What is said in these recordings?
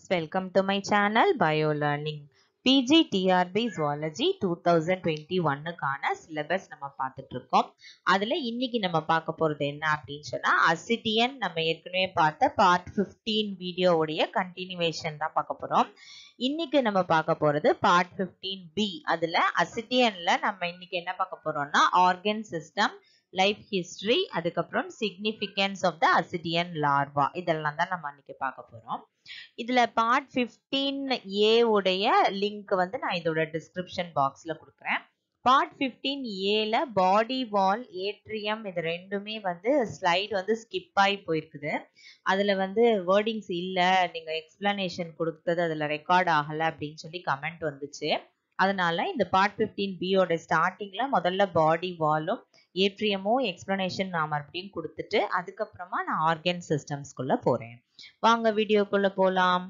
welcome to my channel BioLearning. PGTRB Zoology 2021க்கான syllabus நம்ம பார்த்துட்டு இருக்கோம். அதுல இன்னைக்கு நம்ம பார்க்க போறது என்ன அப்படின்னு சொன்னா அசிட்டியன் நம்ம ஏற்கனவே பார்த்த பார்ட் 15 வீடியோ உடைய கண்டினியூவேஷன் தான் பார்க்க போறோம். இன்னைக்கு நம்ம பார்க்க போறது பார்ட் 15B அதுல அசிட்டியன்ல நம்ம இன்னைக்கு என்ன பார்க்க போறோம்னா ஆர்கன் சிஸ்டம் லைஃப் ஹிஸ்டரி அதுக்கப்புறம் significance of the ascidian larva இதெல்லாம் தான் நம்ம அன்னைக்கு பார்க்க போறோம் இதுல பார்ட் ஃபிஃப்டீன் ஏ உடைய லிங்க் வந்து நான் இதோட டிஸ்கிரிப்ஷன் பாக்ஸ்ல கொடுக்குறேன் பார்ட் ஃபிஃப்டீன் ஏல பாடி வால் ஏட்ரியம் இது ரெண்டுமே வந்து ஸ்லைடு வந்து ஸ்கிப் ஆகி போயிருக்குது அதுல வந்து வேர்டிங்ஸ் இல்ல நீங்க எக்ஸ்பிளனேஷன் கொடுத்தது அதுல ரெக்கார்ட் ஆகல அப்படின்னு சொல்லி கமெண்ட் வந்துச்சு அதனால இந்த பார்ட் ஃபிஃப்டீன் பியோட ஸ்டார்டிங்ல முதல்ல பாடி வாலும் ஏட்ரியமும் எக்ஸ்பிளனேஷன் நான் மறுபடியும் கொடுத்துட்டு அதுக்கப்புறமா நான் ஆர்கன் சிஸ்டம்ஸ்குள்ள போறேன் வாங்க வீடியோக்குள்ள போலாம்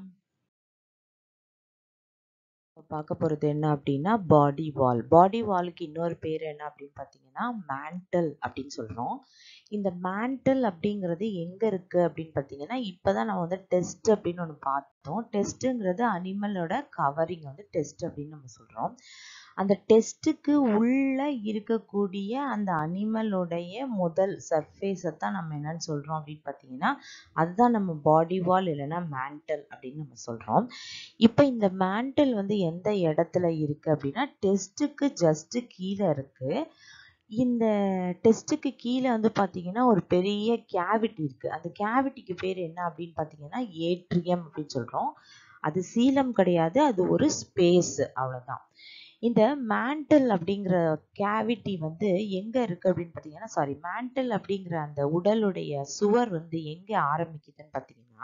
பார்க்க போறது என்ன அப்படின்னா பாடி வால் பாடி வாலுக்கு இன்னொரு பேர் என்ன அப்படின்னு பார்த்தீங்கன்னா மேண்டல் அப்படின்னு சொல்றோம் இந்த மேண்டல் அப்படிங்கிறது எங்க இருக்கு அப்படின்னு பார்த்தீங்கன்னா இப்பதான் நம்ம வந்து டெஸ்ட் அப்படின்னு ஒன்று பார்த்தோம் டெஸ்ட்டுங்கிறது அனிமலோட கவரிங் வந்து டெஸ்ட் அப்படின்னு நம்ம சொல்றோம் அந்த டெஸ்ட்டுக்கு உள்ள இருக்கக்கூடிய அந்த அனிமலுடைய முதல் சர்ஃபேஸை தான் நம்ம என்னன்னு சொல்றோம் அப்படின்னு பார்த்தீங்கன்னா அதுதான் நம்ம பாடி வால் இல்லைன்னா மேண்டல் அப்படின்னு நம்ம சொல்றோம் இப்போ இந்த மேண்டல் வந்து எந்த இடத்துல இருக்கு அப்படின்னா டெஸ்ட்டுக்கு ஜஸ்ட் கீழே இருக்கு இந்த டெஸ்ட்டுக்கு கீழே வந்து பார்த்தீங்கன்னா ஒரு பெரிய கேவிட்டி இருக்கு அந்த கேவிட்டிக்கு பேர் என்ன அப்படின்னு பார்த்தீங்கன்னா ஏட்ரியம் அப்படின்னு சொல்றோம் அது சீலம் கிடையாது அது ஒரு ஸ்பேஸ் அவ்வளவுதான் இந்த மேண்டல் அப்படிங்கிற கேவிட்டி வந்து எங்க இருக்கு அப்படின்னு பார்த்தீங்கன்னா சாரி மேண்டல் அப்படிங்கிற அந்த உடலுடைய சுவர் வந்து எங்க ஆரம்பிக்குதுன்னு பார்த்தீங்கன்னா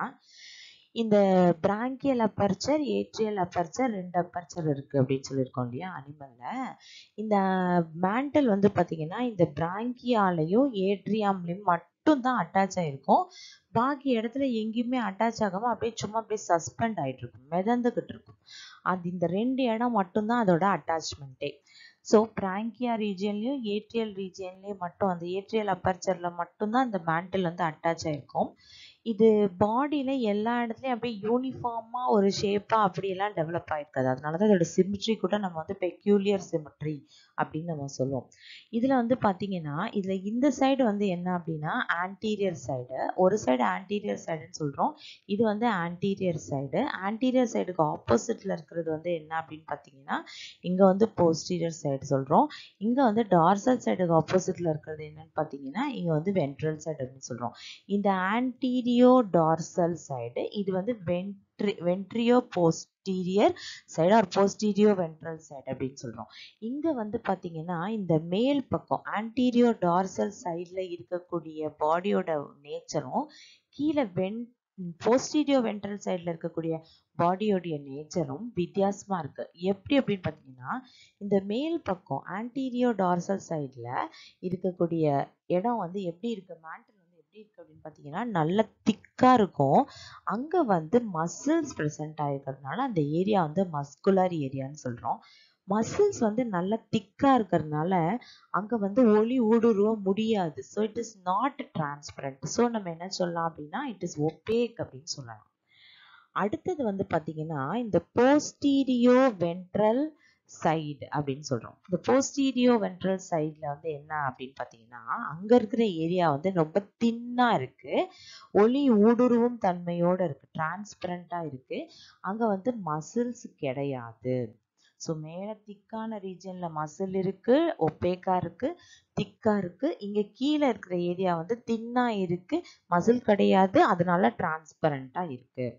இந்த பிராங்கியல் அப்பர்ச்சர் ஏட்ரியல் அப்பர்ச்சர் ரெண்டு அப்பர்ச்சர் இருக்கு அப்படின்னு சொல்லியிருக்கோம் இல்லையா அனிமல்ல இந்த மேண்டல் வந்து பார்த்தீங்கன்னா இந்த பிராங்கியாலையும் ஏட்ரியாம்லையும் மட்டும் தான் அட்டாச் ஆயிருக்கும் பாக்கி இடத்துல எங்கேயுமே அட்டாச் ஆகாம அப்படியே சும்மா அப்படியே சஸ்பெண்ட் ஆயிட்டு இருக்கும் மிதந்துகிட்டு இருக்கும் அது இந்த ரெண்டு இடம் மட்டும்தான் அதோட அட்டாச்மெண்ட்டே ஸோ பிராங்கியா ரீஜியன்லையும் ஏட்ரியல் ரீஜியன்லேயும் மட்டும் அந்த ஏட்ரியல் அப்பர்ச்சரில் மட்டும்தான் இந்த மேண்டில் வந்து அட்டாச் ஆயிருக்கும் இது பாடியில் எல்லா இடத்துலையும் அப்படியே யூனிஃபார்மாக ஒரு ஷேப்பாக அப்படியெல்லாம் டெவலப் ஆயிருக்காது அதனால தான் இதோட சிமிட்ரி கூட நம்ம வந்து பெக்யூலியர் சிமிட்ரி அப்படின்னு நம்ம சொல்லுவோம் இதில் வந்து பார்த்தீங்கன்னா இதில் இந்த சைடு வந்து என்ன அப்படின்னா ஆன்டீரியர் சைடு ஒரு சைடு ஆன்டீரியர் சைடுன்னு சொல்கிறோம் இது வந்து ஆன்டீரியர் சைடு ஆன்டீரியர் சைடுக்கு ஆப்போசிட்டில் இருக்கிறது வந்து என்ன அப்படின்னு பார்த்தீங்கன்னா இங்கே வந்து போஸ்டீரியர் சைடு சொல்கிறோம் இங்கே வந்து டார்சல் சைடுக்கு ஆப்போசிட்டில் இருக்கிறது என்னன்னு பார்த்தீங்கன்னா இங்கே வந்து வென்ட்ரல் சைடு அப்படின்னு சொல்கிறோம் இந்த ஆன்டீரியர் வென்ட்ரியோ டார்சல் சைடு இது வந்து ventro ventro posterior side or postero ventral side அப்படின்னு சொல்றோம் இங்க வந்து பாத்தீங்கன்னா இந்த மேல் பக்கம் ஆன்டீரியோ டார்சல் சைட்ல இருக்கக்கூடிய பாடியோட நேச்சரும் கீழே வென் போஸ்டீரியோ வென்ட்ரல் சைடில் இருக்கக்கூடிய பாடியோடைய நேச்சரும் வித்தியாசமாக இருக்கு எப்படி அப்படின்னு பார்த்தீங்கன்னா இந்த மேல் பக்கம் ஆன்டீரியோ டார்சல் சைடில் இருக்கக்கூடிய இடம் வந்து எப்படி இருக்கு மேண்டல் வந்து எப்படி இருக்கு அப்படின்னு பார்த்தீங்கன்னா நல்ல திக்காக இருக்கும் அங்கே வந்து மசில்ஸ் ப்ரெசென்ட் ஆகிருக்கிறதுனால அந்த ஏரியா வந்து மஸ்குலர் ஏரியான்னு சொல்கிறோம் மசில்ஸ் வந்து நல்ல திக்கா இருக்கிறதுனால அங்க வந்து ஒளி ஊடுருவ முடியாது so it is not transparent so நம்ம என்ன சொல்லலாம் அப்படின்னா இட் இஸ் ஒப்பேக் அப்படின்னு சொல்லலாம் அடுத்தது வந்து பாத்தீங்கன்னா இந்த போஸ்டீரியோ வென்ட்ரல் சைடு அப்படின்னு சொல்றோம் இந்த போஸ்டீரியோ வென்ட்ரல் சைட்ல வந்து என்ன அப்படின்னு பாத்தீங்கன்னா அங்க இருக்கிற ஏரியா வந்து ரொம்ப தின்னா இருக்கு ஒளி ஊடுருவும் தன்மையோட இருக்கு டிரான்ஸ்பரண்டா இருக்கு அங்க வந்து மசில்ஸ் கிடையாது ஸோ மேலே திக்கான ரீஜனில் மசில் இருக்கு ஒப்பேக்கா இருக்கு திக்கா இருக்கு இங்க கீழே இருக்கிற ஏரியா வந்து தின்னா இருக்கு மசில் கிடையாது அதனால டிரான்ஸ்பரண்டா இருக்கு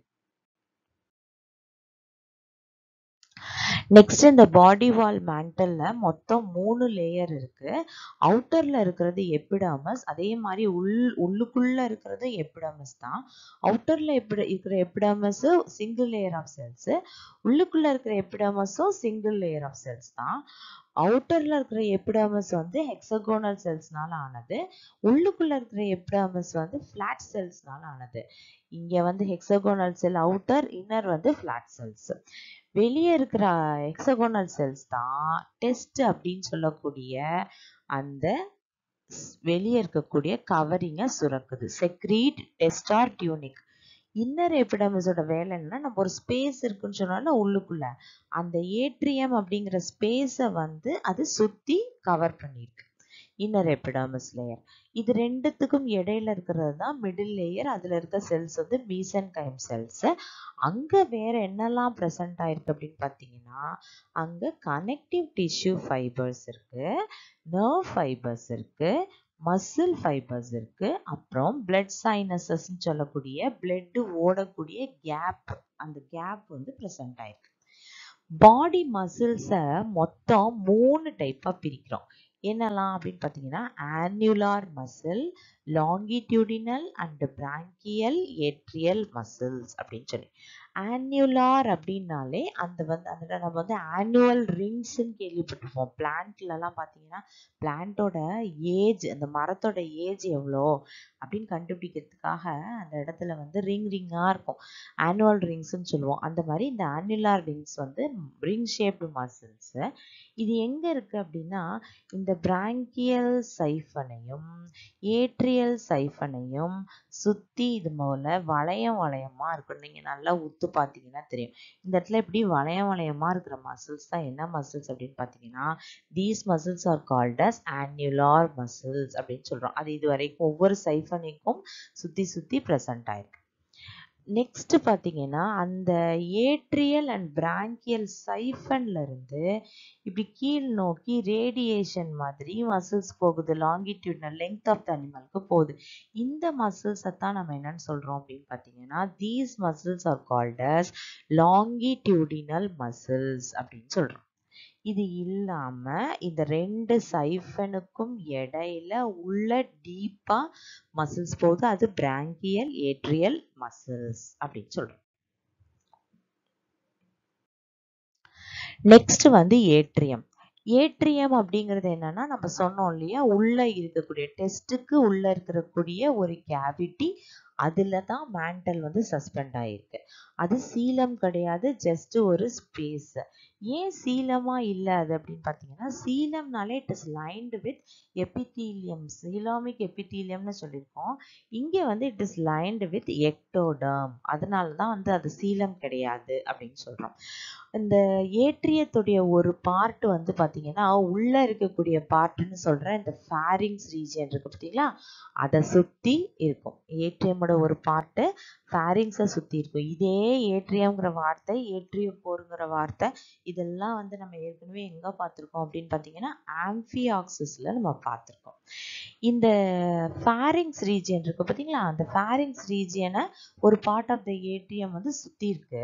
நெக்ஸ்ட் இந்த பாடி வால் மேண்டல்ல மொத்தம் மூணு லேயர் இருக்கு அவுட்டர்ல இருக்கிறது எப்பிடாமஸ் அதே மாதிரி உள் உள்ளுக்குள்ள இருக்கிறது எப்பிடாமஸ் தான் அவுட்டர்ல எப்படி இருக்கிற epidermis single layer of cells உள்ளுக்குள்ள இருக்கிற எப்பிடாமஸும் சிங்கிள் லேயர் ஆஃப் செல்ஸ் தான் அவுட்டர்ல இருக்கிற எப்பிடாமஸ் வந்து ஹெக்ஸகோனல் செல்ஸ்னால ஆனது உள்ளுக்குள்ள இருக்கிற எப்பிடாமஸ் வந்து ஃபிளாட் செல்ஸ்னால ஆனது இங்க வந்து ஹெக்ஸகோனல் செல் அவுட்டர் இன்னர் வந்து ஃபிளாட் செல்ஸ் வெளியே இருக்கிற ஹெக்ஸகோனல் செல்ஸ் தான் டெஸ்ட் அப்படின்னு சொல்லக்கூடிய அந்த வெளியே இருக்கக்கூடிய கவரிங்கை சுரக்குது செக்ரீட் டெஸ்டார் டியூனிக் இன்னர் எபிடமிஸோட வேலை என்னன்னா நம்ம ஒரு ஸ்பேஸ் இருக்குன்னு சொன்னால உள்ளுக்குள்ள அந்த ஏட்ரியம் அப்படிங்கிற ஸ்பேஸை வந்து அது சுத்தி கவர் பண்ணியிருக்கு இன்னர் எபிடமிஸ் லேயர் இது ரெண்டுத்துக்கும் இடையில இருக்கிறது தான் மிடில் லேயர் அதுல இருக்க செல்ஸ் வந்து மீசன் கைம் செல்ஸ் அங்க வேற என்னெல்லாம் ப்ரெசென்ட் ஆயிருக்கு அப்படின்னு பார்த்தீங்கன்னா அங்க கனெக்டிவ் டிஷ்யூ ஃபைபர்ஸ் இருக்கு நர்வ் ஃபைபர்ஸ் இருக்கு மசில் ஃபைபர்ஸ் இருக்கு அப்புறம் பிளட் சைனசஸ்ன்னு சொல்லக்கூடிய பிளட் ஓடக்கூடிய கேப் அந்த கேப் வந்து ப்ரெசென்ட் ஆயிருக்கு பாடி மசில்ஸை மொத்தம் மூணு டைப்பாக பிரிக்கிறோம் என்னெல்லாம் அப்படின்னு பார்த்தீங்கன்னா annular muscle longitudinal and branchial atrial muscles அப்படின்னு சொல்லி ஆன்யுலார் அப்படின்னாலே அந்த வந்து அந்த நம்ம வந்து ஆனுவல் ரிங்ஸ்ன்னு கேள்விப்பட்டிருப்போம் பிளான்ட்லலாம் பார்த்தீங்கன்னா பிளான்ட்டோட ஏஜ் அந்த மரத்தோட ஏஜ் எவ்வளோ அப்படின்னு கண்டுபிடிக்கிறதுக்காக அந்த இடத்துல வந்து ரிங் ரிங்காக இருக்கும் ஆனுவல் ரிங்ஸ்ன்னு சொல்லுவோம் அந்த மாதிரி இந்த ஆன்யுலார் ரிங்ஸ் வந்து ரிங் ஷேப்டு மசில்ஸு இது எங்கே இருக்குது அப்படின்னா இந்த பிராங்கியல் சைஃபனையும் ஏட்ரியல் சைஃபனையும் சுற்றி இது போல் வளையம் வளையமாக இருக்கும் நீங்கள் நல்லா உத்து பார்த்தீங்கன்னா தெரியும் இந்த இடத்துல இப்படி வளையம் வளையமாக இருக்கிற மசில்ஸ் தான் என்ன மசில்ஸ் அப்படின்னு பார்த்தீங்கன்னா these muscles are called as annular muscles அப்படின்னு சொல்கிறோம் அது இது வரைக்கும் ஒவ்வொரு சைஃபனுக்கும் சுற்றி சுற்றி ப்ரெசண்ட் ஆயிருக்கு நெக்ஸ்ட் பார்த்தீங்கன்னா அந்த ஏட்ரியல் அண்ட் பிராங்கியல் சைஃபன்ல இருந்து இப்படி கீழ் நோக்கி ரேடியேஷன் மாதிரி மசில்ஸ் போகுது லாங்கிடியூட்னல் லெங்த் ஆஃப் த அனிமலுக்கு போகுது இந்த மசில்ஸை தான் நம்ம என்னன்னு சொல்றோம் அப்படின்னு பார்த்தீங்கன்னா these muscles are called as longitudinal muscles அப்படின்னு சொல்றோம் இது இல்லாம இந்த ரெண்டு சைஃபனுக்கும் இடையில உள்ள டீப்பா மசில்ஸ் போகுது அது பிராங்கியல் ஏட்ரியல் மசில்ஸ் அப்படின்னு சொல்றோம் நெக்ஸ்ட் வந்து ஏட்ரியம் ஏட்ரியம் அப்படிங்கிறது என்னன்னா நம்ம சொன்னோம் இல்லையா உள்ள இருக்கக்கூடிய டெஸ்ட்டுக்கு உள்ள இருக்கக்கூடிய ஒரு கேவிட்டி அதில் தான் மேண்டல் வந்து சஸ்பெண்ட் ஆகிருக்கு அது சீலம் கிடையாது ஜஸ்ட் ஒரு ஸ்பேஸ் ஏன் சீலமாக இல்லை அது அப்படின்னு பார்த்தீங்கன்னா சீலம்னாலே it is lined with epithelium coelomic எபித்தீலியம்னு சொல்லியிருக்கோம் இங்கே வந்து it is lined with ectoderm அதனால தான் வந்து அது சீலம் கிடையாது அப்படின்னு சொல்கிறோம் இந்த ஏற்றியத்துடைய ஒரு பார்ட் வந்து பார்த்தீங்கன்னா உள்ளே இருக்கக்கூடிய பார்ட்டுன்னு சொல்கிற இந்த ஃபேரிங்ஸ் ரீஜியன் இருக்குது பார்த்தீங்களா அதை சுற்றி இருக்கும் ஏற்றியமோட ஒரு பார்ட்டு ஃபேரிங்ஸை சுற்றி இருக்கும் இதே ஏட்ரியம்ங்கிற வார்த்தை ஏட்ரிய போருங்கிற வார்த்தை இதெல்லாம் வந்து நம்ம ஏற்கனவே எங்கே பார்த்துருக்கோம் அப்படின்னு பார்த்தீங்கன்னா ஆம்ஃபியாக்சிஸில் நம்ம பார்த்துருக்கோம் இந்த ஃபேரிங்ஸ் ரீஜியன் இருக்கு பார்த்தீங்களா அந்த ஃபேரிங்ஸ் ரீஜியனை ஒரு பார்ட் ஆஃப் த ஏட்ரியம் வந்து சுற்றி இருக்கு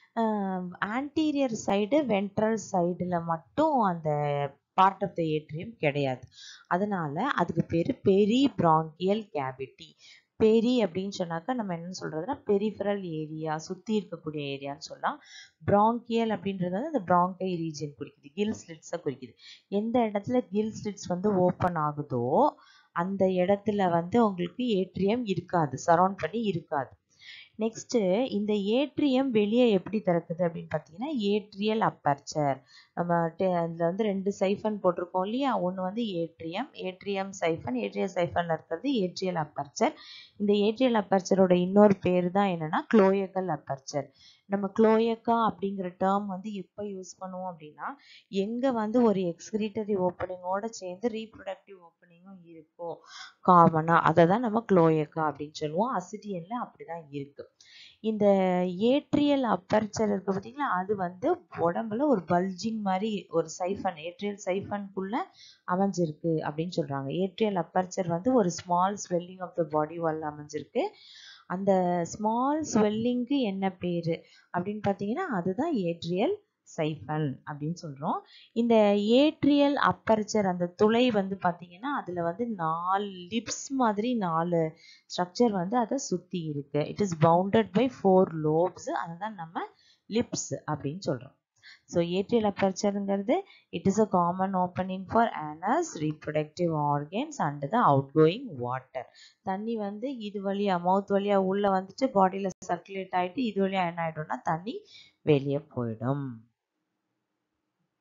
ஆன்டீரியர் சைடு வென்ட்ரல் சைடில் மட்டும் அந்த பார்ட் ஆஃப் த ஏட்ரியம் கிடையாது அதனால அதுக்கு பேர் பெரி பிராங்கியல் கேவிட்டி பெரி அப்படின்னு சொன்னாக்கா நம்ம என்ன சொல்றதுன்னா பெரிஃபரல் ஏரியா சுற்றி இருக்கக்கூடிய ஏரியான்னு சொல்லலாம் பிராங்கியல் அப்படின்றது வந்து அந்த பிராங்கை ரீஜன் குறிக்குது கில் ஸ்லிட்ஸை குறிக்குது எந்த இடத்துல கில் ஸ்லிட்ஸ் வந்து ஓப்பன் ஆகுதோ அந்த இடத்துல வந்து உங்களுக்கு ஏட்ரியம் இருக்காது சரௌண்ட் பண்ணி இருக்காது நெக்ஸ்ட்டு இந்த ஏட்ரியம் வெளியே எப்படி திறக்குது அப்படின்னு பார்த்தீங்கன்னா ஏட்ரியல் அப்பர்ச்சர் நம்ம அதில் வந்து ரெண்டு சைஃபன் போட்டிருக்கோம் இல்லையா ஒன்று வந்து ஏட்ரியம் ஏட்ரியம் சைஃபன் ஏட்ரியல் சைஃபனில் இருக்கிறது ஏட்ரியல் அப்பர்ச்சர் இந்த ஏட்ரியல் அப்பர்ச்சரோட இன்னொரு பேர் தான் என்னன்னா குளோயக்கல் அப்பர்ச்சர் நம்ம குளோயக்கா அப்படிங்கிற டேர்ம் வந்து எப்போ யூஸ் பண்ணுவோம் அப்படின்னா எங்கே வந்து ஒரு எக்ஸ்கிரீட்டரி ஓப்பனிங்கோட சேர்ந்து ரீப்ரொடக்டிவ் ஓப்பனிங்கும் இருக்கோ காமனாக அதை தான் நம்ம குளோயக்கா அப்படின்னு சொல்லுவோம் அசிடியனில் அப்படி தான் இருக்கு இந்த ஏட்ரியல் அப்பர்ச்சர் இருக்கு பார்த்தீங்களா அது வந்து உடம்புல ஒரு பல்ஜிங் மாதிரி ஒரு சைஃபன் ஏட்ரியல் சைஃபனுக்குள்ள அமைஞ்சிருக்கு அப்படின்னு சொல்றாங்க ஏட்ரியல் அப்பர்ச்சர் வந்து ஒரு small swelling of the body wall அமைஞ்சிருக்கு அந்த ஸ்மால் ஸ்வெல்லிங்க்கு என்ன பேரு அப்படின்னு பார்த்தீங்கன்னா அதுதான் ஏட்ரியல் சைஃபன் அப்படின்னு சொல்கிறோம் இந்த ஏட்ரியல் அப்பர்ச்சர் அந்த துளை வந்து பார்த்தீங்கன்னா அதில் வந்து நாலு லிப்ஸ் மாதிரி நாலு ஸ்ட்ரக்சர் வந்து அதை சுற்றி இருக்கு it is bounded by four lobes அதை தான் நம்ம லிப்ஸ் அப்படின்னு சொல்கிறோம் ஸோ ஏட்ரியல் அப்பர்ச்சருங்கிறது it is a common opening for anus reproductive organs and the outgoing water தண்ணி வந்து இது வழியா மவுத் வழியா உள்ள வந்துட்டு பாடியில் சர்க்குலேட் ஆகிட்டு இது வழியா என்ன ஆகிடும்னா தண்ணி வெளியே போயிடும்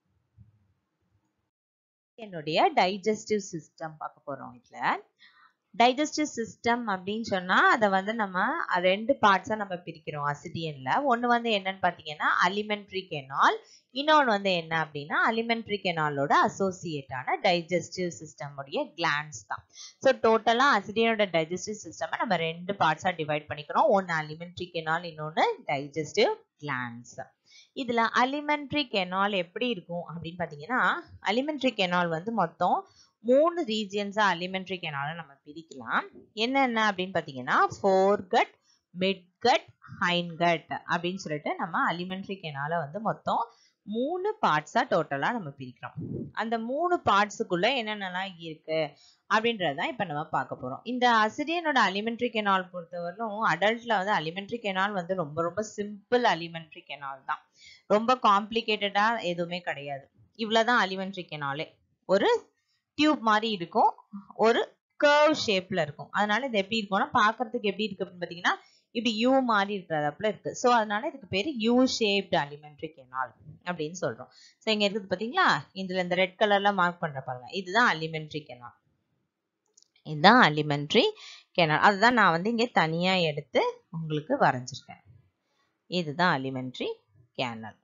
என்னுடைய டைஜஸ்டிவ் சிஸ்டம் பார்க்க போகிறோம் இதில் டைஜஸ்டிவ் சிஸ்டம் அப்படின்னு சொன்னா அதை வந்து நம்ம ரெண்டு பார்ட்ஸா நம்ம பிரிக்கிறோம் அசிடியன்ல ஒன்னு வந்து என்னன்னு பாத்தீங்கன்னா அலிமெண்ட்ரி கெனால் இன்னொன்று வந்து என்ன அப்படின்னா அலிமெண்ட்ரி கெனாலோட அசோசியேட்டான டைஜஸ்டிவ் சிஸ்டம் உடைய கிளான்ஸ் தான் ஸோ டோட்டலா அசிடியனோட டைஜஸ்டிவ் சிஸ்டம் நம்ம ரெண்டு பார்ட்ஸா டிவைட் பண்ணிக்கிறோம் ஒன்னு அலிமெண்ட்ரி கெனால் இன்னொன்னு டைஜஸ்டிவ் கிளான்ஸ் இதுல அலிமெண்ட்ரி கெனால் எப்படி இருக்கும் அப்படின்னு பாத்தீங்கன்னா அலிமெண்ட்ரி கெனால் வந்து மொத்தம் மூணு ரீஜியன்ஸா அலிமெண்ட்ரி கெனால நம்ம பிரிக்கலாம் என்னென்ன அப்படின்னு பாத்தீங்கன்னா ஃபோர்கட் மிட்கட் ஹைன்கட் அப்படின்னு சொல்லிட்டு நம்ம அலிமெண்ட்ரி கெனால வந்து மொத்தம் மூணு பார்ட்ஸா டோட்டலா நம்ம பிரிக்கிறோம் அந்த மூணு பார்ட்ஸுக்குள்ள என்னென்னலாம் இருக்கு அப்படின்றதான் இப்ப நம்ம பார்க்க போறோம் இந்த அசிரியனோட அலிமெண்ட்ரி கெனால் பொறுத்தவரையிலும் அடல்ட்ல வந்து அலிமெண்ட்ரி கெனால் வந்து ரொம்ப ரொம்ப சிம்பிள் அலிமெண்ட்ரி கெனால் தான் ரொம்ப காம்ப்ளிகேட்டடா எதுவுமே கிடையாது இவ்வளவுதான் அலிமெண்ட்ரி கெனாலே ஒரு டியூப் மாதிரி இருக்கும் ஒரு கர்வ் ஷேப்ல இருக்கும் அதனால இது எப்படி இருக்கும்னா பாக்குறதுக்கு எப்படி இருக்கு அப்படின்னு பாத்தீங்கன்னா இப்படி யூ மாதிரி இருக்கிறதாப்புல இருக்கு ஸோ அதனால இதுக்கு பேரு யூ ஷேப்டு அலிமெண்ட்ரி கெனால் அப்படின்னு சொல்றோம் ஸோ இங்க இருக்குது பாத்தீங்களா இதுல இந்த ரெட் கலர்ல மார்க் பண்ற பாருங்க இதுதான் அலிமெண்ட்ரி கெனால் இதுதான் அலிமெண்ட்ரி கெனால் அதுதான் நான் வந்து இங்க தனியா எடுத்து உங்களுக்கு வரைஞ்சிருக்கேன் இதுதான் அலிமெண்ட்ரி கேனல்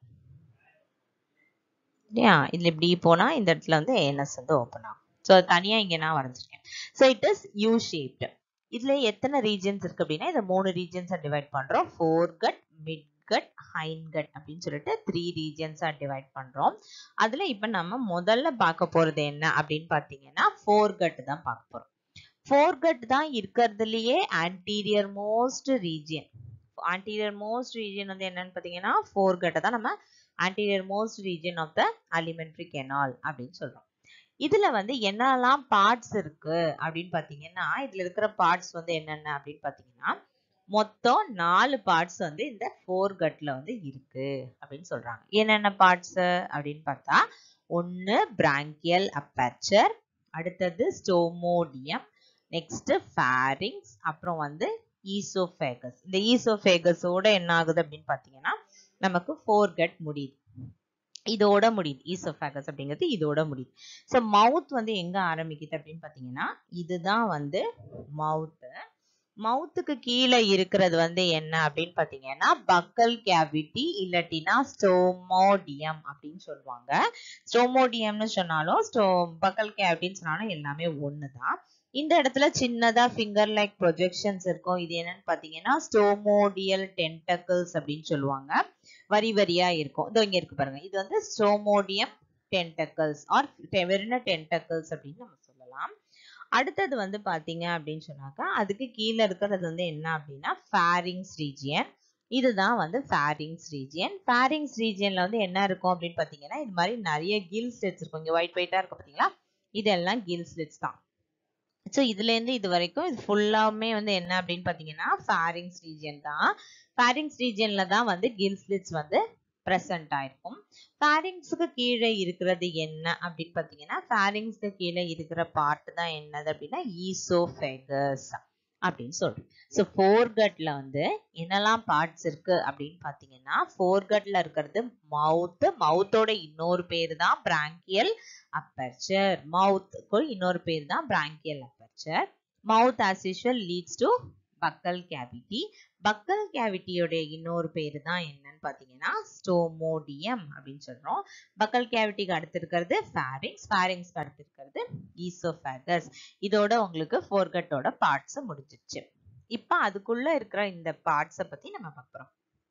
இல்லையா இதுல இப்படி போனா இந்த இடத்துல வந்து ஏஎன்எஸ் வந்து ஓப்பன் ஆகும் ஸோ தனியா இங்க நான் வரைஞ்சிருக்கேன் so it is U shaped இதுல எத்தனை ரீஜன்ஸ் இருக்கு அப்படின்னா இந்த மூணு ரீஜன்ஸா டிவைட் பண்றோம் foregut midgut hindgut அப்படின்னு சொல்லிட்டு த்ரீ ரீஜன்ஸா டிவைட் பண்றோம் அதுல இப்ப நம்ம முதல்ல பார்க்க போறது என்ன அப்படின்னு பாத்தீங்கன்னா ஃபோர் கட் தான் பார்க்க போறோம் ஃபோர் கட் தான் இருக்கிறதுலயே anterior most region anterior most region வந்து என்னன்னு பாத்தீங்கன்னா ஃபோர் கட்டை தான் நம்ம anterior most region of the alimentary canal அப்படின்னு சொல்றோம் இதுல வந்து என்னெல்லாம் பார்ட்ஸ் இருக்கு அப்படின்னு பாத்தீங்கன்னா இதுல இருக்கிற பார்ட்ஸ் வந்து என்னென்ன அப்படின்னு பாத்தீங்கன்னா மொத்தம் நாலு பார்ட்ஸ் வந்து இந்த ஃபோர் கட்ல வந்து இருக்கு அப்படின்னு சொல்றாங்க என்னென்ன பார்ட்ஸ் அப்படின்னு பார்த்தா ஒன்னு பிராங்கியல் அப்பேச்சர் அடுத்தது ஸ்டோமோடியம் நெக்ஸ்ட் ஃபேரிங்ஸ் அப்புறம் வந்து ஈசோஃபேகஸ் இந்த ஈசோஃபேகஸோட என்ன ஆகுது அப்படின்னு பாத்தீங்கன்னா நமக்கு ஃபோர் கட் முடியுது இதோட முடியுது ஈசோஃபேகஸ் அப்படிங்கிறது இதோட முடியுது ஸோ மவுத் வந்து எங்க ஆரம்பிக்குது அப்படின்னு பாத்தீங்கன்னா இதுதான் வந்து மவுத்து மவுத்துக்கு கீழே இருக்கிறது வந்து என்ன அப்படின்னு பாத்தீங்கன்னா பக்கல் கேவிட்டி இல்லாட்டினா ஸ்டோமோடியம் அப்படின்னு சொல்லுவாங்க ஸ்டோமோடியம்னு சொன்னாலும் ஸ்டோ பக்கல் கேவிட்டின்னு சொன்னாலும் எல்லாமே ஒண்ணுதான் இந்த இடத்துல சின்னதா ஃபிங்கர் லைக் ப்ரொஜெக்ஷன்ஸ் இருக்கும் இது என்னன்னு பாத்தீங்கன்னா ஸ்டோமோடியல் டென்டக்கிள்ஸ் அப்படின்னு சொல்லுவாங்க வரி வரியா இருக்கும் இதோ இங்க இருக்கு பாருங்க இது வந்து ஸ்டோமோடியம் டென்டக்கிள்ஸ் ஆர் வெறும் டென்டக்கிள்ஸ் அப்படின்னு நம்ம சொல்லலாம் அடுத்தது வந்து பாத்தீங்க அப்படின்னு சொன்னாக்கா அதுக்கு கீழே இருக்கிறது வந்து என்ன அப்படின்னா ஃபேரிங்ஸ் ரீஜியன் இதுதான் வந்து ஃபேரிங்ஸ் ரீஜியன் ஃபேரிங்ஸ் ரீஜியன்ல வந்து என்ன இருக்கும் அப்படின்னு பாத்தீங்கன்னா இது மாதிரி நிறைய கில் ஸ்லிட்ஸ் இருக்கும் இங்க ஒயிட் ஒயிட்டா இருக்கு பாத்தீங்களா இதெல்லாம் கில் ஸ்லிட்ஸ் தான் ஸோ இதுல இருந்து இது வரைக்கும் இது ஃபுல்லாமே வந்து என்ன அப்படின்னு பாத்தீங்கன்னா ஃபேரிங்ஸ் ரீஜியன் தான் ஃபேரிங்ஸ் ரீஜியன்ல தான் வந்து கில் ஸ்லிட்ஸ் வந்து ப்ரெசன்ட் ஆயிருக்கும் ஃபேரிங்ஸுக்கு கீழே இருக்கிறது என்ன அப்படின்னு பாத்தீங்கன்னா ஃபேரிங்ஸ்க்கு கீழே இருக்கிற பார்ட் தான் என்னது அப்படின்னா ஈசோஃபெகஸ் அப்படின்னு சொல்றோம் ஸோ ஃபோர்கட்ல வந்து என்னெல்லாம் பார்ட்ஸ் இருக்கு அப்படின்னு பாத்தீங்கன்னா ஃபோர்கட்ல இருக்கிறது மவுத் மவுத்தோட இன்னொரு பேர் தான் பிராங்கியல் அப்பர்ச்சர் மவுத்துக்கு இன்னொரு பேர் தான் branchial aperture mouth as usual leads to buccal cavity buccal கேவிட்டியோட இன்னொரு பேரு தான் என்னன்னு பாத்தீங்கன்னா ஸ்டோமோடியம் அப்படின்னு சொல்றோம் பக்கல் கேவிட்டிக்கு அடுத்து இருக்கிறது ஃபேரிங்ஸ் ஃபேரிங்ஸ்க்கு அடுத்து இருக்கிறது ஈசோஃபேகஸ் இதோட உங்களுக்கு ஃபோர்கட்டோட பார்ட்ஸ் முடிஞ்சிருச்சு இப்ப அதுக்குள்ள இருக்கிற இந்த பார்ட்ஸை பத்தி நம்ம பார்க்குறோம்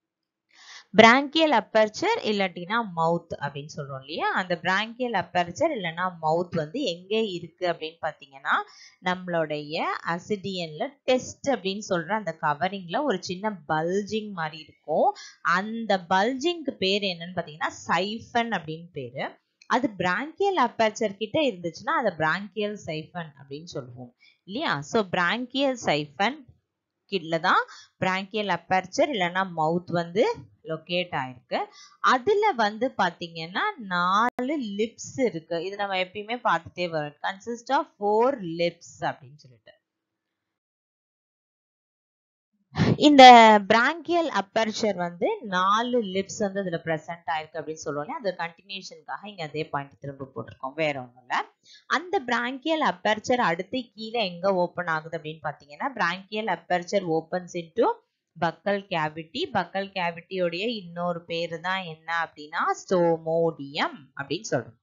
பிராங்கியல் அப்பர்ச்சர் இல்லாட்டினா மவுத் அப்படின்னு சொல்றோம் இல்லையா அந்த பிராங்கியல் அப்பர்ச்சர் இல்லைன்னா மவுத் வந்து எங்க இருக்கு அப்படின்னு பாத்தீங்கன்னா நம்மளுடைய அசிடியன்ல டெஸ்ட் அப்படின்னு சொல்ற அந்த கவரிங்ல ஒரு சின்ன பல்ஜிங் மாதிரி இருக்கும் அந்த பல்ஜிங்க்கு பேர் என்னன்னு பாத்தீங்கன்னா சைஃபன் அப்படின்னு பேரு அது பிராங்கியல் அப்பர்ச்சர் கிட்ட இருந்துச்சுன்னா அதை பிராங்கியல் சைஃபன் அப்படின்னு சொல்லுவோம் இல்லையா சோ பிராங்கியல் சைஃபன் கிட்ல தான் பிராங்கியல் அப்பர்ச்சர் இல்லைன்னா மவுத் வந்து லொக்கேட் ஆயிருக்கு அதுல வந்து பாத்தீங்கன்னா நாலு லிப்ஸ் இருக்கு இது நம்ம எப்பயுமே பார்த்துட்டே வரோம் கன்சிஸ்ட் ஆஃப் ஃபோர் லிப்ஸ் அப்படின்னு சொல்லிட்டு இந்த பிராங்கியல் அப்பர்ச்சர் வந்து நாலு லிப்ஸ் வந்து இதுல பிரசன்ட் ஆயிருக்கு அப்படின்னு சொல்லுவோம் அந்த கண்டினியூஷனுக்காக இங்க அதே பாயிண்ட் திரும்ப போட்டிருக்கோம் வேற ஒண்ணும் இல்ல அந்த பிராங்கியல் அப்பர்ச்சர் அடுத்து கீழே எங்க ஓபன் ஆகுது அப்படின்னு பாத்தீங்கன்னா branchial aperture opens into buccal cavity buccal கேவிட்டியோடைய இன்னொரு பேரு தான் என்ன அப்படின்னா ஸ்டோமோடியம் அப்படின்னு சொல்றோம்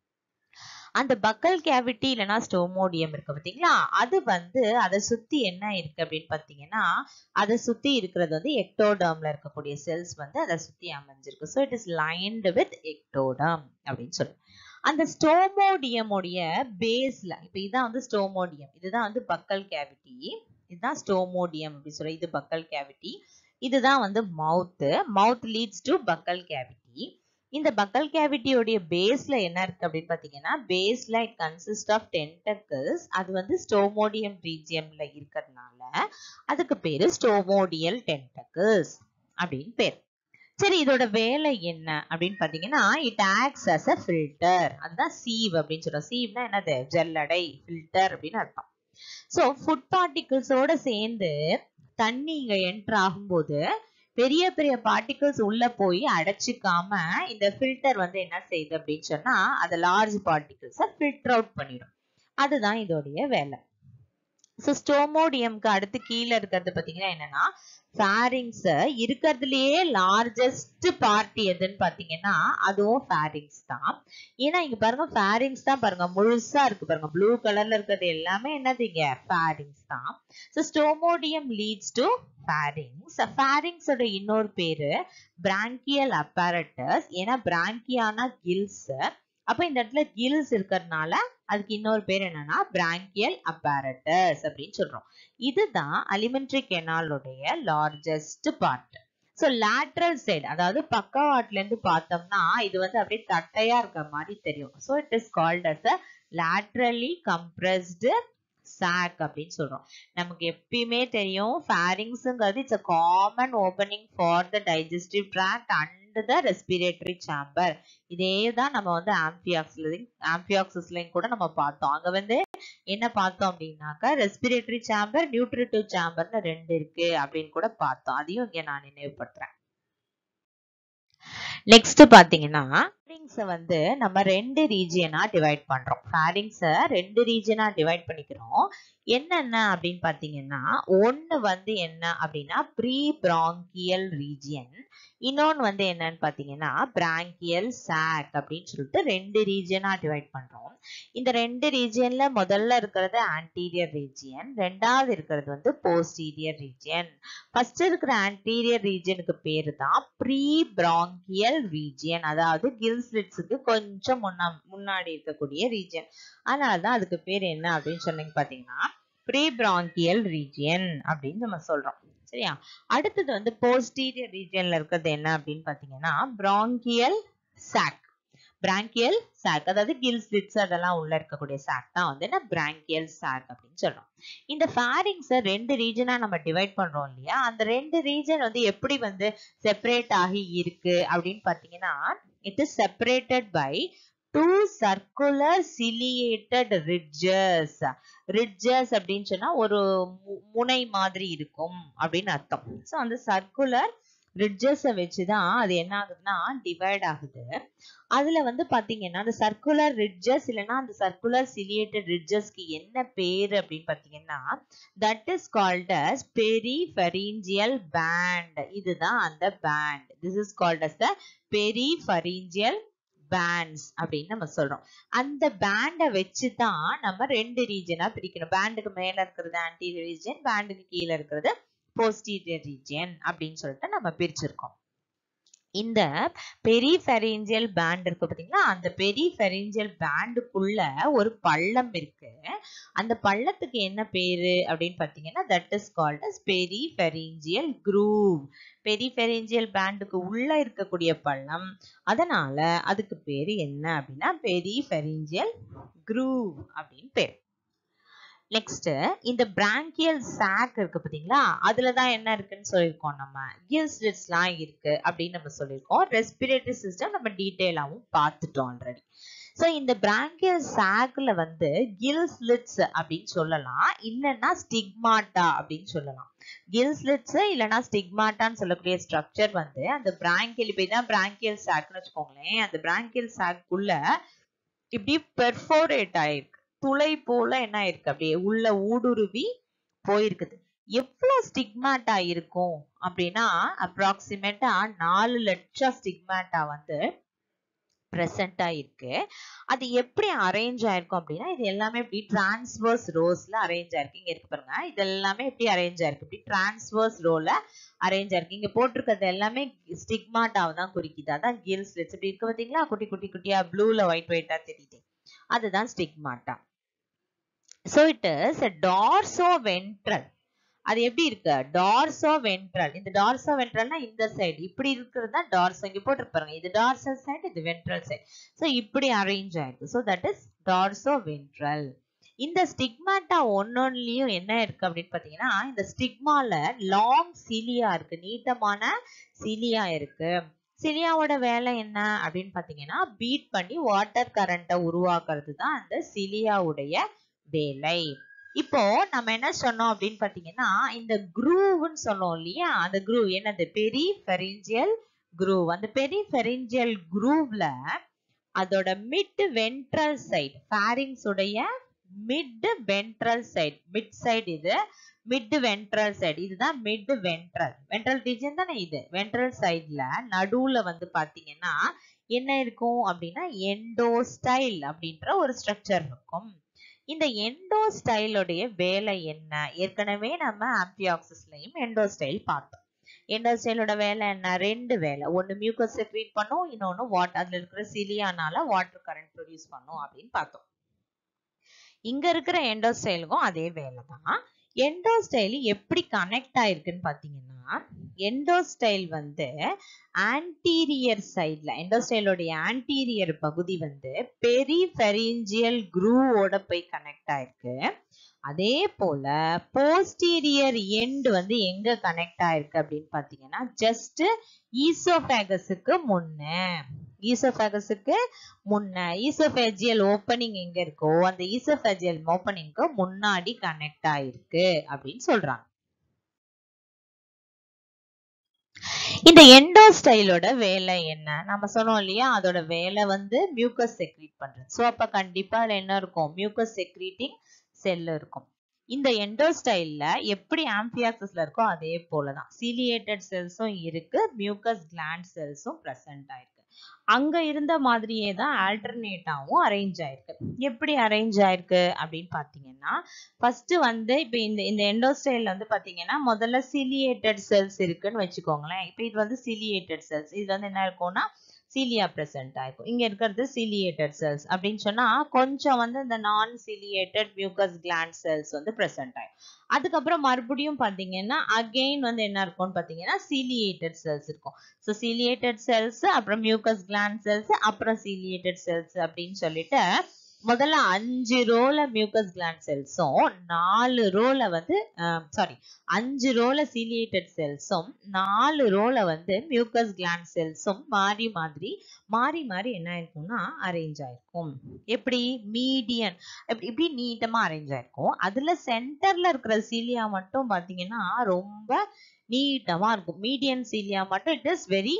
அந்த பக்கல் கேவிட்டி இல்லைன்னா ஸ்டோமோடியம் இருக்கு பாத்தீங்களா அது வந்து அதை சுத்தி என்ன இருக்கு அப்படின்னு பாத்தீங்கன்னா அதை சுத்தி இருக்கிறது வந்து எக்டோடர்ம்ல இருக்கக்கூடிய செல்ஸ் வந்து அதை சுத்தி அமைஞ்சிருக்கு so it is lined with ectoderm அப்படின்னு சொல்லி அந்த ஸ்டோமோடியம் உடைய பேஸ்ல இப்ப இதான் வந்து ஸ்டோமோடியம் இதுதான் வந்து பக்கல் கேவிட்டி இதுதான் ஸ்டோமோடியம் அப்படின்னு சொல்லி இது பக்கல் கேவிட்டி இதுதான் வந்து mouth mouth leads to buccal cavity இந்த பக்கல் கேவிட்டியோடைய பேஸ்ல என்ன இருக்கு அப்படின்னு பாத்தீங்கன்னா பேஸ்ல இட் கன்சிஸ்ட் ஆஃப் டென்டக்கிள்ஸ் அது வந்து ஸ்டோமோடியம் ரீஜியம்ல இருக்கிறதுனால அதுக்கு பேரு ஸ்டோமோடியல் டென்டக்கிள்ஸ் அப்படின்னு பேர் சரி இதோட வேலை என்ன அப்படின்னு பாத்தீங்கன்னா it acts as a filter அதுதான் சீவ் அப்படின்னு சொல்றோம் சீவ்னா என்னது ஜல்லடை ஃபில்டர் அப்படின்னு அர்த்தம் ஸோ ஃபுட் பார்ட்டிகிள்ஸோட சேர்ந்து தண்ணி இங்க என்டர் ஆகும்போது பெரிய பெரிய பார்ட்டிகிள்ஸ் உள்ள போய் அடைச்சிக்காம இந்த ஃபில்டர் வந்து என்ன செய்யுது அப்படின்னு சொன்னா அது லார்ஜ் பார்ட்டிகிள்ஸை ஃபில்டர் அவுட் பண்ணிடும் அதுதான் இதோடைய வேலை ஸோ ஸ்டோமோடியம்க்கு அடுத்து கீழே இருக்கிறது பார்த்தீங்கன்னா என்னன்னா ஃபேரிங்ஸ் இருக்கிறதுலயே லார்ஜஸ்ட் பார்ட்டி எதுன்னு பாத்தீங்கன்னா அதுவும் ஃபேரிங்ஸ் தான் ஏன்னா இங்க பாருங்க ஃபேரிங்ஸ் தான் பாருங்க முழுசா இருக்கு பாருங்க ப்ளூ கலர்ல இருக்கிறது எல்லாமே என்னதுங்க ஃபேரிங்ஸ் தான் so stomodeum leads to pharynx ஃபேரிங்ஸோட இன்னொரு பேரு பிராங்கியல் அப்பேரட்டஸ் ஏன்னா பிராங்கியானா கில்ஸ் அப்ப இந்த இடத்துல கில்ஸ் இருக்கிறதுனால அதுக்கு இன்னொரு பேர் என்னன்னா பிராங்கியல் அப்பேரட்டஸ் அப்படின்னு சொல்றோம் இதுதான் அலிமெண்ட்ரி கெனாலுடைய largest part so lateral side அதாவது பக்கவாட்டுல இருந்து பார்த்தோம்னா இது வந்து அப்படியே தட்டையா இருக்க மாதிரி தெரியும் so it is called as a laterally compressed sac அப்படின்னு சொல்றோம் நமக்கு எப்பயுமே தெரியும் ஃபேரிங்ஸுங்கிறது it's a common opening for the digestive tract and the respiratory chamber இதே தான் நம்ம வந்து ஆம்பியாக்ஸ்லையும் ஆம்பியாக்சிஸ்லையும் கூட நம்ம பார்த்தோம் அங்க வந்து என்ன பார்த்தோம் அப்படின்னாக்கா ரெஸ்பிரேட்டரி சாம்பர் நியூட்ரிட்டிவ் சாம்பர்னு ரெண்டு இருக்கு அப்படின்னு கூட பார்த்தோம் அதையும் இங்க நான் நினைவுபடுத்துறேன் நெக்ஸ்ட் பாத்தீங்கன்னா ஃபேரிங்ஸை வந்து நம்ம ரெண்டு ரீஜியனா டிவைட் பண்றோம் ஃபேரிங்ஸை ரெண்டு ரீஜியனா டிவைட் பண்ணிக்கிறோம் என்னென்ன அப்படின்னு பாத்தீங்கன்னா ஒன்னு வந்து என்ன அப்படின்னா ப்ரீ பிராங்கியல் ரீஜியன் இன்னொன்னு வந்து என்னன்னு பாத்தீங்கன்னா பிராங்கியல் சாக் அப்படின்னு சொல்லிட்டு ரெண்டு ரீஜியனா டிவைட் பண்றோம் இந்த ரெண்டு ரீஜியன்ல முதல்ல இருக்கிறது ஆன்டீரியர் ரீஜியன் ரெண்டாவது இருக்கிறது வந்து போஸ்டீரியர் ரீஜியன் ஃபர்ஸ்ட் இருக்கிற ஆன்டீரியர் ரீஜியனுக்கு பேரு தான் ப்ரீ பிராங்கியல் ரீஜியன் அதாவது கில் ஸ்லிட்ஸுக்கு கொஞ்சம் முன்னா முன்னாடி இருக்கக்கூடிய ரீஜியன் அதனாலதான் அதுக்கு பேர் என்ன அப்படின்னு சொன்னீங்க பாத்தீங்கன்னா ப்ரீ பிராங்கியல் ரீஜியன் அப்படின்னு நம்ம சொல்றோம் சரியா அடுத்தது வந்து போஸ்டீரியர் ரீஜியன்ல இருக்கிறது என்ன அப்படின்னு பாத்தீங்கன்னா பிராங்கியல் சாக் பிராங்கியல் சாக் அதாவது கில் ஸ்லிட்ஸ் அதெல்லாம் உள்ள இருக்கக்கூடிய சாக் தான் வந்து என்ன பிராங்கியல் சாக் அப்படின்னு சொல்றோம் இந்த ஃபேரிங்ஸை ரெண்டு ரீஜனா நம்ம டிவைட் பண்றோம் இல்லையா அந்த ரெண்டு ரீஜன் வந்து எப்படி வந்து செப்பரேட் ஆகி இருக்கு அப்படின்னு பாத்தீங்கன்னா it is separated by two circular ciliated ridges ridges அப்படின்னு சொன்னா ஒரு முனை மாதிரி இருக்கும் அப்படின்னு அர்த்தம் ஸோ அந்த சர்க்குலர் ரிட்ஜஸை வச்சுதான் அது என்ன ஆகுதுன்னா டிவைட் ஆகுது அதுல வந்து பாத்தீங்கன்னா அந்த சர்க்குலர் ரிட்ஜஸ் இல்லைன்னா அந்த சர்க்குலர் சிலியேட்டட் ரிட்ஜஸ்க்கு என்ன பேரு அப்படின்னு பாத்தீங்கன்னா that is called as peripharyngeal band இதுதான் அந்த band this is called as the peripharyngeal bands அப்படின்னு நம்ம சொல்றோம் அந்த பேண்டை வச்சு தான் நம்ம ரெண்டு ரீஜனா பிரிக்கணும் பேண்டுக்கு மேல இருக்கிறது ஆன்டீரியர் ரீஜன் பேண்டுக்கு கீழே இருக்கிறது போஸ்டீரியர் ரீஜன் அப்படின்னு சொல்லிட்டு நம்ம பிரிச்சிருக்கோம் இந்த பெரிஃபெரிஞ்சியல் பேண்ட் இருக்கு பாத்தீங்களா அந்த பெரிஃபெரிஞ்சியல் பேண்டுக்குள்ள ஒரு பள்ளம் இருக்கு அந்த பள்ளத்துக்கு என்ன பேரு அப்படின்னு பாத்தீங்கன்னா that is called as peripharyngeal groove peripharyngeal பேண்டுக்கு உள்ள இருக்கக்கூடிய பள்ளம் அதனால அதுக்கு பேரு என்ன அப்படின்னா பெரிஃபெரிஞ்சியல் குரூவ் அப்படின்னு பேர் நெக்ஸ்ட் இந்த பிராங்கியல் சாக் இருக்கு பாத்தீங்களா அதுலதான் என்ன இருக்குன்னு சொல்லியிருக்கோம் நம்ம கில்ஸ்லிட்ஸ்லாம் இருக்கு அப்படின்னு நம்ம சொல்லியிருக்கோம் ரெஸ்பிரேட்டரி சிஸ்டம் நம்ம டீட்டெயிலாவும் பார்த்துட்டோம் ஆல்ரெடி ஸோ இந்த பிராங்கியல் சாக்ல வந்து கில் ஸ்லிட்ஸ் அப்படின்னு சொல்லலாம் இல்லைன்னா ஸ்டிக்மாட்டா அப்படின்னு சொல்லலாம் கில் ஸ்லிட்ஸ் இல்லைன்னா ஸ்டிக்மாட்டான்னு சொல்லக்கூடிய ஸ்ட்ரக்சர் வந்து அந்த பிராங்கியல் இப்போ இதான் பிராங்கியல் சாக்னு வச்சுக்கோங்களேன் அந்த பிராங்கியல் சாக்குள்ள இப்படி பெர்ஃபோரேட் ஆயிருக்கு துளை போல என்ன ஆயிருக்கு அப்படியே உள்ள ஊடுருவி போயிருக்குது எவ்வளவு ஸ்டிக்மாட்டா இருக்கும் அப்படின்னா அப்ராக்சிமேட்டா நாலு லட்சம் ஸ்டிக்மாட்டா வந்து ப்ரெசண்டா இருக்கு அது எப்படி அரேஞ்ச் ஆயிருக்கும் அப்படின்னா இது எல்லாமே இப்படி டிரான்ஸ்வர்ஸ் ரோஸ்ல அரேஞ்ச் ஆயிருக்கு இங்க இருக்கு பாருங்க இது எல்லாமே எப்படி அரேஞ்ச் ஆயிருக்கு இப்படி டிரான்ஸ்வர்ஸ் ரோல அரேஞ்ச் ஆயிருக்கு இங்க போட்டிருக்கிறது எல்லாமே ஸ்டிக்மாட்டாவை தான் குறிக்குது அதான் கில்ஸ் இப்படி இருக்கு பாத்தீங்களா குட்டி குட்டி குட்டியா ப்ளூல ஒயிட் ஒயிட்டா தெரியுது அதுதான் stigmata so it is dorso ventral அது எப்படி இருக்கு டார்சோ வென்ட்ரல் இந்த டார்சோ வென்ட்ரல்னா இந்த சைடு இப்படி இருக்கிறது தான் டார்சோ இங்க போட்டிருப்பாருங்க இது டார்சல் சைடு இது வென்ட்ரல் சைடு ஸோ இப்படி அரேஞ்ச் ஆயிருக்கு so that is dorso ventral இந்த ஸ்டிக்மாட்டா ஒன்னொன்னுலயும் என்ன இருக்கு அப்படின்னு பாத்தீங்கன்னா இந்த ஸ்டிக்மால லாங் சிலியா இருக்கு நீட்டமான சிலியா இருக்கு சிலியாவோட வேலை என்ன அப்படின்னு பாத்தீங்கன்னா பீட் பண்ணி வாட்டர் கரண்ட்டை உருவாக்குறது தான் அந்த சிலியாவுடைய வேலை இப்போ நம்ம என்ன சொன்னோம் அப்படின்னு பாத்தீங்கன்னா இந்த குரூவ்னு சொன்னோம் இல்லையா அந்த குரூவ் என்னது பெரி ஃபெரிஞ்சியல் குரூவ் அந்த பெரி ஃபெரிஞ்சியல் குரூவ்ல அதோட மிட் வென்ட்ரல் சைடு ஃபேரிங்ஸ் உடைய mid ventral side mid side இது மிட் வென்ட்ரல் சைடு இதுதான் மிட் வென்ட்ரல் வென்ட்ரல் ரீஜன் தானே இது வென்ட்ரல் சைடுல நடுவுல வந்து பாத்தீங்கன்னா என்ன இருக்கும் அப்படின்னா எண்டோஸ்டைல் அப்படின்ற ஒரு ஸ்ட்ரக்சர் இருக்கும் இந்த எண்டோஸ்டைலுடைய வேலை என்ன ஏற்கனவே நம்ம ஆம்பியாக்சிஸ்லயும் எண்டோஸ்டைல் பார்த்தோம் எண்டோஸ்டைலோட வேலை என்ன ரெண்டு வேலை ஒன்னு மியூக்கஸ் செக்ரீட் பண்ணும் இன்னொன்னு வாட்டர் அதுல இருக்கிற சிலியானால வாட்டர் கரண்ட் ப்ரொடியூஸ் பண்ணும் அப்படின்னு பார்த்தோம் இங்க இருக்கிற எண்டோஸ்டைலுக்கும் அதே வேலை தான் எண்டோஸ்டைல் எப்படி கனெக்ட் ஆயிருக்குன்னு பாத்தீங்கன்னா எண்டோஸ்டைல் வந்து ஆன்டீரியர் சைட்ல எண்டோஸ்டைலோடைய ஆன்டீரியர் பகுதி வந்து பெரிஃபெரிஞ்சியல் குரூவோட போய் கனெக்ட் ஆயிருக்கு அதே போல போஸ்டீரியர் எண்ட் வந்து எங்க கனெக்ட் ஆயிருக்கு அப்படின்னு பாத்தீங்கன்னா ஜஸ்ட் ஈசோபேகஸுக்கு முன்ன ஈசோபேகஸுக்கு முன்ன ஈசோபேஜியல் ஓப்பனிங் எங்க இருக்கோ அந்த ஈசோபேஜியல் ஓப்பனிங்க்கு முன்னாடி கனெக்ட் ஆயிருக்கு அப்படின்னு சொல்றாங்க இந்த எண்டோஸ்டைலோட வேலை என்ன நம்ம சொன்னோம் இல்லையா அதோட வேலை வந்து மியூக்கஸ் செக்ரீட் பண்றது ஸோ அப்ப கண்டிப்பா அதுல என்ன இருக்கும் மியூக்கஸ் செக்ரீட்டிங் செல் இருக்கும் இந்த எண்டோஸ்டைல்ல எப்படி ஆம்பியாக்சஸ்ல இருக்கோ அதே போலதான் சீலியேட்டட் செல்ஸும் இருக்கு மியூக்கஸ் கிளாண்ட் செல்ஸும் பிரசன்ட் ஆயிருக்கு அங்க இருந்த மாதிரியே தான் ஆல்டர்னேட்டாவும் அரேஞ்ச் ஆயிருக்கு எப்படி அரேஞ்ச் ஆயிருக்கு அப்படின்னு பாத்தீங்கன்னா ஃபர்ஸ்ட் வந்து இப்ப இந்த இந்த எண்டோஸ்டைல்ல வந்து பாத்தீங்கன்னா முதல்ல சிலியேட்டட் செல்ஸ் இருக்குன்னு வச்சுக்கோங்களேன் இப்ப இது வந்து சிலியேட்டட் செல்ஸ் இது வந்து என்ன இருக்கும்னா சீலியா பிரசன்ட் ஆயிருக்கும் இங்க இருக்கிறது சிலியேட்டட் செல்ஸ் அப்படின்னு சொன்னா கொஞ்சம் வந்து இந்த நான் சிலியேட்டட் மியூக்கஸ் கிளாண்ட் செல்ஸ் வந்து பிரசன்ட் ஆயிரும் அதுக்கப்புறம் மறுபடியும் பாத்தீங்கன்னா அகெயின் வந்து என்ன இருக்கும்னு பாத்தீங்கன்னா சீலியேட்டட் செல்ஸ் இருக்கும் ஸோ சீலியேட்டட் செல்ஸ் அப்புறம் மியூக்கஸ் கிளாண்ட் செல்ஸ் அப்புறம் சீலியேட்டட் செல்ஸ் அப்படின்னு சொல்லிட்டு முதல்ல அஞ்சு ரோல மியூக்கஸ் கிளாண்ட் செல்ஸும் நாலு ரோல வந்து சாரி அஞ்சு ரோல சீலியேட்டட் செல்ஸும் நாலு ரோல வந்து மியூக்கஸ் கிளாண்ட் செல்ஸும் மாறி மாதிரி மாறி மாறி என்ன ஆயிருக்கும்னா அரேஞ்ச் ஆயிருக்கும் எப்படி மீடியன் இப்படி நீட்டமா அரேஞ்ச் ஆயிருக்கும் அதுல சென்டர்ல இருக்கிற சீலியா மட்டும் பாத்தீங்கன்னா ரொம்ப நீட்டமா இருக்கும் மீடியன் சீலியா மட்டும் it is very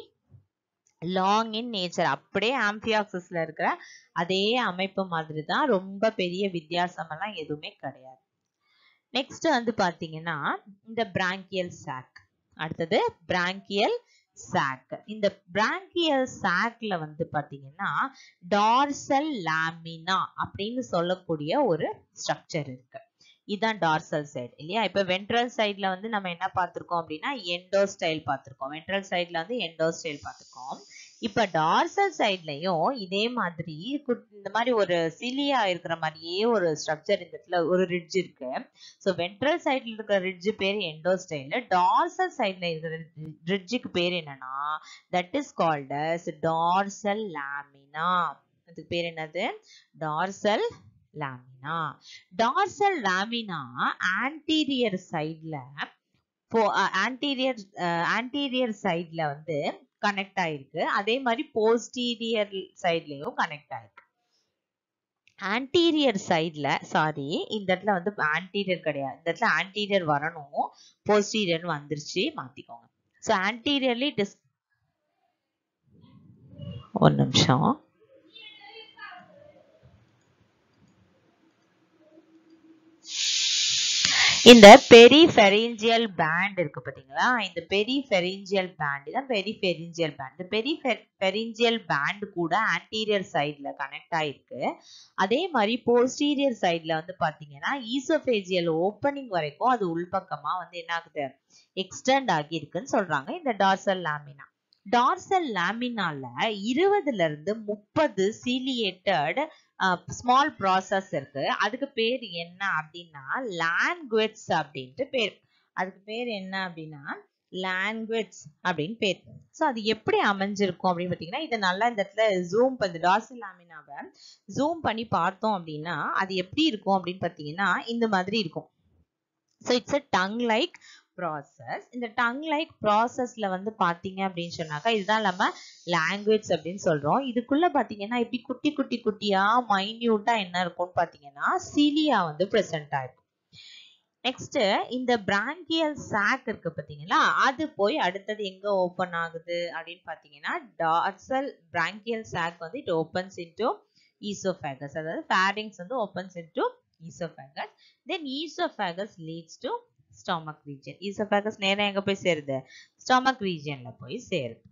long in nature அப்படியே ஆம்பியாக்சஸ்ல இருக்கிற அதே அமைப்பு மாதிரி தான் ரொம்ப பெரிய வித்தியாசம் எல்லாம் எதுவுமே கிடையாது நெக்ஸ்ட் வந்து பாத்தீங்கன்னா இந்த பிராங்கியல் சாக் அடுத்தது பிராங்கியல் சாக் இந்த பிராங்கியல் சாக்ல வந்து பாத்தீங்கன்னா டார்சல் லாமினா அப்படின்னு சொல்லக்கூடிய ஒரு ஸ்ட்ரக்சர் இருக்கு இதுதான் டார்சல் சைடு இல்லையா இப்ப வென்ட்ரல் சைட்ல வந்து நம்ம என்ன பார்த்திருக்கோம் அப்படின்னா எண்டோஸ்டைல் பார்த்திருக்கோம் வென்ட்ரல் சைட்ல வந்து எண்டோஸ்டைல் பார்த்திருக்கோம் இப்ப டார்சல் சைட்லயும் இதே மாதிரி இந்த மாதிரி ஒரு சிலியா இருக்கிற மாதிரியே ஒரு ஸ்ட்ரக்சர் இந்த இடத்துல ஒரு ரிட்ஜ் இருக்கு ஸோ வென்ட்ரல் சைட்ல இருக்கிற ரிட்ஜ் பேர் எண்டோஸ்டைல் டார்சல் சைட்ல இருக்கிற ரிட்ஜுக்கு பேர் என்னன்னா that is called as dorsal lamina அதுக்கு பேர் என்னது dorsal lamina dorsal lamina anterior சைட்ல ஆன்டீரியர் ஆன்டீரியர் சைட்ல வந்து கனெக்ட் ஆயிருக்கு அதே மாதிரி போஸ்டீரியர் சைட்லயும் கனெக்ட் ஆயிருக்கு ஆன்டீரியர் சைடில் சாரி இந்த இடத்துல வந்து ஆன்டீரியர் கிடையாது இந்த இடத்துல ஆன்டீரியர் வரணும் போஸ்டீரியர் வந்துருச்சு மாத்திக்கோங்க ஸோ ஆன்டீரியர்லி டிஸ் ஒரு நிமிஷம் இந்த பெரிஃபெரிஞ்சியல் பேண்ட் இருக்கு பாத்தீங்களா இந்த பெரிஃபெரிஞ்சியல் பேண்ட் தான் பெரிஃபெரிஞ்சியல் பேண்ட் இந்த பெரிஃபெரிஞ்சியல் பேண்ட் கூட ஆன்டீரியர் சைடுல கனெக்ட் ஆயிருக்கு அதே மாதிரி போஸ்டீரியர் சைடுல வந்து பாத்தீங்கன்னா ஈசோபேஜியல் ஓப்பனிங் வரைக்கும் அது உள்பக்கமா வந்து என்ன ஆகுது எக்ஸ்டெண்ட் ஆகி இருக்குன்னு சொல்றாங்க இந்த டார்சல் லாமினா டார்சல் லாமினால இருபதுல இருந்து முப்பது சீலியேட்டட் ஸ்மால் ப்ராசஸ் இருக்கு அதுக்கு பேர் என்ன அப்படின்னா லாங்குவேஜ் அப்படின்ட்டு பேர் அதுக்கு பேர் என்ன அப்படின்னா லாங்குவேஜ் அப்படின்னு பேர் ஸோ அது எப்படி அமைஞ்சிருக்கும் அப்படின்னு பார்த்தீங்கன்னா இதை நல்லா இந்த இடத்துல ஜூம் பண்ணி டார்சல் லாமினாவை ஜூம் பண்ணி பார்த்தோம் அப்படின்னா அது எப்படி இருக்கும் அப்படின்னு பார்த்தீங்கன்னா இந்த மாதிரி இருக்கும் so it's a tongue like process இந்த டங் லைக் ப்ராசஸ்ல வந்து பாத்தீங்க அப்படின்னு சொன்னாக்கா இதுதான் நம்ம லாங்குவேஜ் அப்படின்னு சொல்றோம் இதுக்குள்ள பாத்தீங்கன்னா இப்படி குட்டி குட்டி குட்டியா மைன்யூட்டா என்ன இருக்கும்னு பாத்தீங்கன்னா சிலியா வந்து பிரசன்ட் ஆயிருக்கும் நெக்ஸ்ட் இந்த பிராங்கியல் சாக் இருக்கு பாத்தீங்களா அது போய் அடுத்தது எங்க ஓபன் ஆகுது அப்படின்னு பாத்தீங்கன்னா டார்சல் பிராங்கியல் சாக் வந்து இட் ஓபன்ஸ் இன்டு ஈசோஃபேகஸ் அதாவது ஃபேரிங்ஸ் வந்து opens into oesophagus then oesophagus leads to stomach region oesophagus நேரா எங்க போய் சேருது ஸ்டொமக் ரீஜன்ல போய் சேருது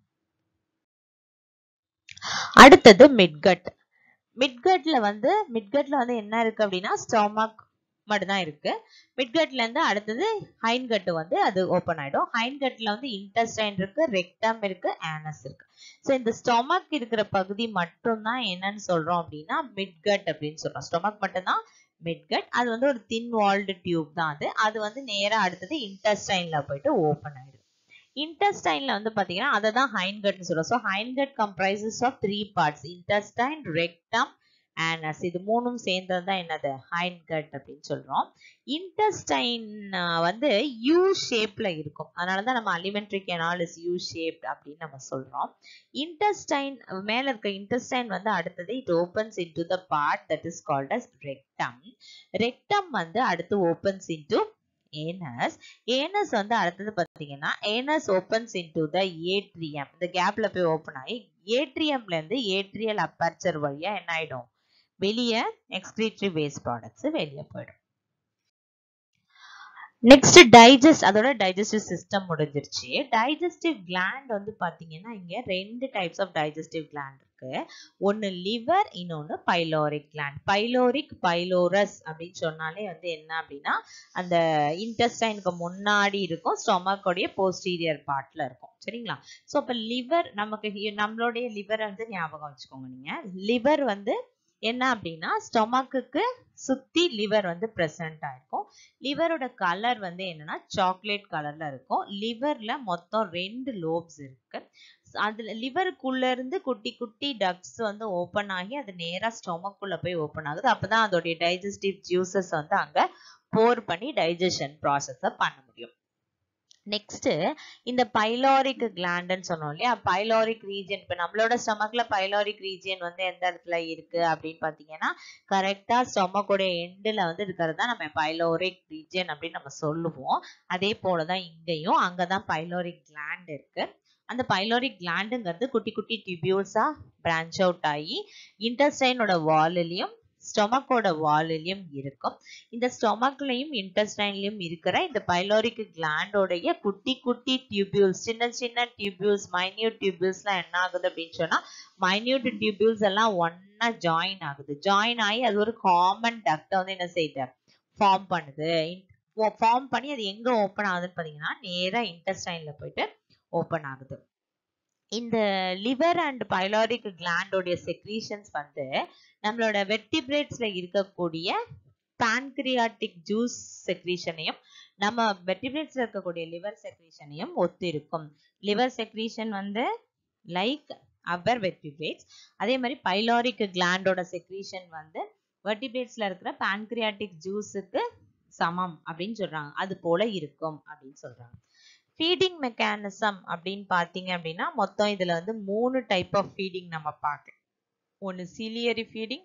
அடுத்தது மிட்கட் மிட்கட்ல வந்து மிட்கட்ல வந்து என்ன இருக்கு அப்படின்னா ஸ்டொமக் மட்டும் தான் இருக்கு மிட்கட்ல இருந்து அடுத்தது ஹைன்கட் வந்து அது ஓபன் ஆயிடும் ஹைன்கட்ல வந்து இன்டெஸ்டைன் இருக்கு ரெக்டம் இருக்கு ஆனஸ் இருக்கு ஸோ இந்த ஸ்டொமக் இருக்கிற பகுதி மட்டும் தான் என்னன்னு சொல்றோம் அப்படின்னா மிட்கட் அப்படின்னு சொல்றோம் ஸ்டொமக் மட்டும் தான் மிட்கட் அது வந்து ஒரு தின் வால்டு டியூப் தான் அது அது வந்து நேரா அடுத்தது இன்டெஸ்டைன்ல போயிட்டு ஓபன் ஆயிடும் இன்டெஸ்டைன்ல வந்து பாத்தீங்கன்னா அதை தான் ஹைன்கட்னு சொல்றோம் so hindgut comprises of three parts intestine rectum anus இது மூணும் சேர்ந்தது தான் என்னது ஹைன்கட் அப்படின்னு சொல்றோம் இன்டெஸ்டைன் வந்து யூ ஷேப்ல இருக்கும் அதனால தான் நம்ம alimentary canal is U shaped அப்படின்னு நம்ம சொல்றோம் இன்டெஸ்டைன் மேல இருக்க இன்டெஸ்டைன் வந்து அடுத்தது it opens into the part that is called as rectum rectum வந்து அடுத்து ஓபன்ஸ் இன்டு ஏனஸ் ஏனஸ் வந்து அடுத்தது பார்த்தீங்கன்னா anus opens into the atrium இந்த கேப்ல போய் ஓப்பன் ஆகி ஏட்ரியம்ல இருந்து ஏட்ரியல் அப்பர்ச்சர் வழியா என்ன ஆயிடும் வெளியே எக்ஸ்கிரீட்டரி வேஸ்ட் ப்ராடக்ட்ஸ் வெளியே போயிடும் நெக்ஸ்ட் டைஜஸ்ட் அதோட டைஜஸ்டிவ் சிஸ்டம் முடிஞ்சிருச்சு டைஜஸ்டிவ் கிளாண்ட் வந்து பாத்தீங்கன்னா இங்க ரெண்டு டைப்ஸ் ஆஃப் டைஜஸ்டிவ் கிளாண்ட் இருக்கு ஒன்னு லிவர் இன்னொன்னு பைலோரிக் கிளாண்ட் பைலோரிக் பைலோரஸ் அப்படின்னு சொன்னாலே வந்து என்ன அப்படின்னா அந்த இன்டெஸ்டைனுக்கு முன்னாடி இருக்கும் ஸ்டொமக்கோடைய போஸ்டீரியர் பார்ட்ல இருக்கும் சரிங்களா ஸோ அப்போ லிவர் நமக்கு நம்மளுடைய லிவர் வந்து ஞாபகம் வச்சுக்கோங்க நீங்க லிவர் வந்து என்ன அப்படின்னா ஸ்டொமக்குக்கு சுத்தி லிவர் வந்து ப்ரெசன்ட் ஆயிருக்கும் லிவரோட கலர் வந்து என்னன்னா சாக்லேட் கலர்ல இருக்கும் லிவர்ல மொத்தம் ரெண்டு லோப்ஸ் இருக்கு அதுல லிவருக்குள்ள இருந்து குட்டி குட்டி டக்ஸ் வந்து ஓப்பன் ஆகி அது நேரா ஸ்டொமக்குள்ள போய் ஓப்பன் ஆகுது அப்பதான் அதோடைய டைஜஸ்டிவ் ஜூசஸ் வந்து அங்க போர் பண்ணி டைஜஷன் ப்ராசஸ பண்ண முடியும் நெக்ஸ்ட் இந்த பைலாரிக் கிளாண்டுன்னு சொன்னோம் இல்லையா பைலாரிக் ரீஜன் இப்போ நம்மளோட ஸ்டொமக்ல பைலாரிக் ரீஜன் வந்து எந்த இடத்துல இருக்கு அப்படின்னு பார்த்தீங்கன்னா கரெக்டா ஸ்டொமக்கோடைய எண்டில் வந்து இருக்கிறது தான் நம்ம பைலோரிக் ரீஜன் அப்படின்னு நம்ம சொல்லுவோம் அதே போலதான் இங்கேயும் அங்கதான் பைலோரிக் கிளாண்ட் இருக்கு அந்த பைலோரிக் கிளாண்டுங்கிறது குட்டி குட்டி டிபியூல்ஸா பிரான்ச் அவுட் ஆகி இன்டெஸ்டைனோட வாலிலையும் ஸ்டொமக்கோட வாலிலையும் இருக்கும் இந்த ஸ்டொமக்லையும் இன்டெஸ்டைன்லயும் இருக்கிற இந்த பைலோரிக் கிளாண்டோடைய குட்டி குட்டி டியூபியூல்ஸ் சின்ன சின்ன டியூபியூல்ஸ் மைன்யூட் டியூபியூல்ஸ்லாம் என்ன ஆகுது அப்படின்னு சொன்னா மைன்யூட் டியூபியூல்ஸ் எல்லாம் ஒன்னா ஜாயின் ஆகுது ஜாயின் ஆகி அது ஒரு காமன் டக்டை வந்து என்ன செய்யுது ஃபார்ம் பண்ணுது ஃபார்ம் பண்ணி அது எங்க ஓப்பன் ஆகுதுன்னு பாத்தீங்கன்னா நேரா இன்டெஸ்டைன்ல போயிட்டு ஓப்பன் ஆகுது இந்த லிவர் அண்ட் பைலாரிக் கிளாண்டோடைய செக்ரீஷன்ஸ் வந்து நம்மளோட வெர்டிபிரேட்ஸ்ல இருக்கக்கூடிய பான்கிரியாட்டிக் ஜூஸ் செக்ரீஷனையும் நம்ம வெர்டிபிரேட்ஸ்ல இருக்கக்கூடிய லிவர் செக்ரீஷனையும் ஒத்து இருக்கும் லிவர் செக்ரீஷன் வந்து லைக் அவர் வெர்டிபிரேட்ஸ் அதே மாதிரி பைலாரிக் கிளாண்டோட செக்ரீஷன் வந்து வெர்டிபிரேட்ஸ்ல இருக்கிற பான்கிரியாட்டிக் ஜூஸுக்கு சமம் அப்படின்னு சொல்றாங்க அது போல இருக்கும் அப்படின்னு சொல்றாங்க ஃபீடிங் மெக்கானிசம் அப்படின்னு பார்த்தீங்க அப்படின்னா மொத்தம் இதுல வந்து மூணு டைப் ஆஃப் ஃபீடிங் நம்ம பார்க்கலாம் ஒன்று சீலியரி ஃபீடிங்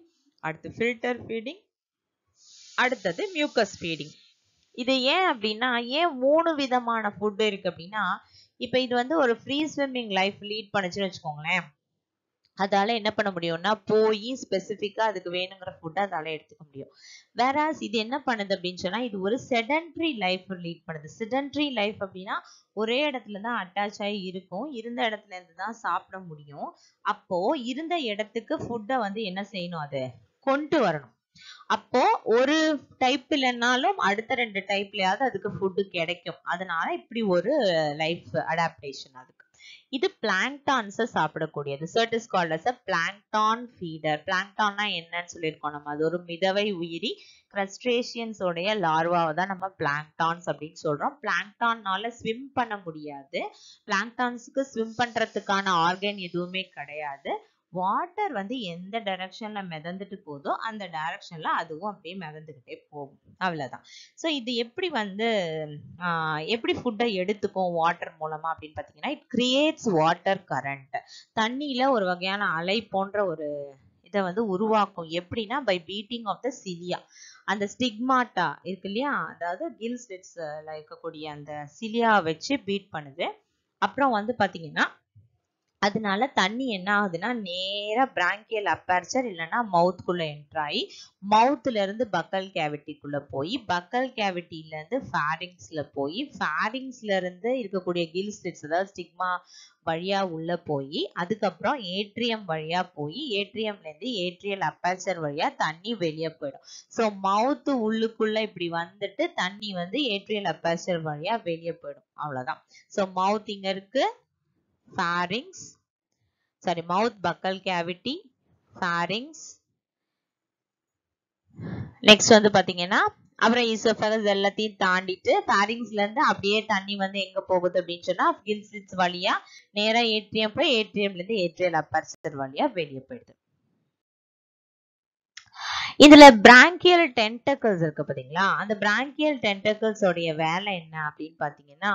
அடுத்து ஃபில்டர் ஃபீடிங் அடுத்தது மியூக்கஸ் ஃபீடிங் இது ஏன் அப்படின்னா ஏன் மூணு விதமான ஃபுட் இருக்கு அப்படின்னா இப்போ இது வந்து ஒரு ஃப்ரீ ஸ்விம்மிங் லைஃப் லீட் பண்ணுச்சுன்னு வச்சுக்கோங்களேன் அதால என்ன பண்ண முடியும்னா போய் ஸ்பெசிஃபிக்கா அதுக்கு வேணுங்கிற ஃபுட் அதால எடுத்துக்க முடியும் வேற இது என்ன பண்ணுது அப்படின்னு சொன்னா இது ஒரு செடன்ட்ரி லைஃப் லீட் பண்ணுது செடன்ட்ரி லைஃப் அப்படின்னா ஒரே இடத்துல தான் அட்டாச் ஆகி இருக்கும் இருந்த இடத்துல இருந்து தான் சாப்பிட முடியும் அப்போ இருந்த இடத்துக்கு ஃபுட்டை வந்து என்ன செய்யணும் அது கொண்டு வரணும் அப்போ ஒரு டைப் இல்லைனாலும் அடுத்த ரெண்டு டைப்லயாவது அதுக்கு ஃபுட்டு கிடைக்கும் அதனால இப்படி ஒரு லைஃப் அடாப்டேஷன் அதுக்கு இது பிளாங்டான்ஸை சாப்பிடக்கூடியது சர்ட் is called as a plankton feeder பிளாங்டான்னா என்னன்னு சொல்லியிருக்கோம் நம்ம அது ஒரு மிதவை உயிரி கிரஸ்ட்ரேஷியன்ஸோடைய லார்வாவை தான் நம்ம பிளாங்டான்ஸ் அப்படின்னு சொல்றோம் பிளாங்டான்னால ஸ்விம் பண்ண முடியாது பிளாங்டான்ஸுக்கு ஸ்விம் பண்றதுக்கான ஆர்கன் எதுவுமே கிடையாது வாட்டர் வந்து எந்த டைரக்ஷன்ல மிதந்துட்டு போதோ அந்த டைரக்ஷன்ல அதுவும் அப்படியே மிதந்துக்கிட்டே போகும் அவ்வளவுதான் ஸோ இது எப்படி வந்து எப்படி ஃபுட்டை எடுத்துக்கும் வாட்டர் மூலமா அப்படின்னு பார்த்தீங்கன்னா இட் கிரியேட்ஸ் வாட்டர் கரண்ட் தண்ணியில ஒரு வகையான அலை போன்ற ஒரு இதை வந்து உருவாக்கும் எப்படின்னா by beating of the cilia அந்த ஸ்டிக்மாட்டா இருக்கு இல்லையா அதாவது கில் ஸ்லிட்ஸ்ல இருக்கக்கூடிய அந்த சிலியா வச்சு பீட் பண்ணுது அப்புறம் வந்து பாத்தீங்கன்னா அதனால தண்ணி என்ன ஆகுதுன்னா நேரா பிராங்கியல் அப்பேர்ச்சர் இல்லைன்னா மவுத்குள்ள என்ட்ராயி மவுத்ல இருந்து பக்கல் கேவிட்டிக்குள்ள போய் பக்கல் கேவிட்டில இருந்து ஃபேரிங்ஸ்ல போய் ஃபேரிங்ஸ்ல இருந்து இருக்கக்கூடிய கில் ஸ்லிட்ஸ் அதாவது ஸ்டிக்மா வழியா உள்ள போய் அதுக்கப்புறம் ஏட்ரியம் வழியா போய் ஏட்ரியம்ல இருந்து ஏட்ரியல் அப்பேச்சர் வழியா தண்ணி வெளியே போயிடும் ஸோ மவுத் உள்ளுக்குள்ள இப்படி வந்துட்டு தண்ணி வந்து ஏட்ரியல் அப்பேச்சர் வழியா வெளியே போயிடும் அவ்வளவுதான் ஸோ மவுத் இங்க இருக்கு pharynx sorry mouth buccal cavity pharynx next வந்து பாத்தீங்கன்னா அப்புறம் ஈசோஃபகஸ் எல்லாத்தையும் தாண்டிட்டு pharynxல இருந்து அப்படியே தண்ணி வந்து எங்க போகுது அப்படின்னு சொன்னா கில்சிட்ஸ் வழியா நேரா ஏட்ரியம் போய் ஏட்ரியம்ல இருந்து ஏட்ரியல் அப்பர்சர் வழியா வெளியே போயிடுது இதுல பிராங்கியல் டென்டக்கிள்ஸ் இருக்கு பாத்தீங்களா அந்த பிராங்கியல் டென்டக்கிள்ஸ் உடைய வேலை என்ன அப்படின்னு பாத்தீங்கன்னா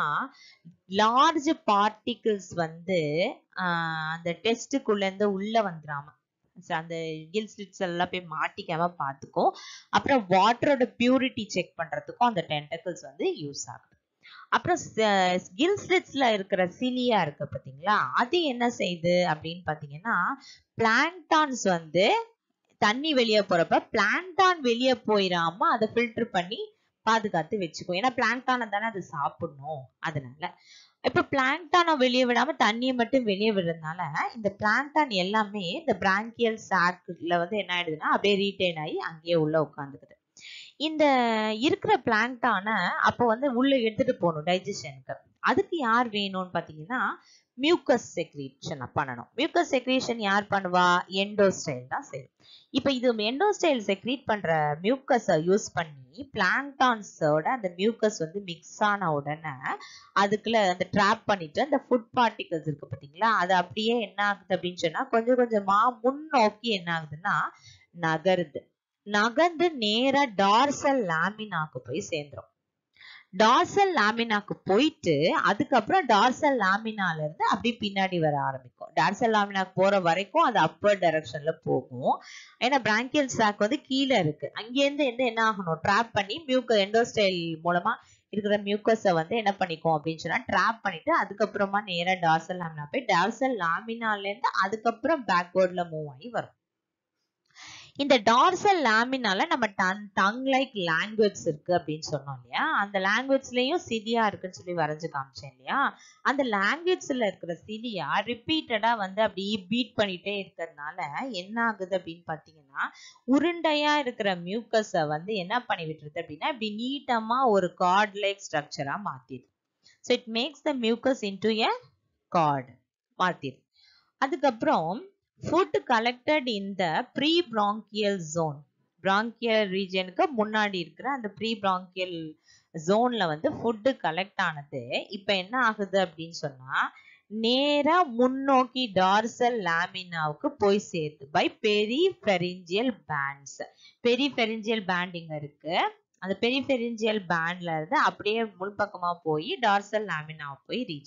லார்ஜ் பார்ட்டிகிள்ஸ் வந்து அந்த டெஸ்ட்டுக்குள்ள இருந்து உள்ள வந்துடாம அந்த கில் ஸ்லிட்ஸ் எல்லாம் போய் மாட்டிக்காம பார்த்துக்கும் அப்புறம் வாட்டரோட பியூரிட்டி செக் பண்றதுக்கும் அந்த டென்டக்கிள்ஸ் வந்து யூஸ் ஆகுது அப்புறம் கில் ஸ்லிட்ஸ்ல இருக்கிற சிலியா இருக்கு பாத்தீங்களா அது என்ன செய்யுது அப்படின்னு பாத்தீங்கன்னா பிளாங்டான்ஸ் வந்து தண்ணி வெளியே போறப்ப பிளான்டான் வெளியே போயிடாம அதை ஃபில்டர் பண்ணி பாதுகாத்து வச்சுக்கும் ஏன்னா பிளான்டானை தானே அது சாப்பிடணும் அதனால இப்ப பிளான்டானை வெளியே விடாம தண்ணியை மட்டும் வெளியே விடுறதுனால இந்த பிளான்டான் எல்லாமே இந்த பிராங்கியல் சாக்ல வந்து என்ன ஆயிடுதுன்னா அப்படியே ரீட்டைன் ஆகி அங்கேயே உள்ள உட்காந்துக்குது இந்த இருக்கிற பிளான்டானை அப்போ வந்து உள்ள எடுத்துட்டு போகணும் டைஜஷனுக்கு அதுக்கு யார் வேணும்னு பாத்தீங்கன்னா மியூக்கஸ் செக்ரீஷன் பண்ணணும் மியூக்கஸ் செக்ரீஷன் யார் பண்ணுவா எண்டோஸ்டைல் தான் செய்யும் இப்போ இது எண்டோஸ்டைல் செக்ரீட் பண்ற மியூக்கஸை யூஸ் பண்ணி பிளாங்டான்ஸோட அந்த மியூக்கஸ் வந்து மிக்ஸ் ஆன உடனே அதுக்குள்ள அந்த ட்ராப் பண்ணிட்டு அந்த ஃபுட் பார்ட்டிகல்ஸ் இருக்கு பாத்தீங்களா அது அப்படியே என்ன ஆகுது அப்படின்னு சொன்னா கொஞ்சம் கொஞ்சமா முன்னோக்கி என்ன ஆகுதுன்னா நகருது நகர்ந்து நேரா டார்சல் லாமினாக்கு போய் சேர்ந்துரும் டார்சல் லாமினாக்கு போயிட்டு அதுக்கப்புறம் டார்சல் லாமினால இருந்து அப்படி பின்னாடி வர ஆரம்பிக்கும் டார்சல் லாமினாக்கு போற வரைக்கும் அது அப்பர் டைரக்ஷன்ல போகும் ஏன்னா பிராங்கியல் சாக் வந்து கீழே இருக்கு அங்கேருந்து இருந்து என்ன ஆகணும் ட்ராப் பண்ணி மியூக்க எண்டோஸ்டைல் மூலமா இருக்கிற மியூக்கஸை வந்து என்ன பண்ணிக்கும் அப்படின்னு சொன்னா ட்ராப் பண்ணிட்டு அதுக்கப்புறமா நேரா டார்சல் லாமினா போய் டார்சல் லாமினால இருந்து அதுக்கப்புறம் பேக்வேர்ட்ல மூவ் ஆகி வரும் இந்த டார்சல் லாமினால நம்ம டன் டங் லைக் லாங்குவேஜ் இருக்கு அப்படின்னு சொன்னோம் இல்லையா அந்த லாங்குவேஜ்லயும் சிலியா இருக்குன்னு சொல்லி வரைஞ்சு காமிச்சேன் இல்லையா அந்த லாங்குவேஜ்ல இருக்கிற சிலியா ரிப்பீட்டடா வந்து அப்படி பீட் பண்ணிட்டே இருக்கிறதுனால என்ன ஆகுது அப்படின்னு பாத்தீங்கன்னா உருண்டையா இருக்கிற மியூக்கஸ வந்து என்ன பண்ணி விட்டுருது அப்படின்னா இப்படி நீட்டமா ஒரு கார்ட் லைக் ஸ்ட்ரக்சரா மாத்திடுது so it makes the mucus into a cord மாத்திடுது அதுக்கப்புறம் food collected in the pre branchial zone branchial ரீஜனுக்கு முன்னாடி இருக்கிற அந்த ப்ரீ பிராங்கியல் ஜோன்ல வந்து ஃபுட்டு கலெக்ட் ஆனது இப்போ என்ன ஆகுது அப்படின்னு சொன்னா நேரா முன்னோக்கி டார்சல் லாமினாவுக்கு போய் சேருது by peripharyngeal bands peripharyngeal band இங்க இருக்கு அந்த பெரிஃபெரிஞ்சியல் பேண்ட்ல இருந்து அப்படியே முன்பக்கமா போய் டார்சல் லாமினாவை போய் ரீச் ஆகுது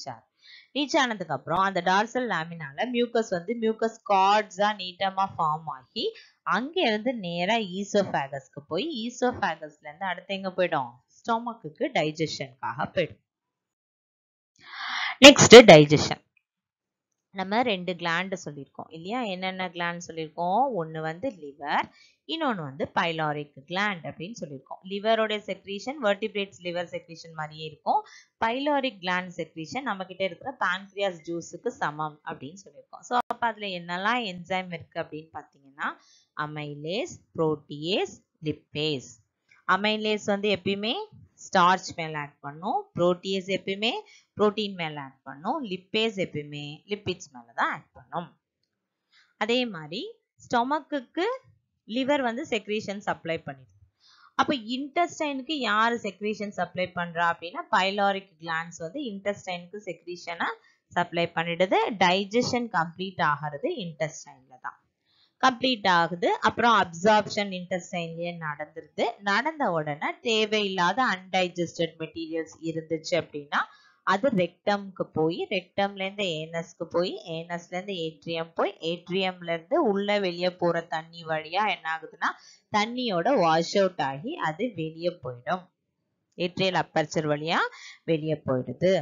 ரீச் ஆனதுக்கு அப்புறம் அந்த டார்சல் லேமினால மியூக்கஸ் வந்து மியூக்கஸ் கார்ட்ஸா நீட்டமா ஃபார்ம் ஆகி அங்க இருந்து நேரா ஈசோஃபேகஸ்க்கு போய் ஈசோஃபேகஸ்ல இருந்து அடுத்து எங்க போயிடும் ஸ்டொமக்குக்கு டைஜஷனுக்காக போயிடும் நெக்ஸ்ட் டைஜஷன் நம்ம ரெண்டு கிளாண்ட் சொல்லியிருக்கோம் இல்லையா என்னென்ன கிளாண்ட் சொல்லியிருக்கோம் ஒன்று வந்து லிவர் இன்னொன்று வந்து பைலாரிக் கிளாண்ட் அப்படின்னு சொல்லியிருக்கோம் லிவரோட செக்ரீஷன் வெர்டிபிரேட்ஸ் லிவர் செக்ரீஷன் மாதிரியே இருக்கும் பைலாரிக் கிளாண்ட் செக்ரீஷன் நம்ம கிட்ட இருக்கிற பான்க்ரியாஸ் ஜூஸுக்கு சமம் அப்படின்னு சொல்லியிருக்கோம் ஸோ அப்போ அதில் என்னெல்லாம் என்சைம் இருக்கு அப்படின்னு பார்த்தீங்கன்னா அமைலேஸ் புரோட்டியேஸ் லிப்பேஸ் அமைலேஸ் வந்து எப்பயுமே ஸ்டார்ச் மேல ஆட் பண்ணும் புரோட்டியேஸ் எப்பயுமே புரோட்டீன் மேல ஆட் பண்ணும் லிப்பேஸ் எப்பயுமே லிப்பிட்ஸ் மேல தான் ஆட் பண்ணும் அதே மாதிரி ஸ்டொமக்குக்கு லிவர் வந்து செக்ரீஷன் சப்ளை பண்ணிடும் அப்போ இன்டெஸ்டைனுக்கு யார் செக்ரீஷன் சப்ளை பண்றா அப்படின்னா பைலாரிக் கிளான்ஸ் வந்து இன்டெஸ்டைனுக்கு செக்ரீஷனை சப்ளை பண்ணிடுது டைஜஷன் கம்ப்ளீட் ஆகிறது இன்டெஸ்டைன்ல தான் கம்ப்ளீட் ஆகுது அப்புறம் அப்சார்ப்ஷன் இன்டெஸ்டைன்லயே நடந்துருது நடந்த உடனே தேவையில்லாத அன்டைஜஸ்டட் மெட்டீரியல்ஸ் இருந்துச்சு அப்படின்னா அது ரெக்டம்க்கு போய் ரெக்டம்ல இருந்து ஏனஸ்க்கு போய் ஏனஸ்ல இருந்து ஏட்ரியம் போய் ஏட்ரியம்ல இருந்து உள்ள வெளியே போற தண்ணி வழியா என்ன ஆகுதுன்னா தண்ணியோட வாஷ் அவுட் ஆகி அது வெளியே போயிடும் ஏட்ரியல் அப்பர்ச்சர் வழியா வெளியே போயிடுது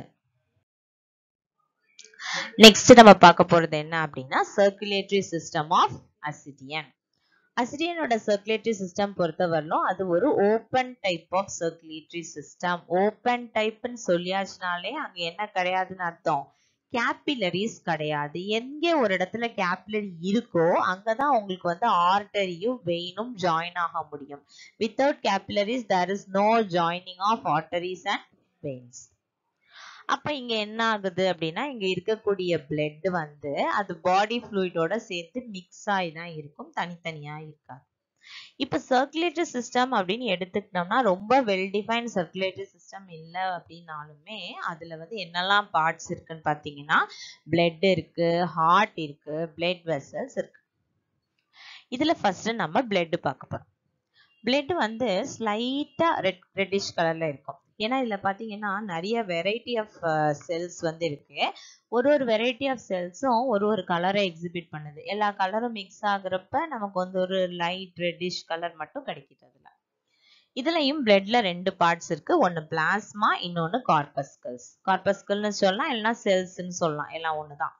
நெக்ஸ்ட் நம்ம பார்க்க போறது என்ன அப்படின்னா சர்க்குலேட்டரி சிஸ்டம் ஆஃப் அசிடியன் அசிடியனோட சர்க்குலேட்டரி சிஸ்டம் பொறுத்தவரையிலும் அது ஒரு open type of circulatory system open டைப்னு சொல்லியாச்சுனாலே அங்க என்ன கிடையாதுன்னு அர்த்தம் கேபிலரிஸ் கிடையாது எங்க ஒரு இடத்துல கேபிலரி இருக்கோ அங்கதான் உங்களுக்கு வந்து ஆர்டரியும் வெயினும் ஜாயின் ஆக முடியும் without capillaries there is no joining of arteries and veins அப்ப இங்க என்ன ஆகுது அப்படின்னா இங்க இருக்கக்கூடிய பிளட் வந்து அது பாடி ஃப்ளூயிடோட சேர்த்து மிக்ஸ் ஆகி தான் இருக்கும் தனித்தனியா இருக்காது இப்ப சர்க்குலேட்டரி சிஸ்டம் அப்படின்னு எடுத்துக்கிட்டோம்னா ரொம்ப வெல் டிஃபைன் சர்க்குலேட்டரி சிஸ்டம் இல்லை அப்படின்னாலுமே அதுல வந்து என்னெல்லாம் பார்ட்ஸ் இருக்குன்னு பாத்தீங்கன்னா பிளட் இருக்கு ஹார்ட் இருக்கு பிளட் வெசல்ஸ் இருக்கு இதுல ஃபர்ஸ்ட் நம்ம பிளட் பார்க்க போறோம் பிளட் வந்து ஸ்லைட்டா ரெட் ரெட்டிஷ் கலர்ல இருக்கும் ஏன்னா இதுல பாத்தீங்கன்னா நிறைய வெரைட்டி ஆஃப் செல்ஸ் வந்து இருக்கு ஒரு ஒரு வெரைட்டி ஆஃப் செல்ஸும் ஒரு ஒரு கலரை எக்ஸிபிட் பண்ணுது எல்லா கலரும் மிக்ஸ் ஆகுறப்ப நமக்கு வந்து ஒரு லைட் ரெட்டிஷ் கலர் மட்டும் கிடைக்குது அதுல இதுலயும் பிளட்ல ரெண்டு பார்ட்ஸ் இருக்கு ஒன்னு பிளாஸ்மா இன்னொன்னு கார்பஸ்கல்ஸ் கார்பஸ்கல்னு சொல்லலாம் இல்லைன்னா செல்ஸ்ன்னு சொல்லலாம் எல்லாம் ஒண்ணுதான்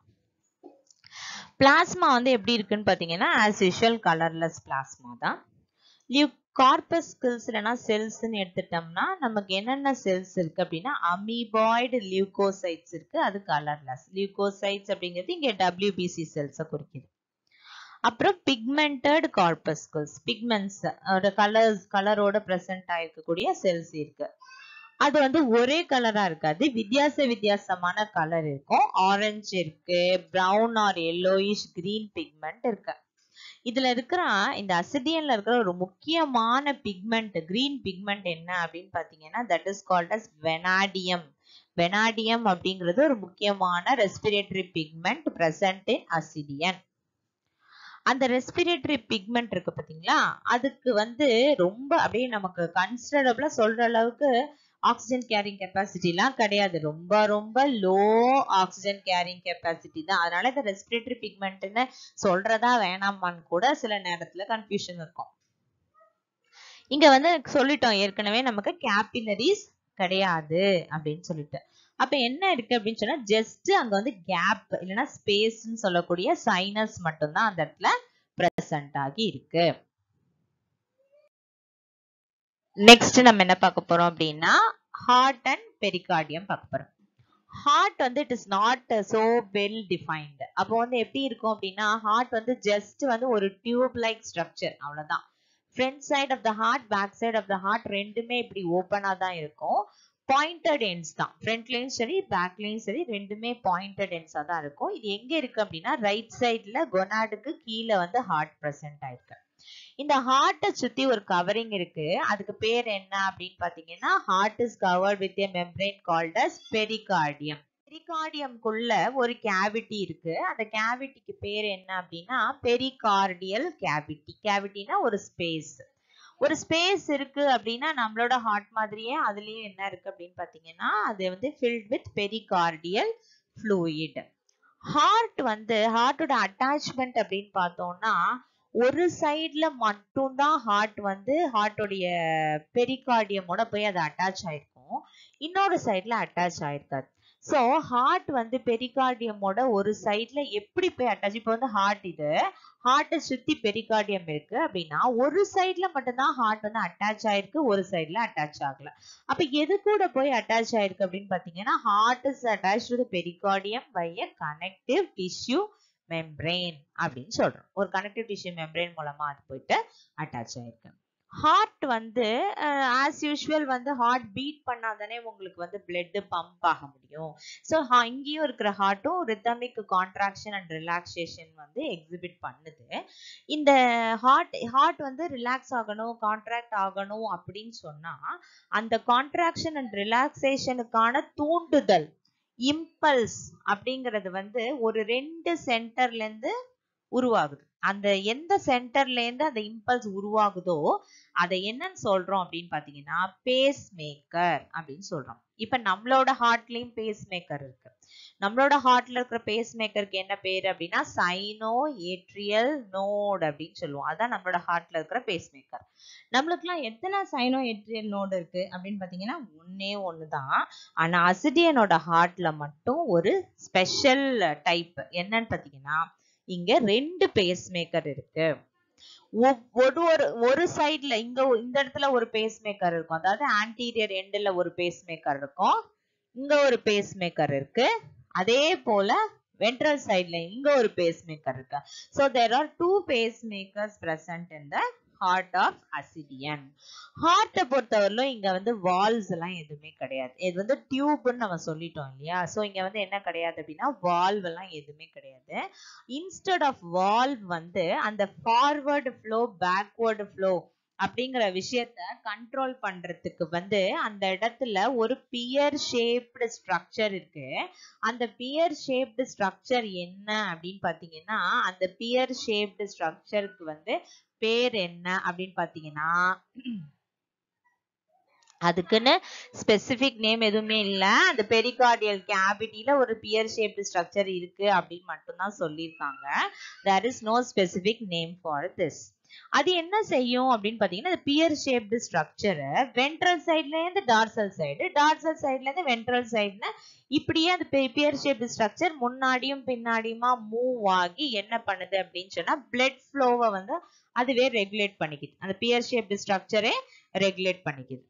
பிளாஸ்மா வந்து எப்படி இருக்குன்னு பாத்தீங்கன்னா ஆஸ் யூஷுவல் கலர்லெஸ் பிளாஸ்மா தான் லியூ கார்பஸ்கிள்ஸ் இல்லைன்னா செல்ஸ்ன்னு எடுத்துட்டோம்னா நமக்கு என்னென்ன செல்ஸ் இருக்கு அப்படின்னா அமீபாய்டு லியூகோசைட்ஸ் இருக்கு அது கலர்லெஸ் லியூகோசைட்ஸ் அப்படிங்கிறது இங்க டபிள்யூபிசி செல்ஸை குறிக்குது அப்புறம் பிக்மெண்டட் கார்பஸ்கிள்ஸ் பிக்மெண்ட்ஸ் கலர்ஸ் கலரோட பிரசன்ட் ஆயிருக்கக்கூடிய செல்ஸ் இருக்கு அது வந்து ஒரே கலரா இருக்காது வித்தியாச வித்தியாசமான கலர் இருக்கும் ஆரஞ்சு இருக்கு brown or yellowish green pigment இருக்கு இதுல இருக்கிற இந்த அசிடியன்ல இருக்கிற ஒரு முக்கியமான பிக்மெண்ட் கிரீன் பிக்மெண்ட் என்ன அப்படின்னு பாத்தீங்கன்னா that is called as vanadium vanadium அப்படிங்கிறது ஒரு முக்கியமான respiratory pigment present in ascidian அந்த ரெஸ்பிரேட்டரி பிக்மெண்ட் இருக்கு பாத்தீங்களா அதுக்கு வந்து ரொம்ப அப்படியே நமக்கு கன்சிடரபிளா சொல்ற அளவுக்கு ஆக்சிஜன் கேரிங் கெப்பாசிட்டி எல்லாம் கிடையாது ரொம்ப ரொம்ப லோ ஆக்சிஜன் கேரிங் கெப்பாசிட்டி தான் அதனால இந்த ரெஸ்பிரேட்டரி பிக்மெண்ட்னு சொல்றதா வேணாமான்னு கூட சில நேரத்துல கன்ஃபியூஷன் இருக்கும் இங்க வந்து சொல்லிட்டோம் ஏற்கனவே நமக்கு கேபிலரிஸ் கிடையாது அப்படின்னு சொல்லிட்டு அப்ப என்ன இருக்கு அப்படின்னு சொன்னா ஜஸ்ட் அங்க வந்து கேப் இல்லைன்னா ஸ்பேஸ்ன்னு சொல்லக்கூடிய சைனஸ் மட்டும்தான் அந்த இடத்துல பிரசன்ட் ஆகி இருக்கு நெக்ஸ்ட் நம்ம என்ன பார்க்க போறோம் அப்படின்னா ஹார்ட் அண்ட் பெரிகார்டியம் பார்க்க போறோம் ஹார்ட் வந்து it is not so well defined அப்போ வந்து எப்படி இருக்கும் அப்படின்னா ஹார்ட் வந்து ஜஸ்ட் வந்து ஒரு டியூப் லைக் ஸ்ட்ரக்சர் அவ்வளவுதான் front side of the heart back side of the heart ரெண்டுமே இப்படி ஓப்பனா தான் இருக்கும் பாயிண்டட் எண்ட்ஸ் தான் ஃப்ரண்ட்லயும் சரி பேக்லயும் சரி ரெண்டுமே பாயிண்டட் எண்ட்ஸா தான் இருக்கும் இது எங்க இருக்கு அப்படின்னா ரைட் சைட்ல கொனாடுக்கு கீழே வந்து ஹார்ட் பிரசன்ட் ஆயிருக்கு இந்த ஹார்ட்டை சுத்தி ஒரு கவரிங் இருக்கு அதுக்கு பேர் என்ன அப்படின்னு பாத்தீங்கன்னா heart is covered with a membrane called as pericardium பெரிகார்டியம்குள்ள ஒரு கேவிட்டி இருக்கு அந்த கேவிட்டிக்கு பேர் என்ன அப்படின்னா பெரிகார்டியல் கேவிட்டி கேவிட்டினா ஒரு ஸ்பேஸ் ஒரு ஸ்பேஸ் இருக்கு அப்படின்னா நம்மளோட ஹார்ட் மாதிரியே அதுலயும் என்ன இருக்கு அப்படின்னு பாத்தீங்கன்னா அது வந்து filled with pericardial fluid heart வந்து ஹார்ட்டோட அட்டாச்மெண்ட் அப்படின்னு பார்த்தோம்னா ஒரு சைட்ல மட்டும்தான் ஹார்ட் வந்து ஹார்ட்டோடைய பெரிகார்டியமோட போய் அது அட்டாச் ஆயிருக்கும் இன்னொரு சைட்ல அட்டாச் ஆயிருக்காது ஸோ ஹார்ட் வந்து பெரிகார்டியமோட ஒரு சைட்ல எப்படி போய் அட்டாச் இப்போ வந்து ஹார்ட் இது ஹார்ட்டை சுத்தி பெரிகார்டியம் இருக்கு அப்படின்னா ஒரு சைட்ல மட்டும்தான் ஹார்ட் வந்து அட்டாச் ஆயிருக்கு ஒரு சைட்ல அட்டாச் ஆகல அப்ப எது கூட போய் அட்டாச் ஆயிருக்கு அப்படின்னு பாத்தீங்கன்னா heart is attach to pericardium by a connective tissue membrane அப்படின்னு சொல்றோம் ஒரு கனெக்டிவ் டிஷ்யூ மெம்பரேன் மூலமா அது போயிட்டு அட்டாச் ஆயிருக்கு ஹார்ட் வந்து ஆஸ் யூஷுவல் வந்து ஹார்ட் பீட் பண்ணாதானே உங்களுக்கு வந்து பிளட் பம்ப் ஆக முடியும் ஸோ இங்கேயும் இருக்கிற ஹார்ட்டும் ரித்தமிக் கான்ட்ராக்ஷன் அண்ட் ரிலாக்ஸேஷன் வந்து எக்ஸிபிட் பண்ணுது இந்த ஹார்ட் ஹார்ட் வந்து ரிலாக்ஸ் ஆகணும் கான்ட்ராக்ட் ஆகணும் அப்படின்னு சொன்னா அந்த கான்ட்ராக்ஷன் அண்ட் ரிலாக்ஸேஷனுக்கான தூண்டுதல் இம்பல்ஸ் அப்படிங்கிறது வந்து ஒரு ரெண்டு சென்டர்ல இருந்து உருவாகுது அந்த எந்த சென்டர்ல இருந்து அந்த இம்பல்ஸ் உருவாகுதோ அதை என்னன்னு சொல்றோம் அப்படின்னு பாத்தீங்கன்னா பேஸ் மேக்கர் அப்படின்னு சொல்றோம் இப்ப நம்மளோட ஹார்ட்லயும் பேஸ் மேக்கர் இருக்கு நம்மளோட ஹார்ட்ல இருக்கிற பேஸ் மேக்கருக்கு என்ன பேர் அப்படின்னா சைனோ ஏட்ரியல் நோட் அப்படின்னு சொல்லுவோம் அதான் நம்மளோட ஹார்ட்ல இருக்கிற பேஸ் மேக்கர் நம்மளுக்குலாம் எத்தனை சைனோ ஏட்ரியல் நோடு இருக்கு அப்படின்னு பாத்தீங்கன்னா ஒன்னே ஒண்ணுதான் ஆனா அசிடியனோட ஹார்ட்ல மட்டும் ஒரு ஸ்பெஷல் டைப் என்னன்னு பாத்தீங்கன்னா இங்க ரெண்டு பேஸ் மேக்கர் இருக்கு ஒரு ஒரு ஒரு சைட்ல இங்க இந்த இடத்துல ஒரு பேஸ் மேக்கர் இருக்கும் அதாவது ஆன்டீரியர் எண்ட்ல ஒரு பேஸ் மேக்கர் இருக்கும் இங்க ஒரு பேஸ் மேக்கர் இருக்கு அதே போல வென்ட்ரல் சைட்ல இங்க ஒரு பேஸ் மேக்கர் இருக்கு so there are two pacemakers present in the heart of ascidian ஹார்ட்டை பொறுத்தவரையிலும் இங்க வந்து வால்ஸ் எல்லாம் எதுவுமே கிடையாது இது வந்து டியூப்னு நம்ம சொல்லிட்டோம் இல்லையா ஸோ இங்க வந்து என்ன கிடையாது அப்படின்னா வால்வ் எல்லாம் எதுவுமே கிடையாது இன்ஸ்டெட் ஆஃப் வால்வ் வந்து அந்த ஃபார்வர்டு ஃப்ளோ பேக்வர்டு ஃப்ளோ அப்படிங்கிற விஷயத்த கண்ட்ரோல் பண்றதுக்கு வந்து அந்த இடத்துல ஒரு பியர் ஷேப்டு ஸ்ட்ரக்சர் இருக்கு அந்த பியர் ஷேப்டு ஸ்ட்ரக்சர் என்ன அப்படின்னு பாத்தீங்கன்னா அந்த பியர் ஷேப்டு ஸ்ட்ரக்சருக்கு வந்து பேர் என்ன அப்படின்னு பாத்தீங்கன்னா அதுக்குன்னு ஸ்பெசிபிக் நேம் எதுவுமே இல்ல அந்த பெரிகார்டியல் கேவிட்டில ஒரு பியர் ஷேப்டு ஸ்ட்ரக்சர் இருக்கு அப்படின்னு மட்டும்தான் சொல்லியிருக்காங்க there is no specific name for this அது என்ன செய்யும் அப்படின்னு பாத்தீங்கன்னா இந்த பியர் ஷேப்டு ஸ்ட்ரக்சரை வென்ட்ரல் சைட்ல இருந்து டார்சல் சைடு டார்சல் சைட்ல இருந்து வென்ட்ரல் சைடுன்னு இப்படியே அந்த பியர் ஷேப்டு ஸ்ட்ரக்சர் முன்னாடியும் பின்னாடியுமா மூவ் ஆகி என்ன பண்ணுது அப்படின்னு சொன்னா பிளட் ஃப்ளோவை வந்து அதுவே ரெகுலேட் பண்ணிக்குது அந்த பியர் ஷேப்டு ஸ்ட்ரக்சரே ரெகுலேட் பண்ணிக்குது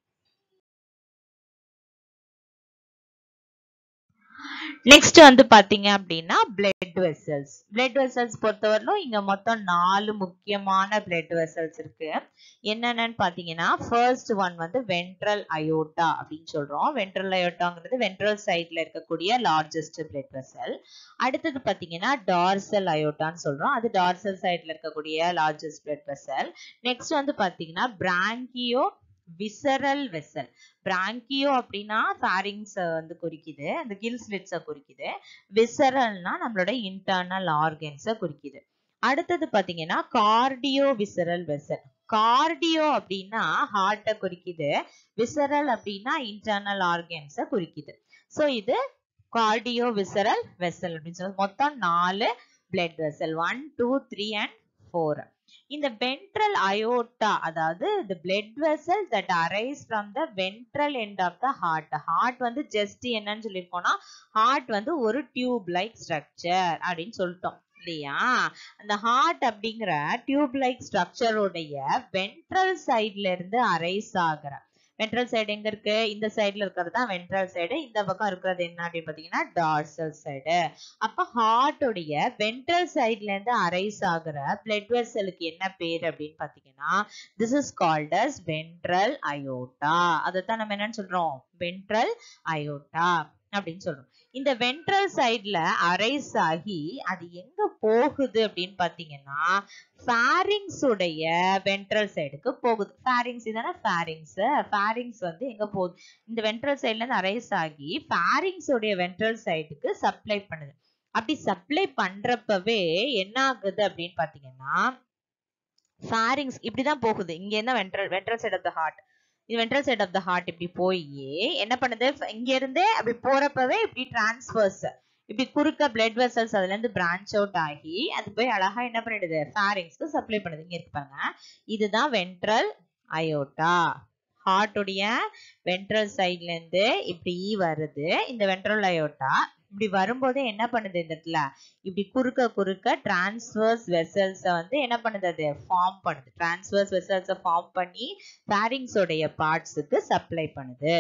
நெக்ஸ்ட் வந்து பாத்தீங்க அப்படின்னா பிளட் வெசல்ஸ் பிளட் வெசல்ஸ் பொறுத்தவரையிலும் இங்க மொத்தம் நாலு முக்கியமான பிளட் வெசல்ஸ் இருக்கு என்னென்னு பாத்தீங்கன்னா ஃபர்ஸ்ட் ஒன் வந்து வென்ட்ரல் அயோட்டா அப்படின்னு சொல்றோம் வென்ட்ரல் அயோட்டாங்கிறது வென்ட்ரல் சைட்ல இருக்கக்கூடிய லார்ஜஸ்ட் பிளட் வெசல் அடுத்தது பாத்தீங்கன்னா டார்சல் அயோட்டான்னு சொல்றோம் அது டார்சல் சைட்ல இருக்கக்கூடிய லார்ஜஸ்ட் பிளட் வெசல் நெக்ஸ்ட் வந்து பாத்தீங்கன்னா பிராங்கியோ விசரல் வெசல் பிராங்கியோ அப்படின்னா ஃபேரிங்ஸ் வந்து குறிக்குது அந்த கில் ஸ்லிட்ஸை குறிக்குது விசரல்னா நம்மளோட இன்டர்னல் ஆர்கன்ஸை குறிக்குது அடுத்தது பாத்தீங்கன்னா கார்டியோ விசரல் வெசல் கார்டியோ அப்படின்னா ஹார்ட்டை குறிக்குது விசரல் அப்படின்னா இன்டர்னல் ஆர்கன்ஸை குறிக்குது ஸோ இது கார்டியோ விசரல் வெசல் அப்படின்னு சொல்லி மொத்தம் நாலு blood vessel one two three and four இந்த வென்ட்ரல் அயோட்டா அதாவது the blood vessel that arise from the ventral end of the heart heart வந்து ஜஸ்ட் என்னன்னு சொல்லியிருக்கோம்னா ஹார்ட் வந்து ஒரு டியூப் லைக் ஸ்ட்ரக்சர் அப்படின்னு சொல்லிட்டோம் இல்லையா அந்த ஹார்ட் அப்படிங்கிற டியூப் லைக் ஸ்ட்ரக்சருடைய வென்ட்ரல் சைட்ல இருந்து அரைஸ் ஆகிற வென்ட்ரல் சைடு எங்க இருக்கு இந்த சைடுல இருக்கிறது தான் வென்ட்ரல் சைடு இந்த பக்கம் இருக்கிறது என்ன அப்படின்னு பாத்தீங்கன்னா டார்சல் சைடு அப்ப ஹார்ட்டுடைய வென்ட்ரல் சைட்ல இருந்து அரைஸ் ஆகுற பிளட் வெசலுக்கு என்ன பேர் அப்படின்னு பாத்தீங்கன்னா this is called as ventral aorta அதைத்தான் நம்ம என்னன்னு சொல்றோம் வென்ட்ரல் அயோட்டா அப்படின்னு சொல்றோம் இந்த வென்ட்ரல் சைட்ல அரைஸ் ஆகி அது எங்க போகுது அப்படின்னு பாத்தீங்கன்னா ஃபேரிங்ஸ் உடைய வென்ட்ரல் சைடுக்கு போகுது ஃபேரிங்ஸ் இதான ஃபேரிங்ஸ் ஃபேரிங்ஸ் வந்து எங்க போகுது இந்த வென்ட்ரல் சைட்ல இருந்து அரைஸ் ஆகி ஃபேரிங்ஸ் உடைய வென்ட்ரல் சைடுக்கு சப்ளை பண்ணுது அப்படி சப்ளை பண்றப்பவே என்ன ஆகுது அப்படின்னு பாத்தீங்கன்னா ஃபேரிங்ஸ் இப்படிதான் போகுது இங்க என்ன ventral ventral side of the heart இது ventral side of the heart இப்படி போய் என்ன பண்ணுது இங்க இருந்தே அப்படி போறப்பவே இப்படி டிரான்ஸ்வர்ஸ் இப்படி குறுக்க பிளட் வெசல்ஸ் அதுல இருந்து பிரான்ச் அவுட் ஆகி அது போய் அழகா என்ன பண்ணிடுது ஃபேரிங்ஸ்க்கு சப்ளை பண்ணுது இங்க இருக்கு பாருங்க இதுதான் வென்ட்ரல் அயோட்டா ஹார்ட்டுடைய வென்ட்ரல் சைட்ல இருந்து இப்படி வருது இந்த வென்ட்ரல் அயோட்டா இப்படி வரும்போதே என்ன பண்ணுது இந்த இடத்துல இப்படி குறுக்க குறுக்க டிரான்ஸ்வர்ஸ் வெசல்ஸ வந்து என்ன பண்ணுது அது ஃபார்ம் பண்ணுது டிரான்ஸ்வர்ஸ் வெசல்ஸ ஃபார்ம் பண்ணி ஃபேரிங்ஸோடைய பார்ட்ஸுக்கு சப்ளை பண்ணுது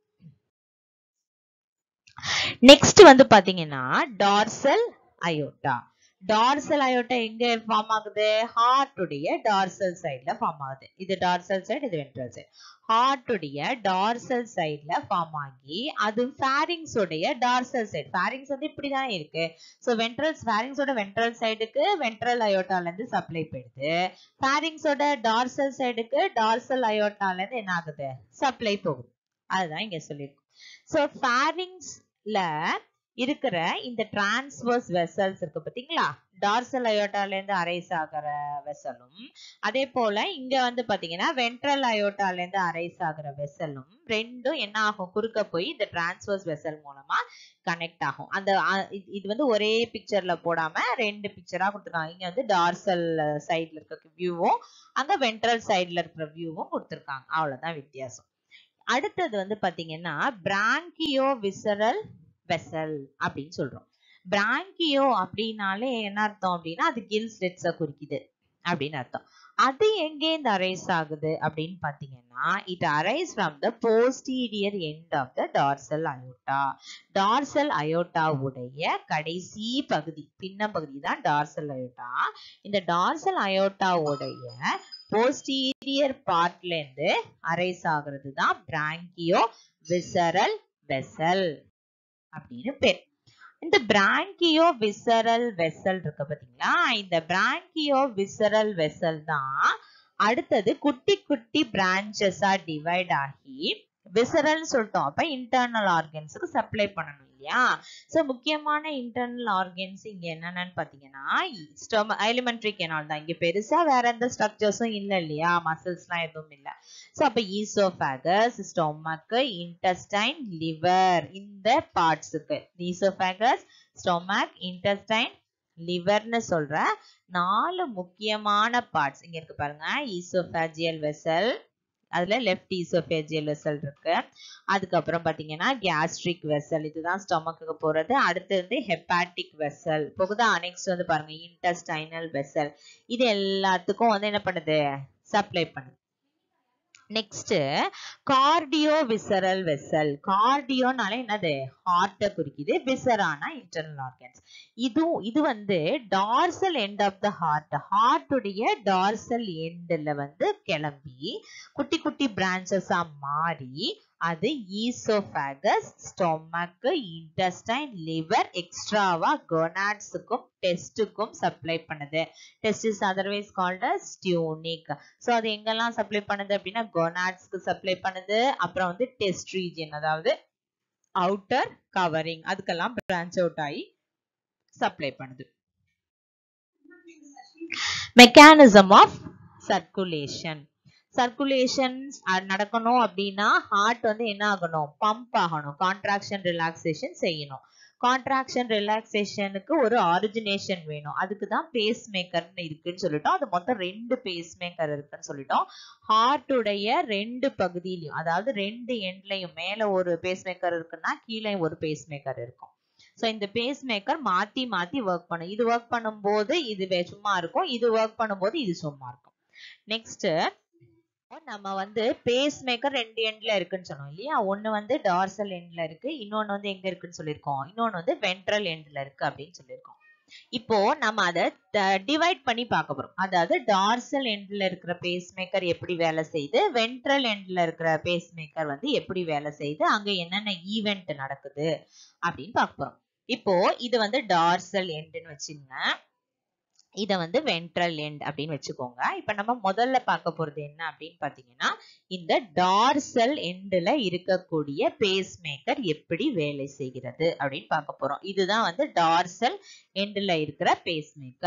நெக்ஸ்ட் வந்து பாத்தீங்கன்னா டார்சல் அயோட்டா டார்சல் அயோட்டா எங்க ஃபார்ம் ஆகுது ஹார்ட்டுடைய டார்சல் சைடுல ஃபார்ம் ஆகுது இது டார்சல் சைடு இது வென்ட்ரல் சைடு ஹார்ட்டுடைய டார்சல் சைடுல ஃபார்ம் ஆகி அது ஃபேரிங்ஸ் உடைய டார்சல் சைடு ஃபேரிங்ஸ் வந்து இப்படிதான் இருக்கு ஸோ வென்ட்ரல்ஸ் ஃபேரிங்ஸோட வென்ட்ரல் சைடுக்கு வென்ட்ரல் அயோட்டால இருந்து சப்ளை போயிடுது ஃபேரிங்ஸோட டார்சல் சைடுக்கு டார்சல் அயோட்டால இருந்து என்ன ஆகுது சப்ளை போகுது அதுதான் இங்க சொல்லியிருக்கோம் ஸோ ஃபேரிங்ஸ்ல இருக்கிற இந்த டிரான்ஸ்வர்ஸ் வெசல்ஸ் இருக்கு பாத்தீங்களா டார்சல் அயோட்டால இருந்து அரைஸ் ஆகிற வெசலும் அதே போல இங்க வந்து பாத்தீங்கன்னா வென்ட்ரல் அயோட்டால இருந்து அரைஸ் ஆகிற வெசலும் ரெண்டும் என்ன ஆகும் குறுக்க போய் இந்த டிரான்ஸ்வர்ஸ் வெசல் மூலமா கனெக்ட் ஆகும் அந்த அ- இது- இது வந்து ஒரே பிக்சர்ல போடாம ரெண்டு பிக்சரா கொடுத்துருக்காங்க இங்க வந்து டார்சல் சைட்ல இருக்க வியூவும் அங்க வென்ட்ரல் சைட்ல இருக்கிற வியூவும் கொடுத்துருக்காங்க அவ்வளவுதான் வித்தியாசம் அடுத்தது வந்து பாத்தீங்கன்னா பிராங்கியோ விசரல் வெசல் அப்படின்னு சொல்றோம் பிராங்கியோ அப்படின்னாலே என்ன அர்த்தம் அப்படின்னா அது கில் ஸ்லிட்ஸ குறிக்குது அப்படின்னு அர்த்தம் அது எங்கே இந்த அரைஸ் ஆகுது அப்படின்னு பாத்தீங்கன்னா it arise from the posterior end of the dorsal aorta dorsal அயோட்டாவுடைய கடைசி பகுதி பின்ன பகுதி தான் டார்சல் அயோட்டா இந்த டார்சல் அயோட்டாவுடைய போஸ்டீரியர் பார்ட்ல இருந்து அரைஸ் ஆகுறது தான் பிராங்கியோ விசரல் வெசல் அப்படின்னு பேர் இந்த பிராங்கியோ விசரல் வெசல் இருக்கு பாத்தீங்களா இந்த பிராங்கியோ விசரல் வெசல் தான் அடுத்தது குட்டி குட்டி பிரான்ச்சஸா டிவைட் ஆகி விசரல் சொல்லிட்டோம் அப்ப இன்டர்னல் ஆர்கன்ஸுக்கு சப்ளை பண்ணணும் இல்லையா சோ முக்கியமான இன்டர்னல் ஆர்கன்ஸ் இங்க என்னென்னு பாத்தீங்கன்னா ஸ்டொம எலிமெண்ட்ரி கெனால் தான் இங்க பெருசா வேற எந்த ஸ்ட்ரக்சர்ஸும் இல்ல இல்லையா மசில்ஸ்லாம் எதுவும் இல்ல சோ அப்ப ஈசோஃபேகஸ் ஸ்டொமக் இன்டெஸ்டைன் லிவர் இந்த பார்ட்ஸுக்கு ஈசோஃபேகஸ் ஸ்டொமக் இன்டெஸ்டைன் லிவர்னு சொல்ற நாலு முக்கியமான பார்ட்ஸ் இங்க இருக்கு பாருங்க ஈசோஃபேஜியல் வெசல் அதுல லெஃப்ட் ஈசோஃபேஜியல் வெசல் இருக்கு அதுக்கப்புறம் பாத்தீங்கன்னா கேஸ்ட்ரிக் வெசல் இதுதான் ஸ்டொமக்கு போறது அடுத்து வந்து ஹெப்பாட்டிக் வெசல் போகுதா நெக்ஸ்ட் வந்து பாருங்க இன்டெஸ்டைனல் வெசல் இது எல்லாத்துக்கும் வந்து என்ன பண்ணுது சப்ளை பண்ணுது நெக்ஸ்ட் கார்டியோ விசரல் வெசல் கார்டியோனால என்னது ஹார்ட்டை குறிக்குது விசரானா இன்டர்னல் ஆர்கன்ஸ் இது இது வந்து dorsal end of the heart ஹார்ட்டுடைய டார்சல் எண்ட்ல வந்து கிளம்பி குட்டி குட்டி பிரான்ச்சஸா மாறி அது ஈசோஃபேகஸ் ஸ்டொமக் இன்டெஸ்டைன் லிவர் எக்ஸ்ட்ராவா கொனாட்ஸுக்கும் டெஸ்ட்டுக்கும் சப்ளை பண்ணுது test is otherwise called as tunic so அது எங்கெல்லாம் சப்ளை பண்ணுது அப்படின்னா கொனாட்ஸ்க்கு சப்ளை பண்ணுது அப்புறம் வந்து டெஸ்ட் ரீஜன் அதாவது அவுட்டர் கவரிங் அதுக்கெல்லாம் பிரான்ச் அவுட் ஆகி சப்ளை பண்ணுது மெக்கானிசம் ஆஃப் சர்க்குலேஷன் சர்க்குலேஷன் நடக்கணும் அப்படின்னா ஹார்ட் வந்து என்ன ஆகணும் பம்ப் ஆகணும் கான்ட்ராக்ஷன் ரிலாக்ஸேஷன் செய்யணும் கான்ட்ராக்ஷன் ரிலாக்ஸேஷனுக்கு ஒரு ஆரிஜினேஷன் வேணும் அதுக்கு தான் பேஸ் மேக்கர்னு இருக்குன்னு சொல்லிட்டோம் அது மொத்தம் ரெண்டு பேஸ் மேக்கர் இருக்குன்னு சொல்லிட்டோம் ஹார்ட்டுடைய ரெண்டு பகுதியிலையும் அதாவது ரெண்டு எண்ட்லையும் மேல ஒரு பேஸ் மேக்கர் இருக்குன்னா கீழே ஒரு பேஸ் மேக்கர் இருக்கும் ஸோ இந்த பேஸ் மேக்கர் மாத்தி மாத்தி ஒர்க் பண்ணும் இது ஒர்க் பண்ணும்போது இது வே- சும்மா இருக்கும் இது ஒர்க் பண்ணும்போது இது சும்மா இருக்கும் நெக்ஸ்ட் நம்ம வந்து பேஸ் மேக்கர் ரெண்டு எண்ட்ல இருக்குன்னு சொன்னோம் இல்லையா ஒன்னு வந்து டார்சல் எண்ட்ல இருக்கு இன்னொன்னு வந்து எங்க இருக்குன்னு சொல்லியிருக்கோம் இன்னொன்னு வந்து வென்ட்ரல் எண்ட்ல இருக்கு அப்படின்னு சொல்லியிருக்கோம் இப்போ நம்ம அதை டிவைட் பண்ணி பார்க்க போறோம் அதாவது டார்சல் எண்ட்ல இருக்கிற பேஸ் மேக்கர் எப்படி வேலை செய்யுது வென்ட்ரல் எண்ட்ல இருக்கிற பேஸ் மேக்கர் வந்து எப்படி வேலை செய்யுது அங்க என்னென்ன ஈவெண்ட் நடக்குது அப்படின்னு பார்க்க போறோம் இப்போ இது வந்து டார்சல் எண்டுன்னு வச்சுங்க இத வந்து வென்ட்ரல் எண்ட் அப்படின்னு வச்சுக்கோங்க இப்ப நம்ம முதல்ல பார்க்க போறது என்ன அப்படின்னு பாத்தீங்கன்னா இந்த டார்சல் எண்டுல இருக்கக்கூடிய பேஸ் மேக்கர் எப்படி வேலை செய்கிறது அப்படின்னு பார்க்க போறோம் இதுதான் வந்து டார்சல் எண்டுல இருக்கிற பேஸ் மேக்கர்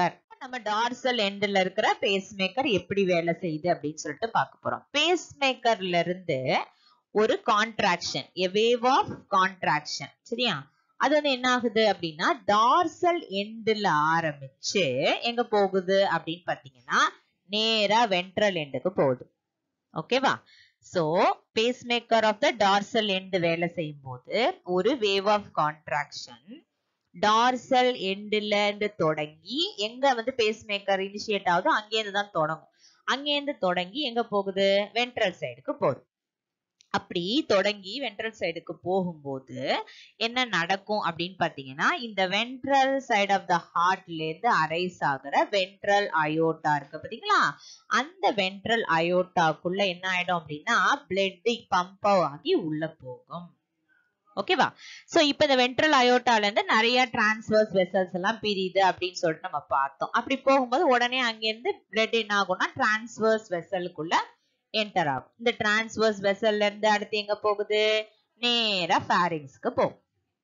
நம்ம டார்சல் எண்ட்ல இருக்கிற பேஸ் மேக்கர் எப்படி வேலை செய்யுது அப்படின்னு சொல்லிட்டு பார்க்க போறோம் பேஸ் மேக்கர்ல இருந்து ஒரு contraction a wave of contraction சரியா அது வந்து என்ன ஆகுது அப்படின்னா டார்சல் எண்ட்ல ஆரம்பிச்சு எங்க போகுது அப்படின்னு பாத்தீங்கன்னா நேரா வென்ட்ரல் எண்டுக்கு போகுது ஓகேவா so pacemaker of the dorsal end வேலை செய்யும் போது ஒரு வேவ் ஆஃப் கான்ட்ராக்ஷன் டார்சல் எண்ட்ல இருந்து தொடங்கி எங்க வந்து பேஸ் மேக்கர் இனிஷியேட் ஆகுதோ அங்கேருந்து தான் தொடங்கும் அங்கேருந்து தொடங்கி எங்க போகுது வென்ட்ரல் சைடுக்கு போகுது அப்படி தொடங்கி வென்ட்ரல் சைடுக்கு போகும்போது என்ன நடக்கும் அப்படின்னு பாத்தீங்கன்னா இந்த வென்ட்ரல் சைடு ஆஃப் த ஹார்ட்ல இருந்து அரைஸ் ஆகுற வென்ட்ரல் அயோட்டா இருக்கு பாத்தீங்களா அந்த வென்ட்ரல் அயோட்டாக்குள்ள என்ன ஆயிடும் அப்படின்னா பிளட் பம்ப் ஆகி உள்ள போகும் ஓகேவா சோ இப்ப இந்த வென்ட்ரல் அயோட்டால இருந்து நிறைய டிரான்ஸ்வர்ஸ் வெசல்ஸ் எல்லாம் பிரியுது அப்படின்னு சொல்லிட்டு நம்ம பார்த்தோம் அப்படி போகும்போது உடனே அங்க இருந்து பிளட் என்ன ஆகும்னா டிரான்ஸ்வர்ஸ் வெசலுக்குள்ள என்டர் ஆகும் இந்த டிரான்ஸ்வர்ஸ் வெசல்ல இருந்து அடுத்து எங்க போகுது நேரா ஃபேரிங்ஸ்க்கு போகும்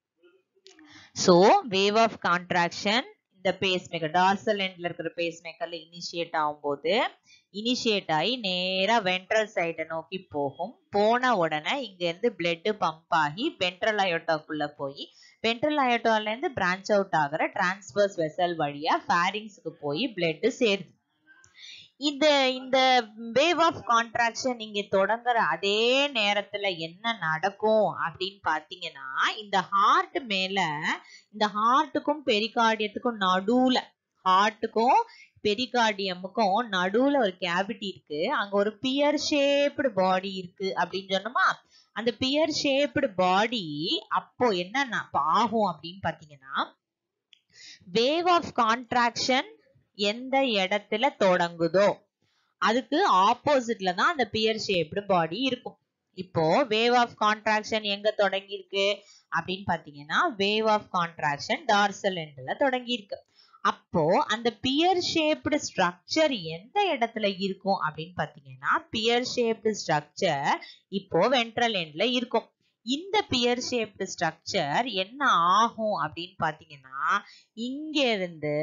சோ வேவ் ஆஃப் கான்ட்ராக்ஷன் இந்த பேஸ் மேக்கர் டார்சல் எண்ட்ல இருக்கிற பேஸ் மேக்கர்ல இனிஷியேட் ஆகும்போது இனிஷியேட் ஆகி நேரா வென்ட்ரல் சைடை நோக்கி போகும் போன உடனே இங்க இருந்து பிளட் பம்ப் ஆகி வென்ட்ரல் அயோட்டாக்குள்ள போய் வென்ட்ரல் அயோட்டால இருந்து பிரான்ச் அவுட் ஆகிற டிரான்ஸ்வர்ஸ் வெசல் வழியா ஃபேரிங்ஸ்க்கு போய் பிளட் சேருது இந்த இந்த வேவ் ஆஃப் கான்ட்ராக்ஷன் இங்க தொடங்குற அதே நேரத்துல என்ன நடக்கும் அப்படின்னு பாத்தீங்கன்னா இந்த ஹார்ட் மேல இந்த ஹார்ட்டுக்கும் பெரிகார்டியத்துக்கும் நடுவுல ஹார்ட்டுக்கும் பெரிகார்டியமுக்கும் நடுவுல ஒரு கேவிட்டி இருக்கு அங்க ஒரு பியர் ஷேப்டு பாடி இருக்கு அப்படின்னு சொன்னோமா அந்த பியர் ஷேப்டு பாடி அப்போ என்ன ஆகும் அப்படின்னு பாத்தீங்கன்னா வேவ் ஆஃப் கான்ட்ராக்ஷன் எந்த இடத்துல தொடங்குதோ அதுக்கு ஆப்போசிட்ல தான் அந்த பியர் ஷேப்டு பாடி இருக்கும் இப்போ வேவ் ஆஃப் கான்ட்ராக்ஷன் எங்க தொடங்கி இருக்கு அப்படின்னு பாத்தீங்கன்னா வேவ் ஆஃப் கான்ட்ராக்ஷன் டார்சல் எண்ட்ல தொடங்கி இருக்கு அப்போ அந்த பியர் ஷேப்டு ஸ்ட்ரக்சர் எந்த இடத்துல இருக்கும் அப்படின்னு பாத்தீங்கன்னா பியர் ஷேப்டு ஸ்ட்ரக்சர் இப்போ வென்ட்ரல் எண்ட்ல இருக்கும் இந்த பியர் ஷேப்டு ஸ்ட்ரக்சர் என்ன ஆகும் அப்படின்னு பாத்தீங்கன்னா இங்க இருந்து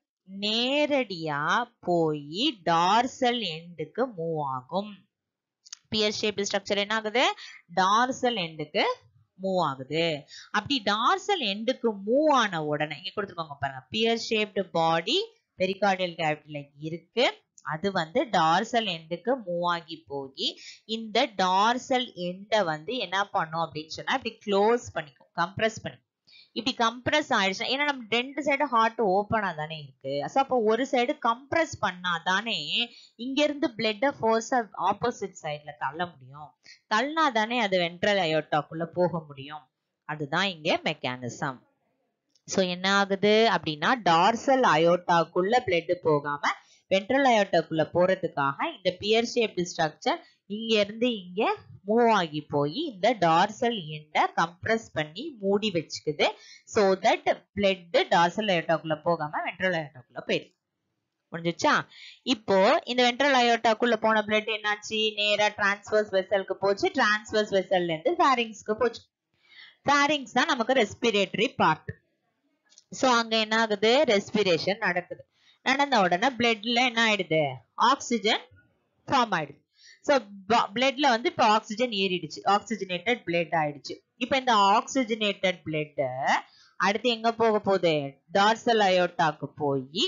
நேரடியா போய் டார்சல் எண்டுக்கு மூவ் ஆகும் பியர் ஷேப்டு ஸ்ட்ரக்சர் என்ன ஆகுது டார்சல் எண்டுக்கு மூவ் ஆகுது அப்படி டார்சல் எண்டுக்கு மூவ் ஆன உடனே இங்க கொடுத்துருக்கோங்க பாருங்க பியர் ஷேப்டு பாடி பெரிகார்டியல் கேவிட்டில இருக்கு அது வந்து டார்சல் எண்டுக்கு மூவ் ஆகி போய் இந்த டார்சல் எண்டை வந்து என்ன பண்ணும் அப்படின்னு சொன்னா இப்படி க்ளோஸ் பண்ணிக்கும் கம்ப்ரஸ் பண்ணிக்கும் இப்படி கம்ப்ரஸ் ஆயிடுச்சு ஏன்னா நம்ம ரெண்டு சைடு ஹார்ட் ஓப்பனா தானே இருக்கு ஸோ அப்போ ஒரு சைடு கம்ப்ரஸ் பண்ணா தானே இங்க இருந்து பிளட்ட ஃபோர்ஸா ஆப்போசிட் சைட்ல தள்ள முடியும் தள்ளினா தானே அது வென்ட்ரல் அயோட்டாக்குள்ள போக முடியும் அதுதான் இங்க மெக்கானிசம் ஸோ என்ன ஆகுது அப்படின்னா டார்சல் அயோட்டாக்குள்ள பிளட் போகாம வென்ட்ரல் அயோட்டாக்குள்ள போறதுக்காக இந்த பியர் ஷேப்டு ஸ்ட்ரக்சர் இங்க இருந்து இங்க மூவ் ஆகி போய் இந்த டார்சல் எண்டை கம்ப்ரஸ் பண்ணி மூடி வச்சுக்குது சோ தட் பிளட் டார்சல் அயோட்டாக்குள்ள போகாம வென்ட்ரல் அயோட்டாக்குள்ள போயிடுது முடிஞ்சுச்சா இப்போ இந்த வென்ட்ரல் அயோட்டாக்குள்ள போன பிளட் என்னாச்சு நேரா டிரான்ஸ்வர்ஸ் வெசலுக்கு போச்சு டிரான்ஸ்வர்ஸ் வெசல்ல இருந்து ஃபேரிங்ஸ்க்கு போச்சு ஃபேரிங்ஸ் தான் நமக்கு ரெஸ்பிரேட்டரி பார்ட் சோ அங்க என்ன ஆகுது ரெஸ்பிரேஷன் நடக்குது நடந்த உடனே பிளட்ல என்ன ஆயிடுது ஆக்சிஜன் ஃபார்ம் ஆயிடுது ஸோ பிளட்ல வந்து இப்போ ஆக்சிஜன் ஏறிடுச்சு ஆக்சிஜனேட்டட் பிளட் ஆயிடுச்சு இப்போ இந்த ஆக்சிஜனேட்டட் பிளட் அடுத்து எங்க போக போகுது டார்சல் அயோட்டாக்கு போய்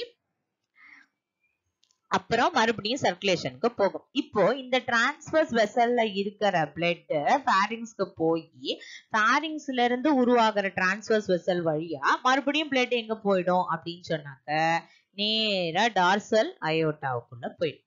அப்புறம் மறுபடியும் சர்க்குலேஷனுக்கு போகும் இப்போ இந்த டிரான்ஸ்வர்ஸ் வெசல்ல இருக்கிற பிளட் ஃபேரிங்ஸ்க்கு போய் ஃபேரிங்ஸ்ல இருந்து உருவாகிற டிரான்ஸ்வர்ஸ் வெசல் வழியா மறுபடியும் பிளட் எங்க போயிடும் அப்படின்னு சொன்னாக்க நேரா டார்சல் அயோட்டாவுக்குள்ள போயிடும்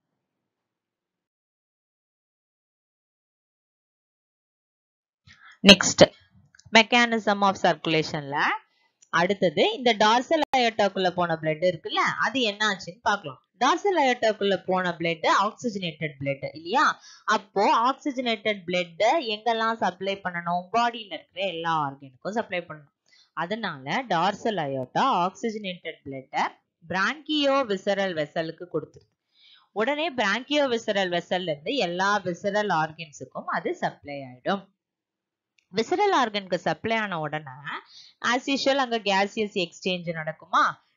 நெக்ஸ்ட் மெக்கானிசம் ஆஃப் சர்க்குலேஷன்ல அடுத்தது இந்த டார்சல் அயோட்டாக்குள்ள போன பிளட் இருக்குல்ல அது என்ன ஆச்சுன்னு பார்க்கலாம் டார்சல் அயோட்டாக்குள்ள போன பிளட் ஆக்சிஜனேட்டட் பிளட் இல்லையா அப்போ ஆக்சிஜனேட்டட் பிளட் எங்கெல்லாம் சப்ளை பண்ணணும் பாடியில இருக்கிற எல்லா ஆர்கனுக்கும் சப்ளை பண்ணணும் அதனால டார்சல் அயோட்டா ஆக்சிஜனேட்டட் பிளட்டை பிராங்கியோ விசரல் வெசலுக்கு கொடுத்துருக்கு உடனே பிராங்கியோ விசரல் வெசல்ல இருந்து எல்லா விசரல் ஆர்கன்ஸுக்கும் அது சப்ளை ஆயிடும் விசரல் ஆர்கனுக்கு சப்ளை ஆன உடனே ஆஸ் யூஷுவல் அங்க கேசியஸ் எக்ஸ்சேஞ்ச் நடக்குமா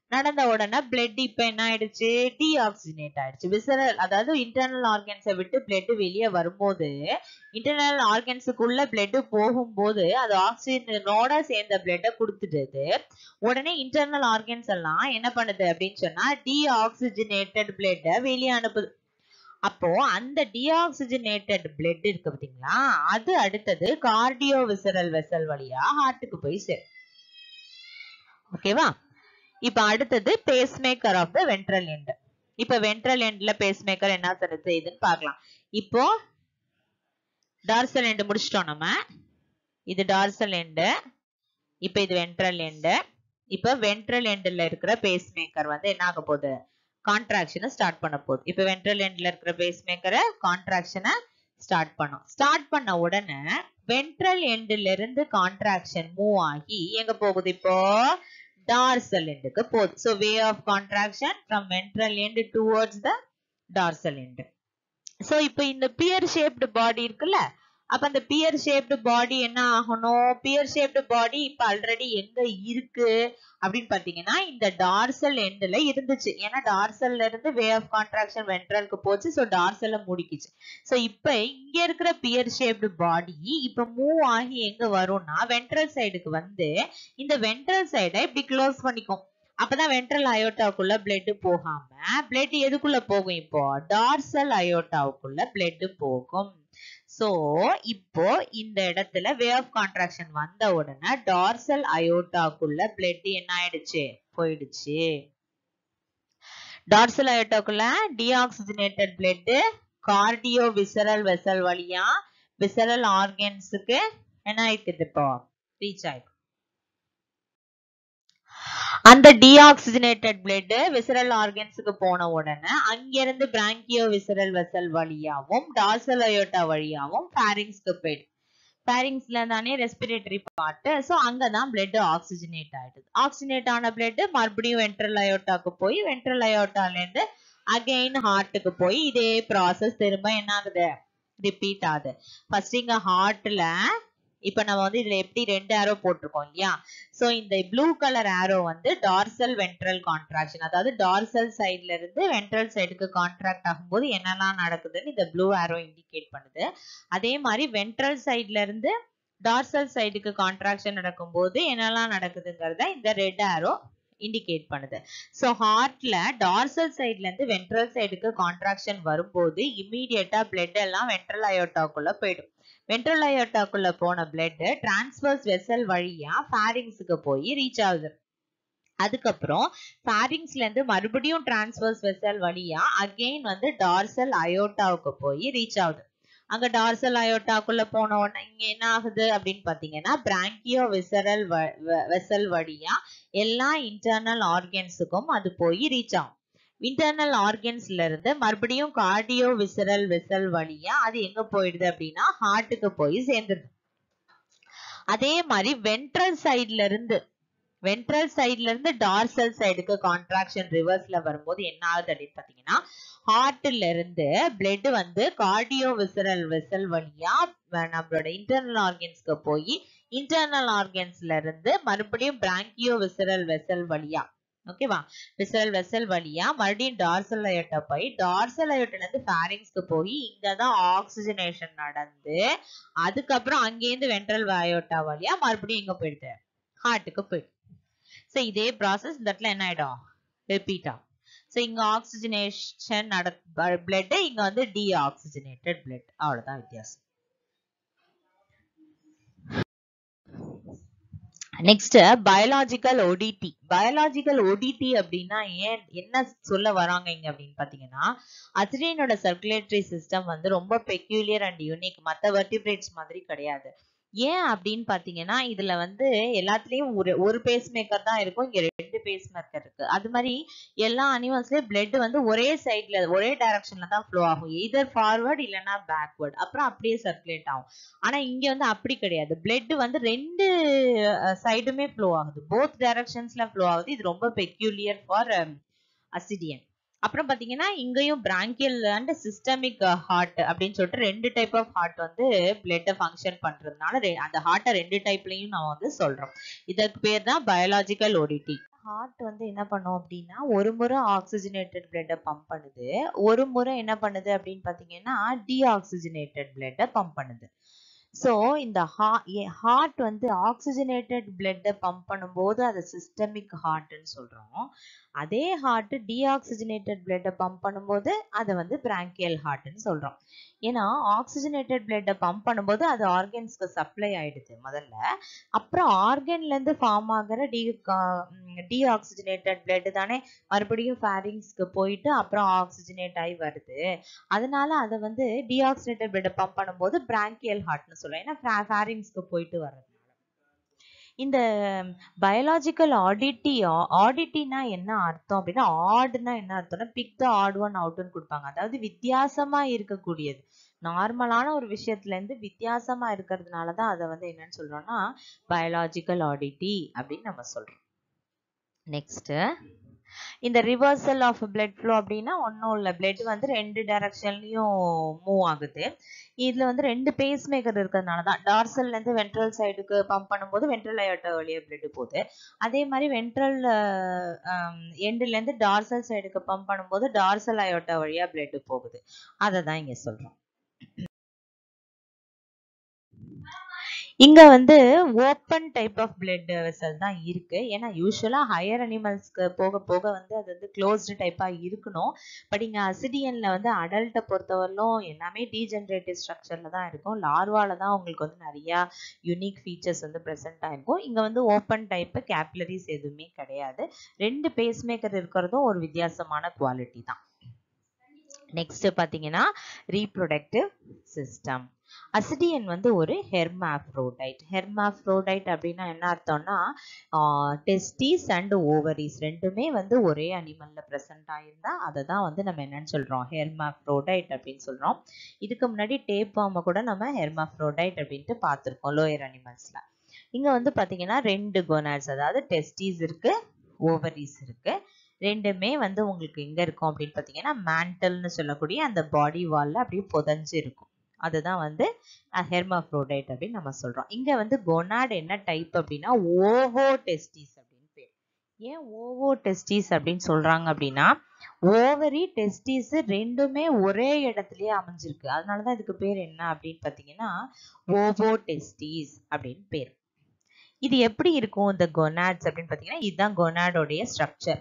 நடந்த உடனே பிளட் இப்ப என்ன ஆயிடுச்சு டீஆக்சிஜனேட் ஆயிடுச்சு விசரல் அதாவது இன்டர்னல் ஆர்கன்ஸை விட்டு பிளட் வெளியே வரும்போது இன்டர்னல் ஆர்கன்ஸுக்குள்ள பிளட் போகும்போது அது ஆக்சிஜனோட சேர்ந்த பிளட்டை கொடுத்துடுது உடனே இன்டர்னல் ஆர்கன்ஸ் எல்லாம் என்ன பண்ணுது அப்படின்னு சொன்னா டீஆக்சிஜனேட்டட் பிளட்டை வெளியே அனுப்புது அப்போ அந்த டீஆக்சிஜனேட்டட் பிளட் இருக்கு பாத்தீங்களா அது அடுத்தது கார்டியோ விசரல் வெசல் வழியா ஹார்ட்டுக்கு போய் சேரும் ஓகேவா இப்ப அடுத்தது pacemaker of the ventral end இப்ப வென்ட்ரல் எண்ட்ல பேஸ் மேக்கர் என்ன சரி செய்யுதுன்னு பார்க்கலாம் இப்போ டார்சல் எண்ட் முடிச்சிட்டோம் நம்ம இது டார்சல் எண்டு இப்ப இது வென்ட்ரல் எண்டு இப்ப வென்ட்ரல் எண்ட்ல இருக்கிற பேஸ் மேக்கர் வந்து என்ன ஆக போகுது கான்ட்ராக்ஷனை ஸ்டார்ட் பண்ண போகுது இப்ப வென்ட்ரல் எண்ட்ல இருக்கிற பேஸ் மேக்கரை கான்ட்ராக்ஷனை ஸ்டார்ட் பண்ணும் ஸ்டார்ட் பண்ண உடனே வென்ட்ரல் எண்ட்ல இருந்து கான்ட்ராக்ஷன் மூவ் ஆகி எங்க போகுது இப்போ டார்சல் எண்டுக்கு போகுது so wave of contraction from ventral end towards the dorsal end so இப்போ இந்த பியர் ஷேப்டு பாடி இருக்குல்ல அப்ப அந்த பியர் ஷேப்டு பாடி என்ன ஆகணும் பியர் ஷேப்டு பாடி இப்ப ஆல்ரெடி எங்க இருக்கு அப்படின்னு பாத்தீங்கன்னா இந்த டார்சல் எண்ட்ல இருந்துச்சு ஏன்னா டார்சல்ல இருந்து வே ஆஃப் கான்ட்ராக்ஷன் வென்ட்ரலுக்கு போச்சு ஸோ டார்சல்ல மூடிக்குச்சு ஸோ இப்ப இங்க இருக்கிற பியர் ஷேப்டு பாடி இப்ப மூவ் ஆகி எங்க வரும்னா வென்ட்ரல் சைடுக்கு வந்து இந்த வென்ட்ரல் சைடை இப்படி க்ளோஸ் பண்ணிக்கும் அப்பதான் வென்ட்ரல் அயோட்டாவுக்குள்ள பிளட் போகாம பிளட் எதுக்குள்ள போகும் இப்போ டார்சல் அயோட்டாவுக்குள்ள பிளட் போகும் சோ இப்போ இந்த இடத்துல வே ஆஃப் கான்ட்ராக்ஷன் வந்த உடனே டார்சல் அயோட்டாக்குள்ள பிளட் என்ன ஆயிடுச்சு போயிடுச்சு டார்சல் அயோட்டாக்குள்ள deoxygenated blood cardio visceral vessel வழியா விசரல் ஆர்கன்ஸுக்கு என்ன ஆயிக்குது இப்போ ரீச் ஆயிருக்கு அந்த டீஆக்சிஜனேட்டட் பிளட் விசரல் ஆர்கன்ஸுக்கு போன உடனே அங்கிருந்து பிராங்கியோ விசரல் வெசல் வழியாவும் டார்சல் அயோட்டா வழியாவும் பாரிங்ஸ்க்கு போயிடும் பாரிங்ஸ்ல தானே ரெஸ்பிரேட்டரி பார்ட் சோ அங்கதான் பிளட் ஆக்சிஜனேட் ஆயிடுது ஆக்சிஜனேட் ஆன பிளட் மறுபடியும் வென்ட்ரல் அயோட்டாக்கு போய் வென்ட்ரல் அயோட்டால இருந்து அகைன் ஹார்ட்டுக்கு போய் இதே ப்ராசஸ் திரும்ப என்ன ஆகுது ரிப்பீட் ஆகுது ஃபர்ஸ்ட் இங்க ஹார்ட்ல இப்ப நம்ம வந்து இதுல எப்படி ரெண்டு ஆரோ போட்டிருக்கோம் இல்லையா சோ இந்த ப்ளூ கலர் ஆரோ வந்து டார்சல் வென்ட்ரல் கான்ட்ராக்ஷன் அதாவது டார்சல் சைட்ல இருந்து வென்ட்ரல் சைடுக்கு கான்ட்ராக்ட் ஆகும்போது என்னெல்லாம் நடக்குதுன்னு இந்த ப்ளூ ஆரோ இண்டிகேட் பண்ணுது அதே மாதிரி வென்ட்ரல் சைட்ல இருந்து டார்சல் சைடுக்கு கான்ட்ராக்ஷன் நடக்கும்போது என்னெல்லாம் நடக்குதுங்கிறத இந்த ரெட் ஆரோ இண்டிகேட் பண்ணுது ஸோ ஹார்ட்ல டார்சல் சைட்ல இருந்து வென்ட்ரல் சைடுக்கு கான்ட்ராக்ஷன் வரும்போது இம்மீடியட்டா பிளட் எல்லாம் வென்ட்ரல் அயோட்டாக்குள்ள போயிடும் வென்ட்ரல் அயோட்டாக்குள்ள போன பிளட் டிரான்ஸ்வர்ஸ் வெசல் வழியா ஃபேரிங்ஸுக்கு போய் ரீச் ஆகுது அதுக்கப்புறம் ஃபேரிங்ஸ்ல இருந்து மறுபடியும் டிரான்ஸ்வர்ஸ் வெசல் வழியா அகெயின் வந்து டார்சல் அயோட்டாவுக்கு போய் ரீச் ஆகுது அங்க டார்சல் அயோட்டாக்குள்ள போன உடனே இங்க என்ன ஆகுது அப்படின்னு பாத்தீங்கன்னா பிராங்கியோ விசரல் வெசல் வழியா எல்லா இன்டர்னல் ஆர்கன்ஸுக்கும் அது போய் ரீச் ஆகும் இன்டர்னல் ஆர்கன்ஸ்ல இருந்து மறுபடியும் கார்டியோ விசரல் வெசல் வழியா அது எங்க போயிடுது அப்படின்னா ஹார்ட்டுக்கு போய் சேர்ந்துருது அதே மாதிரி வென்ட்ரல் சைட்ல இருந்து வென்ட்ரல் சைட்ல இருந்து டார்சல் சைடுக்கு கான்ட்ராக்ஷன் ரிவர்ஸ்ல வரும்போது என்ன ஆகுது அப்படின்னு பாத்தீங்கன்னா ஹார்ட்ல இருந்து பிளட் வந்து கார்டியோ விசரல் வெசல் வழியா நம்மளோட இன்டர்னல் ஆர்கன்ஸ்க்கு போய் இன்டர்னல் ஆர்கன்ஸ்ல இருந்து மறுபடியும் பிராங்கியோ விசரல் வெசல் வழியா ஓகேவா விசரல் வெசல் வழியா மறுபடியும் டார்சல் அயோட்டா போய் டார்சல் அயோட்டில இருந்து ஃபேரிங்ஸ்க்கு போய் இங்கதான் ஆக்சிஜனேஷன் நடந்து அதுக்கப்புறம் அங்கேருந்து வென்ட்ரல் அயோட்டா வழியா மறுபடியும் எங்க போயிடுது ஹார்ட்டுக்கு போயிடுது ஸோ இதே ப்ராசஸ் இந்த இடத்துல என்ன ஆயிடும் ரிப்பீட் ஆகும் ஸோ இங்க ஆக்சிஜனேஷன் நட பிளட் இங்க வந்து டி ஆக்சிஜனேட்டட் பிளட் அவ்வளவுதான் வித்தியாசம் next biological oddity biological oddity அப்படின்னா ஏன் என்ன சொல்ல வராங்க இங்க அப்படின்னு பாத்தீங்கன்னா அசிடியனோட சர்க்குலேட்டரி சிஸ்டம் வந்து ரொம்ப பெக்யூலியர் அண்ட் யூனிக் மற்ற வெர்டிபிரேட்ஸ் மாதிரி கிடையாது ஏன் அப்படின்னு பாத்தீங்கன்னா இதுல வந்து எல்லாத்துலயும் ஒரு ஒரு பேஸ் மேக்கர் தான் இருக்கும் இங்க ரெண்டு பேஸ் மேக்கர் இருக்கு அது மாதிரி எல்லா அனிமல்ஸ்லயும் பிளட் வந்து ஒரே சைட்ல ஒரே டைரக்ஷன்ல தான் ஃப்ளோ ஆகும் எதர் ஃபார்வர்ட் இல்லைன்னா பேக்வர்ட் அப்புறம் அப்படியே சர்க்குலேட் ஆகும் ஆனா இங்க வந்து அப்படி கிடையாது பிளட் வந்து ரெண்டு சைடுமே ஃப்ளோ ஆகுது போத் டைரக்ஷன்ஸ்ல ஃப்ளோ ஆகுது இது ரொம்ப பெக்யூலியர் ஃபார் அசிடியன் அப்புறம் பாத்தீங்கன்னா இங்கேயும் பிராங்கியல் அண்ட் சிஸ்டமிக் ஹார்ட் அப்படின்னு சொல்லிட்டு ரெண்டு டைப் ஆஃப் ஹார்ட் வந்து பிளட்டை ஃபங்க்ஷன் பண்றதுனால அந்த ஹார்ட்டை ரெண்டு டைப்லயும் நம்ம வந்து சொல்றோம் இதற்கு பேர் தான் பயாலாஜிக்கல் ஓடிடி ஹார்ட் வந்து என்ன பண்ணும் அப்படின்னா ஒரு முறை ஆக்சிஜனேட்டட் பிளட்டை பம்ப் பண்ணுது ஒரு முறை என்ன பண்ணுது அப்படின்னு பார்த்தீங்கன்னா டீஆக்சிஜனேட்டட் பிளட்டை பம்ப் பண்ணுது ஸோ இந்த ஹார்ட் வந்து ஆக்சிஜனேட்டட் பிளட்டை பம்ப் பண்ணும்போது அதை சிஸ்டமிக் ஹார்ட்னு சொல்கிறோம் அதே ஹார்ட் டீஆக்சிஜனேட்டட் பிளட்டை பம்ப் பண்ணும்போது அதை வந்து பிராங்கியல் ஹார்ட்னு சொல்கிறோம் ஏன்னா ஆக்சிஜனேட்டட் பிளட்டை பம்ப் பண்ணும்போது அது ஆர்கன்ஸ்க்கு சப்ளை ஆயிடுது முதல்ல அப்புறம் ஆர்கன்லேருந்து ஃபார்ம் ஆகிற டி டீஆக்சிஜனேட்டட் பிளட் தானே மறுபடியும் ஃபேரிங்ஸ்க்கு போயிட்டு அப்புறம் ஆக்சிஜனேட் ஆகி வருது அதனால அதை வந்து டீஆக்சிடேட்டட் பிளட்டை பம்ப் பண்ணும்போது பிராங்கியல் ஹார்ட்னு சொல்லுவோம் ஏன்னா ஃபேரிங்ஸ்க்கு போயிட்டு வர்றதுனால இந்த பயாலாஜிக்கல் ஆடிட்டி ஆடிட்டினா என்ன அர்த்தம் அப்படின்னா ஆடுனா என்ன அர்த்தம்னா பிக் த ஆட் ஒன் அவுட்னு கொடுப்பாங்க அதாவது வித்தியாசமா இருக்கக்கூடியது நார்மலான ஒரு விஷயத்துல இருந்து வித்தியாசமா இருக்கிறதுனால தான் அதை வந்து என்னன்னு சொல்றோம்னா பயாலாஜிக்கல் ஆடிட்டி அப்படின்னு நம்ம சொல்றோம் நெக்ஸ்ட் இந்த ரிவர்சல் ஆஃப் பிளட் ஃப்ளோ அப்படின்னா ஒன்றும் இல்லை பிளட் வந்து ரெண்டு டைரக்ஷன்லையும் மூவ் ஆகுது இதில் வந்து ரெண்டு பேஸ் மேக்கர் இருக்கிறதுனால தான் டார்சல்லேருந்து வென்ட்ரல் சைடுக்கு பம்ப் பண்ணும்போது வென்ட்ரல் அயோட்டா வழியாக பிளட் போகுது அதே மாதிரி வென்ட்ரல் எண்டுலேருந்து டார்சல் சைடுக்கு பம்ப் பண்ணும்போது டார்சல் அயோட்டா வழியாக பிளட் போகுது அதை தான் இங்கே சொல்கிறோம் இங்க வந்து open type of blood vessel தான் இருக்கு ஏன்னா யூஸ்வலா ஹையர் அனிமல்ஸ்க்கு போக போக வந்து அது வந்து க்ளோஸ்டு டைப்பா இருக்கணும் பட் இங்க அசிடியன்ல வந்து அடல்ட்டை பொறுத்தவரையிலும் எல்லாமே டீஜென்ரேட்டிவ் ஸ்ட்ரக்சர்ல தான் இருக்கும் லார்வால தான் உங்களுக்கு வந்து நிறைய யூனிக் ஃபீச்சர்ஸ் வந்து ப்ரெசென்ட் ஆயிருக்கும் இங்க வந்து ஓப்பன் டைப் கேப்லரிஸ் எதுவுமே கிடையாது ரெண்டு பேஸ் மேக்கர் இருக்கிறதும் ஒரு வித்தியாசமான குவாலிட்டி தான் நெக்ஸ்ட் பாத்தீங்கன்னா ரீப்ரொடக்டிவ் சிஸ்டம் அசிடியன் வந்து ஒரு ஹெர்மாஃப்ரோடைட் ஹெர்மாஃப்ரோடைட் அப்படின்னா என்ன அர்த்தம்னா டெஸ்டிஸ் அண்ட் ஓவரிஸ் ரெண்டுமே வந்து ஒரே அனிமல்ல ப்ரெசென்ட் ஆயிருந்தா அதை தான் வந்து நம்ம என்னன்னு சொல்றோம் ஹெர்மாஃப்ரோடைட் அப்படின்னு சொல்றோம் இதுக்கு முன்னாடி டேப் ஃபார்மை கூட நம்ம ஹெர்மாஃப்ரோடைட் அப்படின்ட்டு பார்த்துருக்கோம் லோயர் அனிமல்ஸ்ல இங்க வந்து பாத்தீங்கன்னா ரெண்டு கொனாட்ஸ் அதாவது டெஸ்டிஸ் இருக்கு ஓவரிஸ் இருக்கு ரெண்டுமே வந்து உங்களுக்கு எங்க இருக்கும் அப்படின்னு பாத்தீங்கன்னா மேண்டல்னு சொல்லக்கூடிய அந்த பாடி வால்ல அப்படியே புதஞ்சு இருக்கும் அதுதான் வந்து ஹெர்மாஃப்ரோடைட் அப்படின்னு நம்ம சொல்றோம் இங்க வந்து கொனாட் என்ன டைப் அப்படின்னா ஓவோ டெஸ்டிஸ் அப்படின்னு பேர் ஏன் ஓவோ டெஸ்டிஸ் அப்படின்னு சொல்றாங்க அப்படின்னா ஓவரி டெஸ்டிஸ் ரெண்டுமே ஒரே இடத்துலயே அமைஞ்சிருக்கு அதனாலதான் இதுக்கு பேர் என்ன அப்படின்னு பாத்தீங்கன்னா ஓவோ டெஸ்டிஸ் அப்படின்னு பேர் இது எப்படி இருக்கும் இந்த கொனாட்ஸ் அப்படின்னு பாத்தீங்கன்னா இதுதான் கொனாடோடைய ஸ்ட்ரக்சர்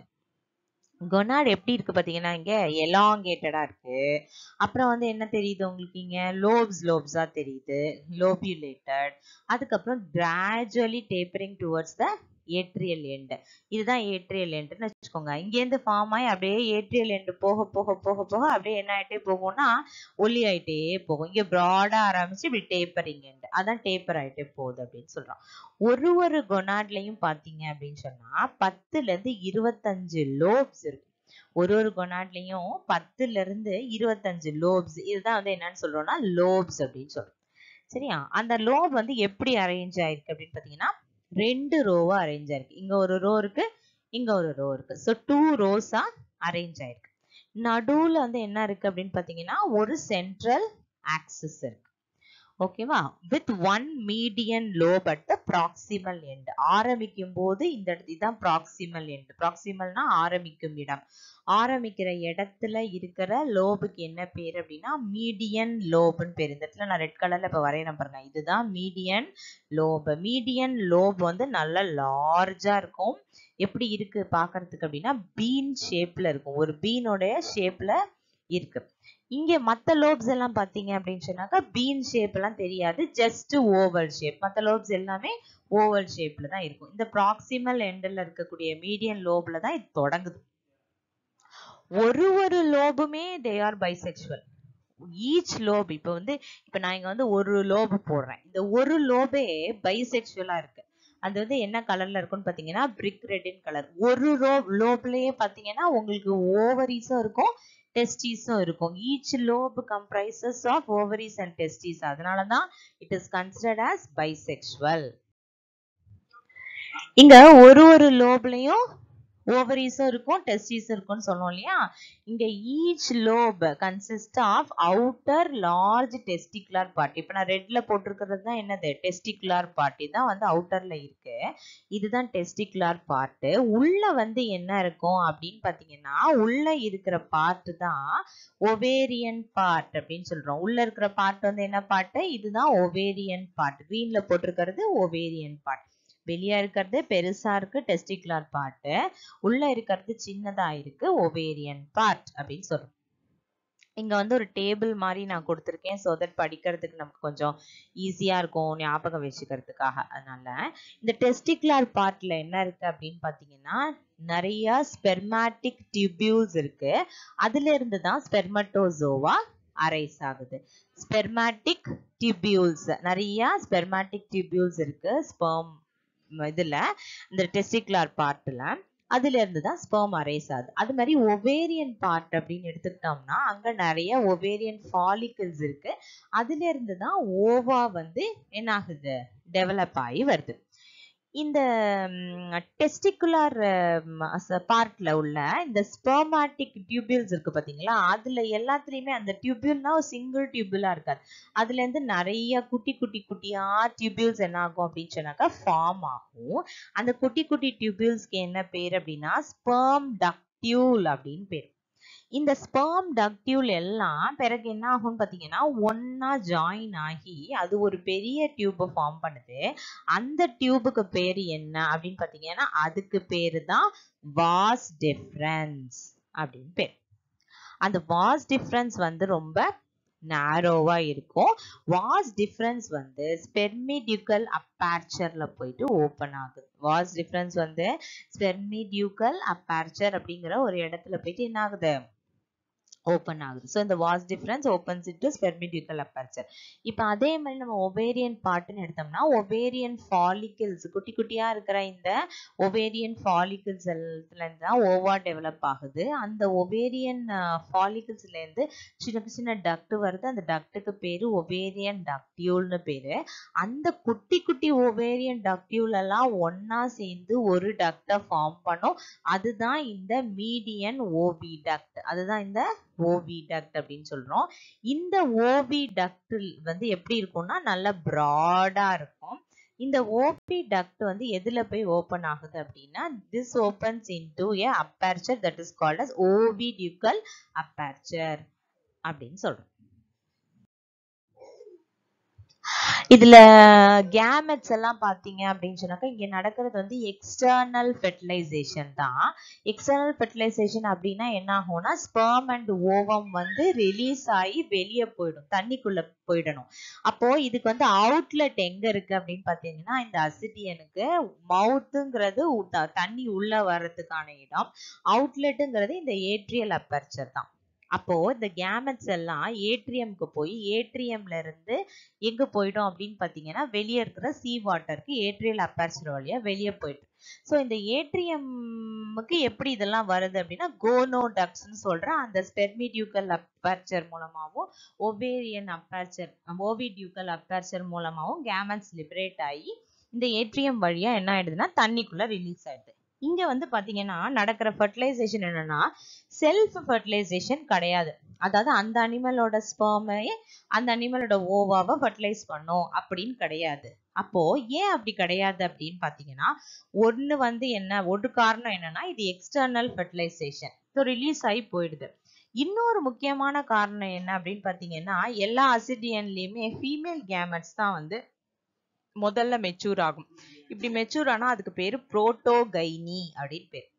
கொனாட் எப்படி இருக்கு பாத்தீங்கன்னா இங்க எலாங்கேட்டடா இருக்கு அப்புறம் வந்து என்ன தெரியுது உங்களுக்கு இங்க லோப்ஸ் லோப்ஸா தெரியுது லோபியுலேட்டட் அதுக்கப்புறம் gradually tapering towards the atrial end இதுதான் ஏட்ரியல் எண்டுன்னு வச்சுக்கோங்க இங்கேருந்து ஃபார்ம் ஆகி அப்படியே ஏட்ரியல் எண்டு போக போக போக போக அப்படியே என்ன ஆயிட்டே போகும்னா ஒல்லி ஆயிட்டே போகும் இங்க ப்ராடா ஆரம்பிச்சு இப்படி டேப்பரிங் எண்டு அதான் டேப்பர் ஆயிட்டே போகுது அப்படின்னு சொல்றோம் ஒரு ஒரு கொனாட்லயும் பாத்தீங்க அப்படின்னு சொன்னா பத்துல இருந்து இருபத்தஞ்சு லோப்ஸ் இருக்கு ஒரு ஒரு கொனாட்லயும் பத்துல இருந்து இருபத்தஞ்சு லோப்ஸ் இதுதான் வந்து என்னன்னு சொல்றோம்னா லோப்ஸ் அப்படின்னு சொல்றோம் சரியா அந்த லோப் வந்து எப்படி அரேஞ்ச் ஆயிருக்கு அப்படின்னு பாத்தீங்கன்னா ரெண்டு ரோவா அரேஞ்ச் ஆயிருக்கு இங்க ஒரு ரோ இருக்கு இங்க ஒரு ரோ இருக்கு ஸோ டூ ரோஸா அரேஞ்ச் ஆயிருக்கு நடுவுல வந்து என்ன இருக்கு அப்படின்னு பாத்தீங்கன்னா ஒரு சென்ட்ரல் ஆக்சிஸ் இருக்கு ஓகேவா with one median lobe at the proximal end ஆரம்பிக்கும் போது இந்த இடத்து இதுதான் ப்ராக்சிமல் எண்ட் ப்ராக்சிமல்னா ஆரம்பிக்கும் இடம் ஆரம்பிக்கிற இடத்துல இருக்கிற லோபுக்கு என்ன பேர் அப்படின்னா மீடியன் லோப்னு பேர் இந்த இடத்துல நான் ரெட் கலர்ல இப்ப வரையறேன் பாருங்க இதுதான் மீடியன் லோப் மீடியன் லோப் வந்து நல்ல லார்ஜா இருக்கும் எப்படி இருக்கு பாக்குறதுக்கு அப்படின்னா பீன் ஷேப்ல இருக்கும் ஒரு பீனோடைய ஷேப்ல இருக்கு இங்க மத்த லோப்ஸ் எல்லாம் பாத்தீங்க அப்படின்னு சொன்னாக்கா பீன் ஷேப் எல்லாம் தெரியாது ஜஸ்ட் ஓவல் ஷேப் மத்த லோப்ஸ் எல்லாமே ஓவல் ஷேப்ல தான் இருக்கும் இந்த ப்ராக்சிமல் எண்டில் இருக்கக்கூடிய மீடியன் லோப்ல தான் இது தொடங்குது ஒரு ஒரு லோபுமே they are bisexual each lobe இப்போ வந்து இப்போ நான் இங்க வந்து ஒரு லோபு போடுறேன் இந்த ஒரு லோபே பைசெக்சுவலா இருக்கு அது வந்து என்ன கலர்ல இருக்கும்னு பாத்தீங்கன்னா பிரிக் ரெட்டின் கலர் ஒரு ரோ லோப்லயே பாத்தீங்கன்னா உங்களுக்கு ஓவரிஸும் இருக்கும் டெஸ்டிஸும் இருக்கும் each lobe comprises of ovaries and testis அதனால தான் it is considered as bisexual இங்க ஒரு ஒரு லோப்லயும் ஓவரிஸும் இருக்கும் டெஸ்டிஸும் இருக்கும்னு சொன்னோம் இல்லையா இங்க each lobe consist of outer large testicular part இப்போ நான் ரெட்ல போட்டிருக்கிறது தான் என்னது டெஸ்டிகுலர் பார்ட் தான் வந்து அவுட்டர்ல இருக்கு இதுதான் டெஸ்டிகுலர் பார்ட் உள்ள வந்து என்ன இருக்கும் அப்படின்னு பாத்தீங்கன்னா உள்ள இருக்கிற பார்ட் தான் ஒவேரியன் பார்ட் அப்படின்னு சொல்றோம் உள்ள இருக்கிற பார்ட் வந்து என்ன பார்ட் இதுதான் ஒவேரியன் பார்ட் கிரீன்ல போட்டிருக்கிறது ஒவேரியன் பார்ட் வெளியே இருக்கிறது பெருசா இருக்கு டெஸ்டிகுலர் பார்ட் உள்ள இருக்கிறது சின்னதா இருக்கு ஒவேரியன் பார்ட் அப்படின்னு சொல்றோம் இங்க வந்து ஒரு டேபிள் மாதிரி நான் கொடுத்துருக்கேன் ஸோ தட் படிக்கிறதுக்கு நமக்கு கொஞ்சம் ஈஸியா இருக்கும் ஞாபகம் வச்சுக்கிறதுக்காக அதனால இந்த டெஸ்டிகுலர் பார்ட்ல என்ன இருக்கு அப்படின்னு பாத்தீங்கன்னா நிறைய ஸ்பெர்மாட்டிக் டியூபியூல்ஸ் இருக்கு அதுல இருந்து தான் ஸ்பெர்மட்டோசோவா அரைஸ் ஆகுது ஸ்பெர்மாட்டிக் டியூபியூல்ஸ் நிறைய ஸ்பெர்மாட்டிக் டியூபியூல்ஸ் இருக்கு ஸ்பெர்ம் இதுல இந்த டெஸ்டிகுலர் பார்ட்ல அதுல இருந்து தான் ஸ்பெர்ம் அரைஸ் ஆகுது அது மாதிரி ஒவேரியன் பார்ட் அப்படின்னு எடுத்துக்கிட்டோம்னா அங்க நிறைய ஒவேரியன் ஃபாலிகல்ஸ் இருக்கு அதுல இருந்து தான் ஓவா வந்து என்ன ஆகுது டெவலப் ஆகி வருது இந்த டெஸ்டிகுலர் பார்ட்ல உள்ள இந்த ஸ்பெர்மாட்டிக் டியூபியூல்ஸ் இருக்கு பாத்தீங்களா அதுல எல்லாத்துலயுமே அந்த டியூபியூல்னா ஒரு சிங்கிள் டியூபியூலா இருக்காது அதுல இருந்து நிறைய குட்டி குட்டி குட்டியா டியூபியூல்ஸ் என்ன ஆகும் அப்படின்னு சொன்னாக்கா ஃபார்ம் ஆகும் அந்த குட்டி குட்டி டியூபியூல்ஸ்க்கு என்ன பேர் அப்படின்னா ஸ்பெர்ம் டக்டியூல் அப்படின்னு பேர் இந்த ஸ்பெர்ம் டக்டியூல் எல்லாம் பிறகு என்ன ஆகும்னு பாத்தீங்கன்னா ஒன்னா ஜாயின் ஆகி அது ஒரு பெரிய டியூபை ஃபார்ம் பண்ணுது அந்த டியூபுக்கு பேரு என்ன அப்படின்னு பாத்தீங்கன்னா அதுக்கு பேரு தான் வாஸ் டிஃபரன்ஸ் அப்படின்னு பேர் அந்த வாஸ் டிஃபரன்ஸ் வந்து ரொம்ப நேரோவா இருக்கும் வாஸ் டிஃபரன்ஸ் வந்து ஸ்பெர்மிடியூக்கல் அப்பேர்ச்சர்ல போயிட்டு ஓப்பன் ஆகுது வாஸ் டிஃபரன்ஸ் வந்து ஸ்பெர்மிடியூக்கல் அப்பேர்ச்சர் அப்படிங்கிற ஒரு இடத்துல போயிட்டு என்ன ஆகுது ஓப்பன் ஆகுது ஸோ இந்த வாஸ் டிஃபரன்ஸ் ஓப்பன்ஸ் இட்டு ஸ்பெர்மிடியூக்கல் அப்பேர்ச்சர் இப்போ அதே மாதிரி நம்ம ஒவேரியன் பார்ட்னு எடுத்தோம்னா ஒவேரியன் ஃபாலிகிள்ஸ் குட்டி குட்டியா இருக்கிற இந்த ஒவேரியன் ஃபாலிகிள்ஸ் இருந்து தான் ஓவா டெவலப் ஆகுது அந்த ஒவேரியன் ஃபாலிகிள்ஸ்ல இருந்து சின்ன சின்ன டக்ட் வருது அந்த டக்ட்டுக்கு பேரு ஒவேரியன் டக்டியூல்னு பேரு அந்த குட்டி குட்டி ஒவேரியன் டக்டியூல் எல்லாம் ஒன்னா சேர்ந்து ஒரு டக்டை ஃபார்ம் பண்ணும் அதுதான் இந்த மீடியன் ஓவி டக்ட் அதுதான் இந்த ஓவி டக்ட் அப்படின்னு சொல்றோம் இந்த ஓவி டக்ட் வந்து எப்படி இருக்கும்னா நல்ல ப்ராடா இருக்கும் இந்த ஓபி டக்ட் வந்து எதுல போய் ஓபன் ஆகுது அப்படின்னா this opens into a aperture that is called as oviducal aperture அப்படின்னு சொல்றோம் இதுல கேமெட்ஸ் எல்லாம் பாத்தீங்க அப்படின்னு சொன்னாக்கா இங்க நடக்கிறது வந்து எக்ஸ்டர்னல் ஃபெர்டிலைசேஷன் தான் எக்ஸ்டர்னல் ஃபெர்டிலைசேஷன் அப்படின்னா என்ன ஆகும்னா ஸ்பெர்ம் அண்ட் ஓவம் வந்து ரிலீஸ் ஆகி வெளியே போயிடும் தண்ணிக்குள்ள போயிடணும் அப்போ இதுக்கு வந்து அவுட்லெட் எங்க இருக்கு அப்படின்னு பாத்தீங்கன்னா இந்த அசிடியனுக்கு மவுத்துங்கிறது தண்ணி உள்ள வர்றதுக்கான இடம் அவுட்லெட்டுங்கிறது இந்த ஏட்ரியல் அப்பர்ச்சர் தான் அப்போ இந்த கேமெட்ஸ் எல்லாம் ஏட்ரியம்க்கு போய் ஏட்ரியம்ல இருந்து எங்க போயிடும் அப்படின்னு பாத்தீங்கன்னா வெளியே இருக்கிற சீ வாட்டருக்கு ஏட்ரியல் அப்பேர்ச்சர் வழியா வெளியே போயிட்டு ஸோ இந்த ஏட்ரியம்க்கு எப்படி இதெல்லாம் வருது அப்படின்னா கோனோடக்ஸ்னு சொல்ற அந்த ஸ்பெர்மிடியூக்கல் அப்பேர்ச்சர் மூலமாகவும் ஒவேரியன் அப்பேர்ச்சர் ஓவிடியூக்கல் அப்பேர்ச்சர் மூலமாகவும் கேமெட்ஸ் லிபரேட் ஆகி இந்த ஏட்ரியம் வழியா என்ன ஆயிடுதுன்னா தண்ணிக்குள்ள ரிலீஸ் ஆயிடுது இங்க வந்து பாத்தீங்கன்னா நடக்கிற ஃபர்டிலைசேஷன் என்னன்னா செல்ஃப் ஃபர்டிலைசேஷன் கிடையாது அதாவது அந்த அனிமலோட ஸ்பெர்மையே அந்த அனிமலோட ஓவாவை ஃபர்டிலைஸ் பண்ணும் அப்படின்னு கிடையாது அப்போ ஏன் அப்படி கிடையாது அப்படின்னு பாத்தீங்கன்னா ஒண்ணு வந்து என்ன ஒரு காரணம் என்னன்னா இது எக்ஸ்டர்னல் ஃபர்டிலைசேஷன் ஸோ ரிலீஸ் ஆகி போயிடுது இன்னொரு முக்கியமான காரணம் என்ன அப்படின்னு பாத்தீங்கன்னா எல்லா அசிடியன்லயுமே ஃபீமேல் கேமெட்ஸ் தான் வந்து முதல்ல மெச்சூர் ஆகும் இப்படி மெச்சூர் ஆனா அதுக்கு பேரு புரோட்டோகைனி அப்படின்னு பேரு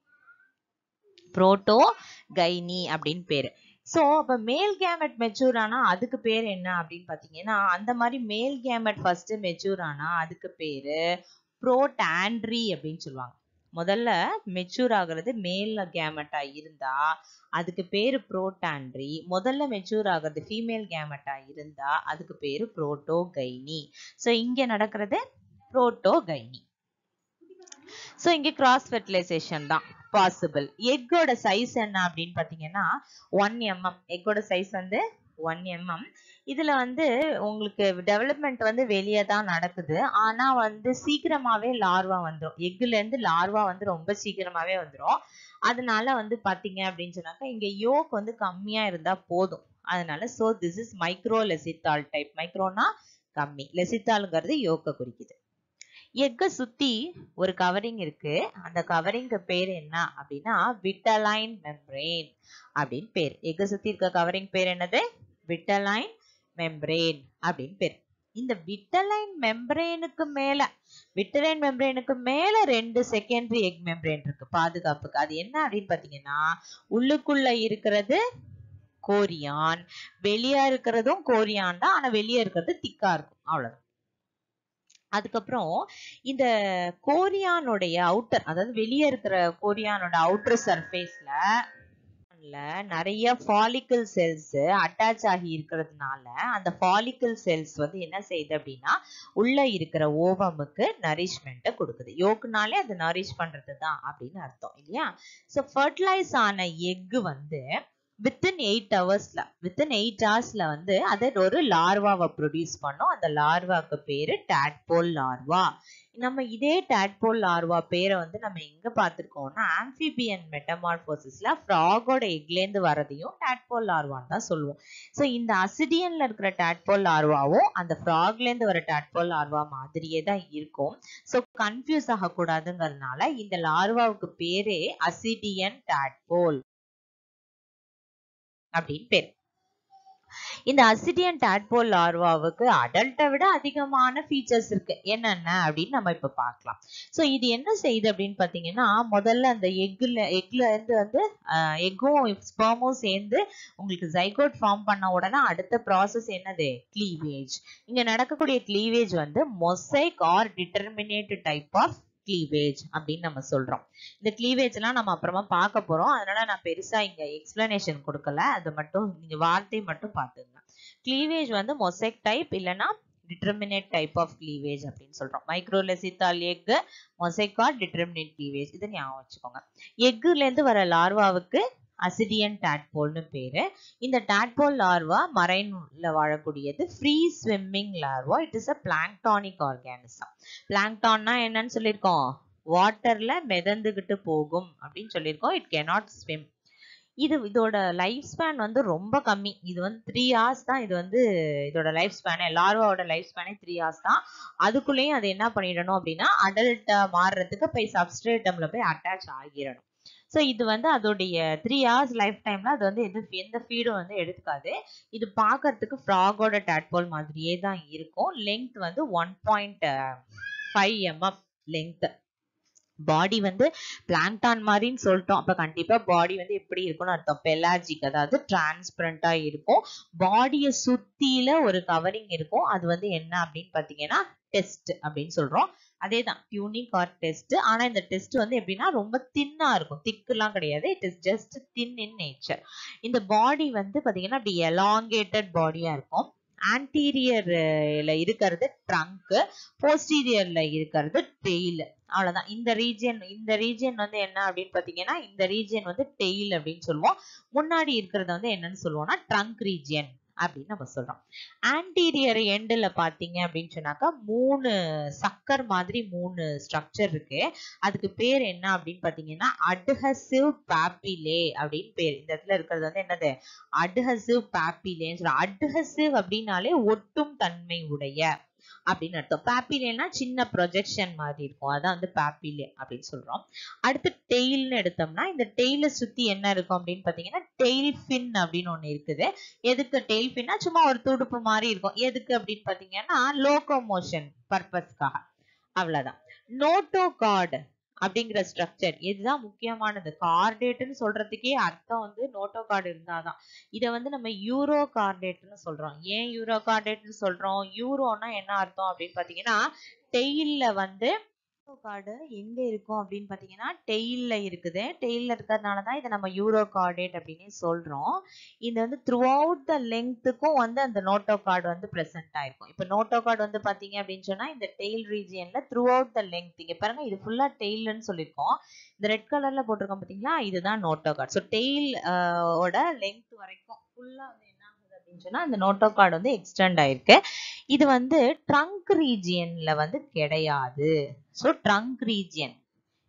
புரோட்டோகைனி அப்படின்னு பேரு ஸோ அப்போ மேல் கேமெட் மெச்சூர் ஆனா அதுக்கு பேர் என்ன அப்படின்னு பார்த்தீங்கன்னா அந்த மாதிரி மேல் கேமெட் ஃபர்ஸ்ட் மெச்சூர் ஆனா அதுக்கு பேரு ப்ரோடாண்ட்ரி அப்படின்னு சொல்லுவாங்க முதல்ல மெச்சூர் ஆகுறது மேல் கேமெட்டா இருந்தா அதுக்கு பேரு புரோடாண்ட்ரி முதல்ல மெச்சூர் ஆகுறது ஃபீமேல் கேமெட்டா இருந்தா அதுக்கு பேரு புரோட்டோகைனி ஸோ இங்க நடக்கிறது புரோட்டோகைனி ஸோ இங்க கிராஸ் ஃபெர்டிலைசேஷன் தான் பாசிபிள் எக்கோட சைஸ் என்ன அப்படின்னு பார்த்தீங்கன்னா ஒன் எம்எம் எக்கோட சைஸ் வந்து ஒன் எம்எம் இதுல வந்து உங்களுக்கு டெவலப்மெண்ட் வந்து வெளியே தான் நடக்குது ஆனா வந்து சீக்கிரமாவே லார்வா வந்துடும் எக்குல இருந்து லார்வா வந்து ரொம்ப சீக்கிரமாவே வந்துடும் அதனால வந்து பாத்தீங்க அப்படின்னு சொன்னாக்கா இங்க யோக் வந்து கம்மியா இருந்தா போதும் அதனால so this is microlecithal type மைக்ரோனா கம்மி லெசித்தால்ங்கிறது யோக்க குறிக்குது எக்க சுத்தி ஒரு கவரிங் இருக்கு அந்த கவரிங்க்கு பேர் என்ன அப்படின்னா விட்டலைன் மெம்பரேன் அப்படின்னு பேர் எக்க சுத்தி இருக்க கவரிங் பேர் என்னது விட்டலைன் மெம்பரேன் அப்படின்னு பேர் இந்த விட்டலைன் மெம்பரேனுக்கு மேல விட்டலைன் மெம்பரேனுக்கு மேல ரெண்டு செகண்டரி எக் மெம்பரேன் இருக்கு பாதுகாப்புக்கு அது என்ன அப்படின்னு பாத்தீங்கன்னா உள்ளுக்குள்ள இருக்கிறது கோரியான் வெளியா இருக்கிறதும் கோரியான் தான் ஆனா வெளியே இருக்கிறது திக்கா இருக்கும் அவ்வளவுதான் அதுக்கப்புறம் இந்த கோரியானுடைய அவுட்டர் அதாவது வெளியே இருக்கிற கோரியானோட அவுட்டர் சர்ஃபேஸ்ல நிறைய ஃபாலிக்கல் செல்ஸ் அட்டாச் ஆகி இருக்கிறதுனால அந்த ஃபாலிக்கல் செல்ஸ் வந்து என்ன செய்யுது அப்படின்னா உள்ள இருக்கிற ஓவமுக்கு நரிஷ்மெண்ட்டை கொடுக்குது யோக்குனாலே அது நரிஷ் பண்றது தான் அப்படின்னு அர்த்தம் இல்லையா ஸோ ஃபர்டிலைஸ் ஆன எக்கு வந்து வித்தின் எயிட் ஹவர்ஸ்ல வித்தின் எயிட் ஹவர்ஸ்ல வந்து அதை ஒரு லார்வாவை ப்ரொடியூஸ் பண்ணோம் அந்த லார்வாக்கு பேரு டேட்போல் லார்வா நம்ம இதே டேட்போல் லார்வா பேரை வந்து நம்ம எங்க பார்த்திருக்கோம்னா ஆம்பிபியன் மெட்டமார்போசிஸ்ல ஃப்ராகோட எக்லேருந்து வரதையும் டேட்போல் லார்வான்னு தான் சொல்லுவோம் ஸோ இந்த அசிடியன்ல இருக்கிற டேட்போல் லார்வாவும் அந்த ஃப்ராக்லேருந்து வர டேட்போல் லார்வா மாதிரியே தான் இருக்கும் ஸோ கன்ஃபியூஸ் ஆகக்கூடாதுங்கிறதுனால இந்த லார்வாவுக்கு பேரே அசிடியன் டேட்போல் அப்படின்னு பேர் இந்த அசிடியன் டாட்போல் லார்வாவுக்கு அடல்ட்டை விட அதிகமான ஃபீச்சர்ஸ் இருக்கு என்னென்ன அப்படின்னு நம்ம இப்ப பார்க்கலாம் ஸோ இது என்ன செய்யுது அப்படின்னு பாத்தீங்கன்னா முதல்ல அந்த எக்ல எக்ல இருந்து வந்து எக்கும் ஸ்பெர்மும் சேர்ந்து உங்களுக்கு ஜைகோட் ஃபார்ம் பண்ண உடனே அடுத்த ப்ராசஸ் என்னது கிளீவேஜ் இங்க நடக்கக்கூடிய கிளீவேஜ் வந்து mosaic or determinate type of cleavage அப்படின்னு நம்ம சொல்றோம் இந்த கிளீவேஜ் எல்லாம் நம்ம அப்புறமா பார்க்க போறோம் அதனால நான் பெருசா இங்க எக்ஸ்பிளனேஷன் கொடுக்கல அது மட்டும் நீங்க வார்த்தை மட்டும் பாத்துங்க கிளீவேஜ் வந்து மொசைக் டைப் இல்லைன்னா டிட்டர்மினேட் டைப் ஆஃப் கிளீவேஜ் அப்படின்னு சொல்றோம் microlecithal egg mosaic or determinate cleavage இதை ஞாபகம் வச்சுக்கோங்க எக்குல இருந்து வர லார்வாவுக்கு அசிடியன் டாட்போல்னு பேரு இந்த டாட்போல் லார்வா மரைன்ல வாழக்கூடியது free swimming larva it is a planktonic organism பிளாங்டான்னா என்னன்னு சொல்லியிருக்கோம் வாட்டர்ல மிதந்துகிட்டு போகும் அப்படின்னு சொல்லியிருக்கோம் இட் கேனாட் ஸ்விம் இது இதோட லைஃப் ஸ்பேன் வந்து ரொம்ப கம்மி இது வந்து த்ரீ ஹார்ஸ் தான் இது வந்து இதோட லைஃப் ஸ்பேனே லார்வாவோட லைஃப் ஸ்பேனே த்ரீ ஹார்ஸ் தான் அதுக்குள்ளேயும் அது என்ன பண்ணிடணும் அப்படின்னா அடல்ட்டா மாறுறதுக்கு போய் சப்ஸ்ட்ரேட்டம்ல போய் அட்டாச் ஆகிடணும் ஸோ இது வந்து அதோடைய த்ரீ ஹவர்ஸ் லைஃப் டைம்ல அது வந்து எது எந்த ஃபீடும் வந்து எடுத்துக்காது இது பார்க்கறதுக்கு ஃப்ராகோட டேட்போல் மாதிரியே தான் இருக்கும் லெங்த் வந்து one point five mm length body வந்து பிளாங்டான் மாதிரின்னு சொல்லிட்டோம் அப்ப கண்டிப்பா பாடி வந்து எப்படி இருக்கும்னு அர்த்தம் பெலாஜிக் அதாவது டிரான்ஸ்பரண்டா இருக்கும் பாடியை சுத்தில ஒரு கவரிங் இருக்கும் அது வந்து என்ன அப்படின்னு பாத்தீங்கன்னா டெஸ்ட் அப்படின்னு சொல்றோம் அதே தான் டியூனிக் ஆர் டெஸ்ட் ஆனா இந்த டெஸ்ட் வந்து எப்படின்னா ரொம்ப தின்னா இருக்கும் திக்குலாம் கிடையாது it is just thin in nature இந்த பாடி வந்து பாத்தீங்கன்னா அப்படி எலாங்கேட்டட் பாடியா இருக்கும் ஆன்டீரியர்ல இருக்கிறது ட்ரங்க் போஸ்டீரியர்ல இருக்கிறது டெய்ல் அவ்வளவுதான் இந்த ரீஜியன் இந்த ரீஜியன் வந்து என்ன அப்படின்னு பாத்தீங்கன்னா இந்த ரீஜியன் வந்து டெய்ல் அப்படின்னு சொல்லுவோம் முன்னாடி இருக்கிறது வந்து என்னன்னு சொல்லுவோம்னா ட்ரங்க் ரீஜியன் அப்படின்னு நம்ம சொல்றோம் ஆன்டீரியர் எண்டில் பார்த்தீங்க அப்படின்னு சொன்னாக்கா மூணு சக்கர் மாதிரி மூணு ஸ்ட்ரக்சர் இருக்கு அதுக்கு பேர் என்ன அப்படின்னு பார்த்தீங்கன்னா அட்ஹசிவ் பாப்பிலே அப்படின்னு பேர் இந்த இடத்துல இருக்கிறது வந்து என்னது அட்ஹசிவ் பாப்பிலேன்னு சொல்றோம் அட்ஹசிவ் அப்படின்னாலே ஒட்டும் தன்மை உடைய அப்படின்னு அர்த்தம் பாப்பிலேனா சின்ன ப்ரொஜெக்ஷன் மாதிரி இருக்கும் அதான் வந்து பாப்பிலே அப்படின்னு சொல்றோம் அடுத்து டெய்ல்னு எடுத்தோம்னா இந்த டெய்ல சுத்தி என்ன இருக்கும் அப்படின்னு பாத்தீங்கன்னா டெய்ல் ஃபின் அப்படின்னு ஒண்ணு இருக்குது எதுக்கு டெய்ல் ஃபின்னா சும்மா ஒரு துடுப்பு மாதிரி இருக்கும் எதுக்கு அப்படின்னு பாத்தீங்கன்னா லோகோமோஷன் பர்பஸ்க்காக அவ்வளவுதான் நோட்டோ கார்டு அப்படிங்கிற ஸ்ட்ரக்சர் இதுதான் முக்கியமானது கார்டேட்னு சொல்றதுக்கே அர்த்தம் வந்து நோட்டோ கார்டு இருந்தாதான் இதை வந்து நம்ம யூரோ கார்டேட்னு சொல்றோம் ஏன் யூரோ கார்டேட்னு சொல்றோம் யூரோனா என்ன அர்த்தம் அப்படின்னு பாத்தீங்கன்னா டெய்ல வந்து கார்டு எங்க இருக்கும் அப்படின்னு பாத்தீங்கன்னா டெய்ல இருக்குது டெய்ல இருக்கிறதுனால தான் இதை நம்ம யூரோ கார்டேட் அப்படின்னு சொல்றோம் இது வந்து த்ரூ அவுட் த லெங்க்த்துக்கும் வந்து அந்த நோட்டோ கார்டு வந்து பிரசன்ட் ஆயிருக்கும் இப்போ நோட்டோ கார்டு வந்து பாத்தீங்க அப்படின்னு சொன்னா இந்த டெய்ல் ரீஜியன்ல த்ரூ அவுட் த லெங்க் இங்க பாருங்க இது ஃபுல்லா டெய்ல்னு சொல்லியிருக்கோம் இந்த ரெட் கலர்ல போட்டிருக்கோம் பாத்தீங்களா இதுதான் நோட்டோ கார்டு ஸோ டெய்ல் ஓட லெங்க் வரைக்கும் ஃபுல்லா வந்து என்ன ஆகுது அப்படின்னு சொன்னா அந்த நோட்டோ கார்டு வந்து எக்ஸ்டெண்ட் ஆயிருக்கு இது வந்து ட்ரங்க் ரீஜியன்ல வந்து கிடையாது ஸோ ட்ரங்க் ரீஜியன்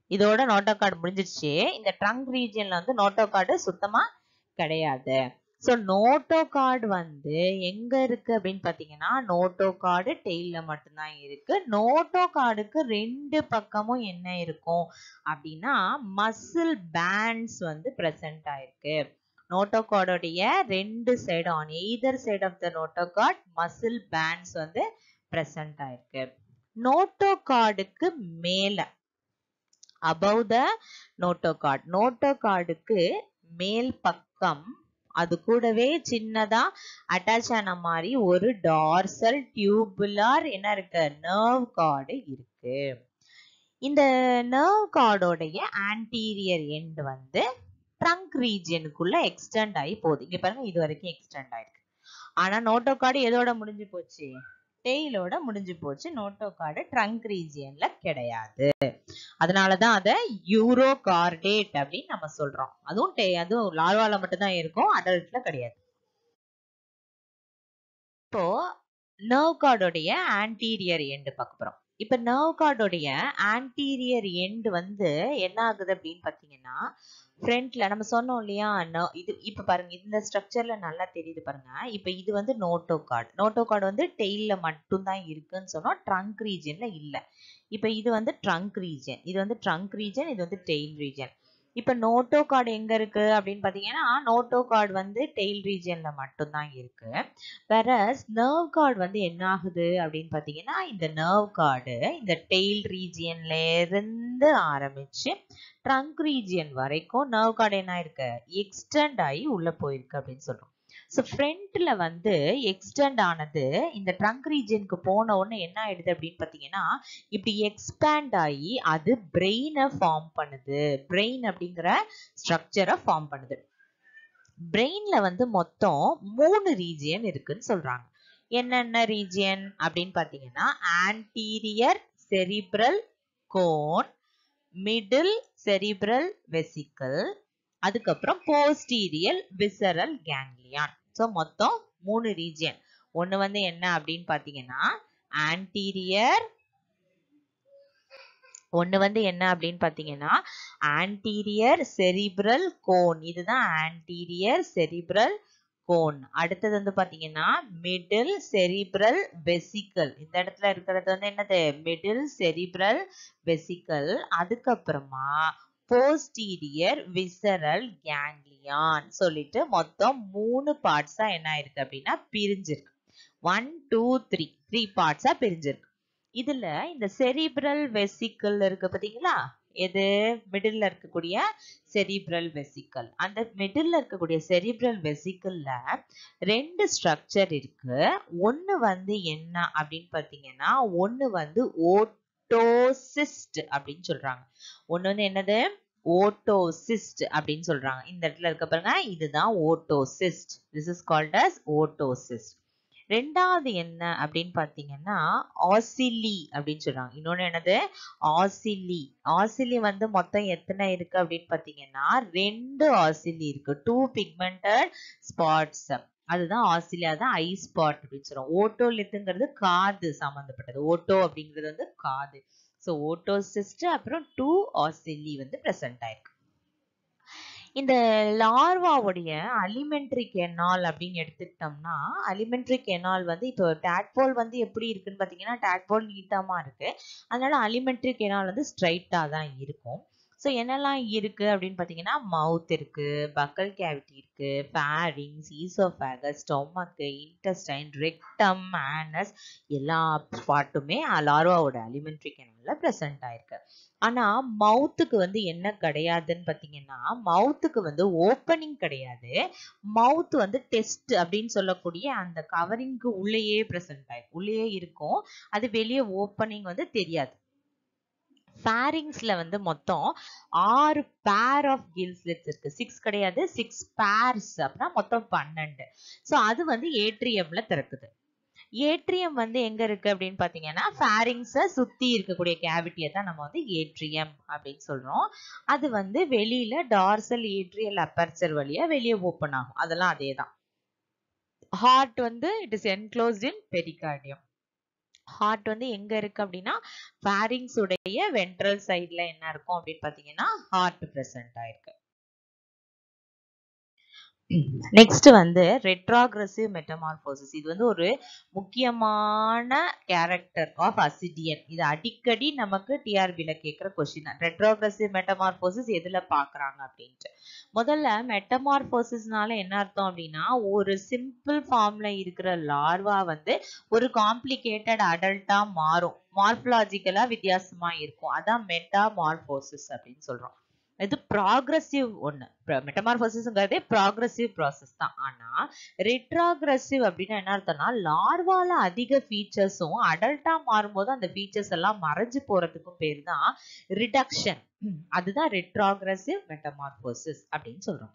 இதோட நோட்டோகார்டு முடிஞ்சிருச்சு இந்த ட்ரங்க் ரீஜியன்ல வந்து நோட்டோகார்டு சுத்தமா கிடையாது ஸோ நோட்டோகார்டு வந்து எங்க இருக்கு அப்படின்னு பாத்தீங்கன்னா நோட்டோகார்டு டெய்ல மட்டும்தான் இருக்கு நோட்டோகார்டுக்கு ரெண்டு பக்கமும் என்ன இருக்கும் அப்படின்னா மசில் பேண்ட்ஸ் வந்து பிரசன்ட் ஆயிருக்கு நோட்டோகார்டோடைய ரெண்டு side on either side of the notochord muscle bands வந்து பிரசன்ட் ஆயிருக்கு நோட்டோகார்டுக்கு மேல அபவ் த நோட்டோகார்ட் நோட்டோகார்டுக்கு மேல் பக்கம் அது கூடவே சின்னதா அட்டாச் ஆன மாதிரி ஒரு டார்சல் டியூபுலார் என்ன இருக்கு நர்வ் கார்டு இருக்கு இந்த நர்வ் கார்டோடைய ஆன்டீரியர் எண்ட் வந்து ட்ரங்க் ரீஜியனுக்குள்ள எக்ஸ்டெண்ட் ஆகி போகுது இங்க பாருங்க இது வரைக்கும் எக்ஸ்டெண்ட் ஆயிருக்கு ஆனா நோட்டோ கார்டு எதோட முடிஞ்சு போச்சு டெய்லோட முடிஞ்சு போச்சு நோட்டோ கார்டு ட்ரங்க் ரீஜியன்ல கிடையாது அதனாலதான் அத யூரோ கார்டேட் அப்படின்னு நம்ம சொல்றோம் அதுவும் டே அதுவும் லார்வால மட்டும்தான் இருக்கும் அடல்ட்ல கிடையாது இப்போ நர்வ் கார்டோடைய ஆன்டீரியர் எண்டு பார்க்க போறோம் இப்ப நர்வ் கார்டோடைய ஆன்டீரியர் எண்டு வந்து என்ன ஆகுது அப்படின்னு பாத்தீங்கன்னா ஃப்ரண்ட்ல நம்ம சொன்னோம் இல்லையா ந- இது இப்ப பாருங்க இந்த ஸ்ட்ரக்சர்ல நல்லா தெரியுது பாருங்க இப்ப இது வந்து நோட்டோ கார்டு நோட்டோ கார்டு வந்து டெய்ல மட்டும்தான் இருக்குன்னு சொன்னோம் ட்ரங்க் ரீஜன்ல இல்ல இப்ப இது வந்து ட்ரங்க் ரீஜன் இது வந்து ட்ரங்க் ரீஜன் இது வந்து டெய்ல் ரீஜன் இப்ப நோட்டோ கார்டு எங்க இருக்கு அப்படின்னு பாத்தீங்கன்னா நோட்டோ கார்டு வந்து டெய்ல் ரீஜன்ல மட்டும்தான் இருக்கு வேற நர்வ் கார்டு வந்து என்ன ஆகுது அப்படின்னு பாத்தீங்கன்னா இந்த நர்வ் கார்டு இந்த டெய்ல் ரீஜியன்ல இருந்து ஆரம்பிச்சு ட்ரங்க் ரீஜியன் வரைக்கும் நர்வ் கார்டு என்ன ஆயிருக்கு எக்ஸ்டெண்ட் ஆகி உள்ள போயிருக்கு அப்படின்னு சொல்றோம் ஸோ ஃப்ரண்ட்ல வந்து எக்ஸ்டெண்ட் ஆனது இந்த ட்ரங்க் ரீஜியனுக்கு போன உடனே என்ன ஆயிடுது அப்படின்னு பார்த்தீங்கன்னா இப்படி எக்ஸ்பேண்ட் ஆகி அது பிரெயினை ஃபார்ம் பண்ணுது பிரெயின் அப்படிங்கிற ஸ்ட்ரக்சரை ஃபார்ம் பண்ணுது பிரெயின்ல வந்து மொத்தம் மூணு ரீஜியன் இருக்குன்னு சொல்றாங்க என்னென்ன ரீஜியன் அப்படின்னு பார்த்தீங்கன்னா anterior cerebral cone middle cerebral vesicle அதுக்கப்புறம் போஸ்டீரியல் விசரல் கேங்லியான் ஸோ மொத்தம் மூணு ரீஜியன் ஒன்று வந்து என்ன அப்படின்னு பார்த்தீங்கன்னா ஆன்டீரியர் ஒன்று வந்து என்ன அப்படின்னு பார்த்தீங்கன்னா ஆன்டீரியர் செரிப்ரல் கோன் இதுதான் ஆன்டீரியர் செரிப்ரல் கோன் அடுத்தது வந்து பார்த்தீங்கன்னா மிடில் செரிப்ரல் வெசிக்கல் இந்த இடத்துல இருக்கிறது வந்து என்னது மிடில் செரிப்ரல் வெசிக்கல் அதுக்கப்புறமா போஸ்டீரியர் விசரல் கேங்லியான் சொல்லிட்டு மொத்தம் மூணு பார்ட்ஸா என்ன ஆயிருக்கு அப்படின்னா பிரிஞ்சிருக்கு ஒன் டூ த்ரீ த்ரீ பார்ட்ஸா பிரிஞ்சிருக்கு இதுல இந்த செரிப்ரல் வெசிக்கல் இருக்கு பாத்தீங்களா எது மிடில்ல இருக்கக்கூடிய செரிப்ரல் வெசிக்கல் அந்த மிடில்ல இருக்கக்கூடிய செரிப்ரல் வெசிக்கல்ல ரெண்டு ஸ்ட்ரக்சர் இருக்கு ஒன்னு வந்து என்ன அப்படின்னு பாத்தீங்கன்னா ஒன்னு வந்து ஓட்டோசிஸ்ட் அப்படின்னு சொல்றாங்க ஒன்னு வந்து என்னது ஓட்டோசிஸ்ட் அப்படின்னு சொல்றாங்க இந்த இடத்துல இருக்க பாருங்க இதுதான் otocyst this is called as otocyst ரெண்டாவது என்ன அப்படின்னு பாத்தீங்கன்னா ஆசிலி அப்படின்னு சொல்றாங்க இன்னொன்னு என்னது ஆசிலி ஆசிலி வந்து மொத்தம் எத்தனை இருக்கு அப்படின்னு பாத்தீங்கன்னா ரெண்டு ஆசிலி இருக்கு டூ பிக்மெண்டட் ஸ்பாட்ஸ் அதுதான் ஆஸ்திரேலியா தான் ஐ ஸ்பாட் அப்படின்னு சொல்றோம் ஓட்டோலித்துங்கிறது காது சம்பந்தப்பட்டது ஓட்டோ அப்படிங்கிறது வந்து காது ஸோ ஓட்டோசிஸ்ட் அப்புறம் டூ ஆசிலி வந்து பிரசன்ட் ஆயிருக்கு இந்த லார்வாவுடைய அலிமெண்ட்ரி கெனால் அப்படின்னு எடுத்துக்கிட்டோம்னா அலிமெண்ட்ரி கெனால் வந்து இப்போ டேட்போல் வந்து எப்படி இருக்குன்னு பார்த்தீங்கன்னா டேட்போல் நீட்டமா இருக்கு அதனால அலிமெண்ட்ரி கெனால் வந்து ஸ்ட்ரைட்டாக தான் இருக்கும் ஸோ என்னெல்லாம் இருக்கு அப்படின்னு பார்த்தீங்கன்னா மவுத் இருக்கு பக்கல் கேவிட்டி இருக்கு pharynx oesophagus stomach intestine rectum anus எல்லா ஸ்பாட்டுமே லார்வாவோட அலிமெண்ட்ரி கெனால்ல ப்ரெசென்ட் ஆயிருக்கு ஆனா மவுத்துக்கு வந்து என்ன கிடையாதுன்னு பாத்தீங்கன்னா மவுத்துக்கு வந்து ஓப்பனிங் கிடையாது மவுத் வந்து டெஸ்ட் அப்படின்னு சொல்லக்கூடிய அந்த கவரிங்க்கு உள்ளேயே ப்ரெசென்ட் ஆயிருக்கு உள்ளேயே இருக்கும் அது வெளியே ஓப்பனிங் வந்து தெரியாது ஃபேரிங்ஸ்ல வந்து மொத்தம் ஆறு பேர் ஆஃப் கில்ஸ்லெட்ஸ் இருக்கு சிக்ஸ் கிடையாது சிக்ஸ் பேர்ஸ் அப்படின்னா மொத்தம் பன்னெண்டு ஸோ அது வந்து ஏட்ரியம்ல திறக்குது ஏட்ரியம் வந்து எங்க இருக்கு அப்படின்னு பாத்தீங்கன்னா ஃபேரிங்ஸை சுத்தி இருக்கக்கூடிய கேவிட்டியை தான் நம்ம வந்து ஏட்ரியம் அப்படின்னு சொல்றோம் அது வந்து வெளியில டார்சல் ஏட்ரியல் அப்பர்ச்சர் வழியா வெளியே ஓப்பன் ஆகும் அதெல்லாம் அதே தான் ஹார்ட் வந்து it is enclosed in pericardium heart வந்து எங்க இருக்கு அப்படின்னா pharynx உடைய வென்ட்ரல் சைடுல என்ன இருக்கும் அப்படின்னு பாத்தீங்கன்னா ஹார்ட் பிரசன்ட் ஆயிருக்கு நெக்ஸ்ட் வந்து ரெட்ராகிரசிவ் மெட்டமார்போசிஸ் இது வந்து ஒரு முக்கியமான கேரக்டர் ஆஃப் அசிடியன் இது அடிக்கடி நமக்கு டிஆர்பில கேட்குற கொஸ்டின் ரெட்ராகிரசிவ் மெட்டமார்போசிஸ் எதுல பாக்குறாங்க அப்படின்ட்டு முதல்ல மெட்டமார்போசிஸ்னால என்ன அர்த்தம் அப்படின்னா ஒரு சிம்பிள் ஃபார்ம்ல இருக்கிற லார்வா வந்து ஒரு காம்ப்ளிகேட்டட் அடல்ட்டா மாறும் மார்பலாஜிக்கலா வித்தியாசமா இருக்கும் அதான் மெட்டாமார்போசிஸ் அப்படின்னு சொல்றோம் இது ப்ராக்ரஸிவ் ஒன்று மெட்டமார்போசிஸ்ங்கிறதே ப்ராக்ரஸிவ் ப்ராசஸ் தான் ஆனா ரெட்ராகிரசிவ் அப்படின்னா என்ன அர்த்தம்னா லார்வால அதிக ஃபீச்சர்ஸும் அடல்ட்டா மாறும்போது அந்த ஃபீச்சர்ஸ் எல்லாம் மறைஞ்சு போறதுக்கும் பேர் தான் ரிடக்ஷன் அதுதான் ரெட்ராகிரசிவ் மெட்டமார்போசிஸ் அப்படின்னு சொல்றோம்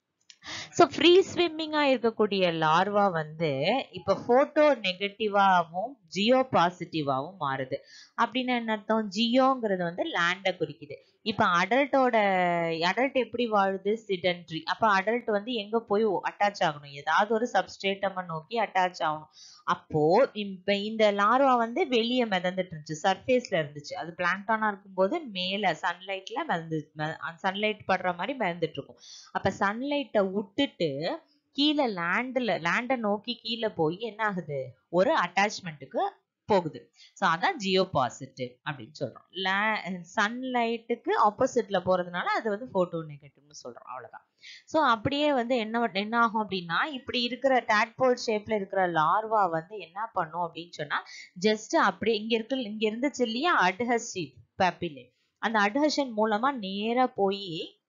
ஸோ ஃப்ரீ ஸ்விம்மிங்கா இருக்கக்கூடிய லார்வா வந்து இப்போ போட்டோ நெகட்டிவாவும் ஜியோ பாசிட்டிவாவும் மாறுது அப்படின்னா என்ன அர்த்தம் ஜியோங்கிறது வந்து லேண்டை குறிக்குது இப்போ அடல்ட்டோட அடல்ட் எப்படி வாழுது சிடென்ட்ரி அப்போ அடல்ட் வந்து எங்க போய் அட்டாச் ஆகணும் ஏதாவது ஒரு சப்ஸ்ட்ரேட்டமை நோக்கி அட்டாச் ஆகணும் அப்போ இப்ப இந்த லார்வா வந்து வெளியே மிதந்துட்டு இருந்துச்சு சர்ஃபேஸ்ல இருந்துச்சு அது பிளாங்டானா இருக்கும்போது மேல சன்லைட்ல மிதந்து சன்லைட் படுற மாதிரி மிதந்துட்டு இருக்கும் அப்ப சன்லைட்டை விட்டுட்டு கீழே லேண்ட்ல லேண்டை நோக்கி கீழே போய் என்ன ஆகுது ஒரு அட்டாச்மெண்ட்டுக்கு போகுது ஸோ அதான் ஜியோ பாசிட்டிவ் அப்படின்னு சொல்றோம் சன்லைட்டுக்கு ஆப்போசிட்ல போறதுனால அது வந்து போட்டோ நெகட்டிவ்னு சொல்றோம் அவ்வளவுதான் ஸோ அப்படியே வந்து என்ன என்ன ஆகும் அப்படின்னா இப்படி இருக்கிற டேட்போல் ஷேப்ல இருக்கிற லார்வா வந்து என்ன பண்ணும் அப்படின்னு சொன்னா ஜஸ்ட் அப்படியே இங்க இருக்கு இங்க இருந்துச்சு இல்லையா அட்ஹசிவ் பேப்பிலே அந்த அட்ஹஷன் மூலமா நேரா போய்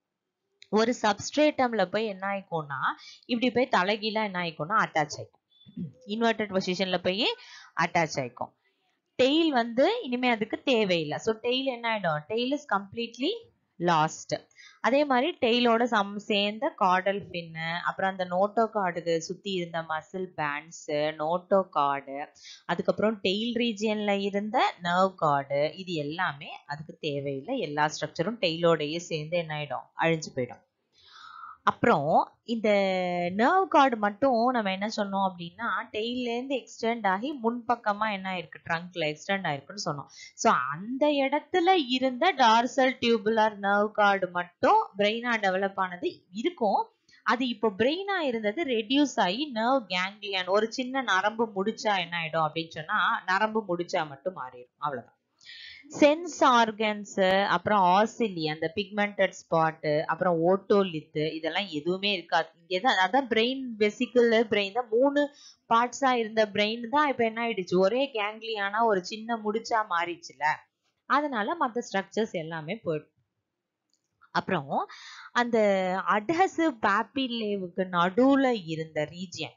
ஒரு சப்ஸ்ட்ரேட்டம்ல போய் என்ன ஆயிக்கும்னா இப்படி போய் தலைகீழா என்ன ஆயிக்கும்னா அட்டாச் ஆயிக்கும் இன்வெர்டட் பொசிஷன்ல போய் அட்டாச் ஆயிக்கும் டெய்ல் வந்து இனிமே அதுக்கு தேவையில்லை ஸோ டெய்ல் என்ன ஆயிடும் டெய்ல் இஸ் கம்ப்ளீட்லி லாஸ்ட் அதே மாதிரி டெய்லோட சம் சேர்ந்த கார்டல் பின்னு அப்புறம் அந்த நோட்டோ கார்டுக்கு சுத்தி இருந்த மசில் பேண்ட்ஸ் நோட்டோ கார்டு அதுக்கப்புறம் டெய்ல் ரீஜியன்ல இருந்த நர்வ் கார்டு இது எல்லாமே அதுக்கு தேவையில்லை எல்லா ஸ்ட்ரக்சரும் டெய்லோடயே சேர்ந்து என்ன ஆயிடும் அழிஞ்சு போயிடும் அப்புறம் இந்த நர்வ் கார்டு மட்டும் நம்ம என்ன சொன்னோம் அப்படின்னா டெய்லேருந்து எக்ஸ்டெண்ட் ஆகி முன்பக்கமா என்ன ஆயிருக்கு ட்ரங்க்ல எக்ஸ்டெண்ட் ஆயிருக்குன்னு சொன்னோம் ஸோ அந்த இடத்துல இருந்த டார்சல் டியூபுலர் நர்வ் கார்டு மட்டும் பிரெயினா டெவலப் ஆனது இருக்கும் அது இப்போ பிரெயினா இருந்தது ரெடியூஸ் ஆகி நர்வ் கேங்லியன் ஒரு சின்ன நரம்பு முடிச்சா என்ன ஆயிடும் அப்படின்னு சொன்னா நரம்பு முடிச்சா மட்டும் மாறிடும் அவ்வளவுதான் சென்ஸ் ஆர்கன்ஸ் அப்புறம் ஆசிலி அந்த பிக்மெண்டட் ஸ்பாட்டு அப்புறம் ஓட்டோலித்து இதெல்லாம் எதுவுமே இருக்காது இங்கே தான் அதான் பிரெயின் வெசிக்கிள் பிரெயின் தான் மூணு பார்ட்ஸா இருந்த பிரெயின் தான் இப்போ என்ன ஆயிடுச்சு ஒரே கேங்லியானா ஒரு சின்ன முடிச்சா மாறிடுச்சுல அதனால மற்ற ஸ்ட்ரக்சர்ஸ் எல்லாமே போயிடும் அப்புறம் அந்த அட்ஹசிவ் பேப்பிலேவுக்கு நடுவுல இருந்த ரீஜியன்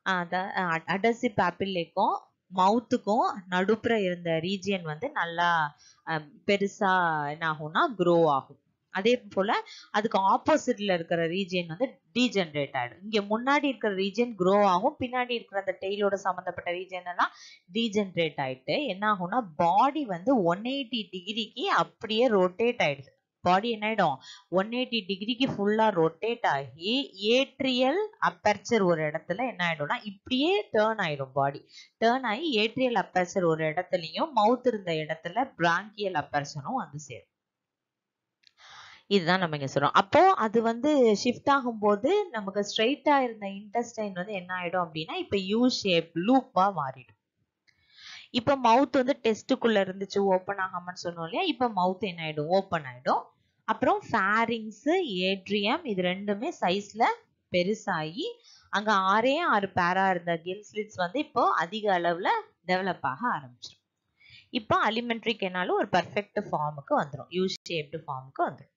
அடசிவ் பேப்பிலேக்கும் மவுத்துக்கும் நடுப்புற இருந்த ரீஜியன் வந்து நல்லா பெருசா என்ன ஆகும்னா க்ரோ ஆகும் அதே போல அதுக்கு ஆப்போசிட்ல இருக்கிற ரீஜியன் வந்து டீஜென்ரேட் ஆயிடும் இங்க முன்னாடி இருக்கிற ரீஜியன் க்ரோ ஆகும் பின்னாடி இருக்கிற அந்த டெய்லோட சம்மந்தப்பட்ட ரீஜியன் எல்லாம் டீஜென்ரேட் ஆயிட்டு என்ன ஆகும்னா பாடி வந்து ஒன் எயிட்டி டிகிரிக்கு அப்படியே ரொட்டேட் ஆயிடுது பாடி என்ன ஆயிடும் ஒன் எயிட்டி டிகிரிக்கு ஃபுல்லா ரொட்டேட் ஆகி ஏட்ரியல் அப்பர்ச்சர் ஒரு இடத்துல என்ன ஆயிடும்னா இப்படியே டேர்ன் ஆயிடும் பாடி டேர்ன் ஆகி ஏட்ரியல் அப்பர்ச்சர் ஒரு இடத்துலயும் மவுத் இருந்த இடத்துல பிராங்கியல் அப்பர்ச்சரும் வந்து சேரும் இதுதான் நம்ம இங்க சொல்றோம் அப்போ அது வந்து ஷிஃப்ட் ஆகும்போது நமக்கு ஸ்ட்ரைட்டா இருந்த இன்டெஸ்டைன் வந்து என்ன ஆயிடும் அப்படின்னா இப்ப யூ ஷேப் லூப்பா மாறிடும் இப்ப மவுத் வந்து டெஸ்ட்டுக்குள்ள இருந்துச்சு ஓப்பன் ஆகாமன்னு சொன்னோம் இல்லையா இப்ப மவுத் என்ன ஆயிடும் ஓப்பன் ஆயிடும் அப்புறம் ஃபேரிங்ஸ் ஏட்ரியம் இது ரெண்டுமே சைஸ்ல பெருசாகி அங்க ஆறே ஆறு பேரா இருந்த கில் ஸ்லிட்ஸ் வந்து இப்போ அதிக அளவுல டெவலப் ஆக ஆரம்பிச்சிடும் இப்போ அலிமெண்ட்ரி கெனாலும் ஒரு பர்ஃபெக்ட் ஃபார்முக்கு வந்துடும் யூ ஷேப்டு ஃபார்முக்கு வந்துடும்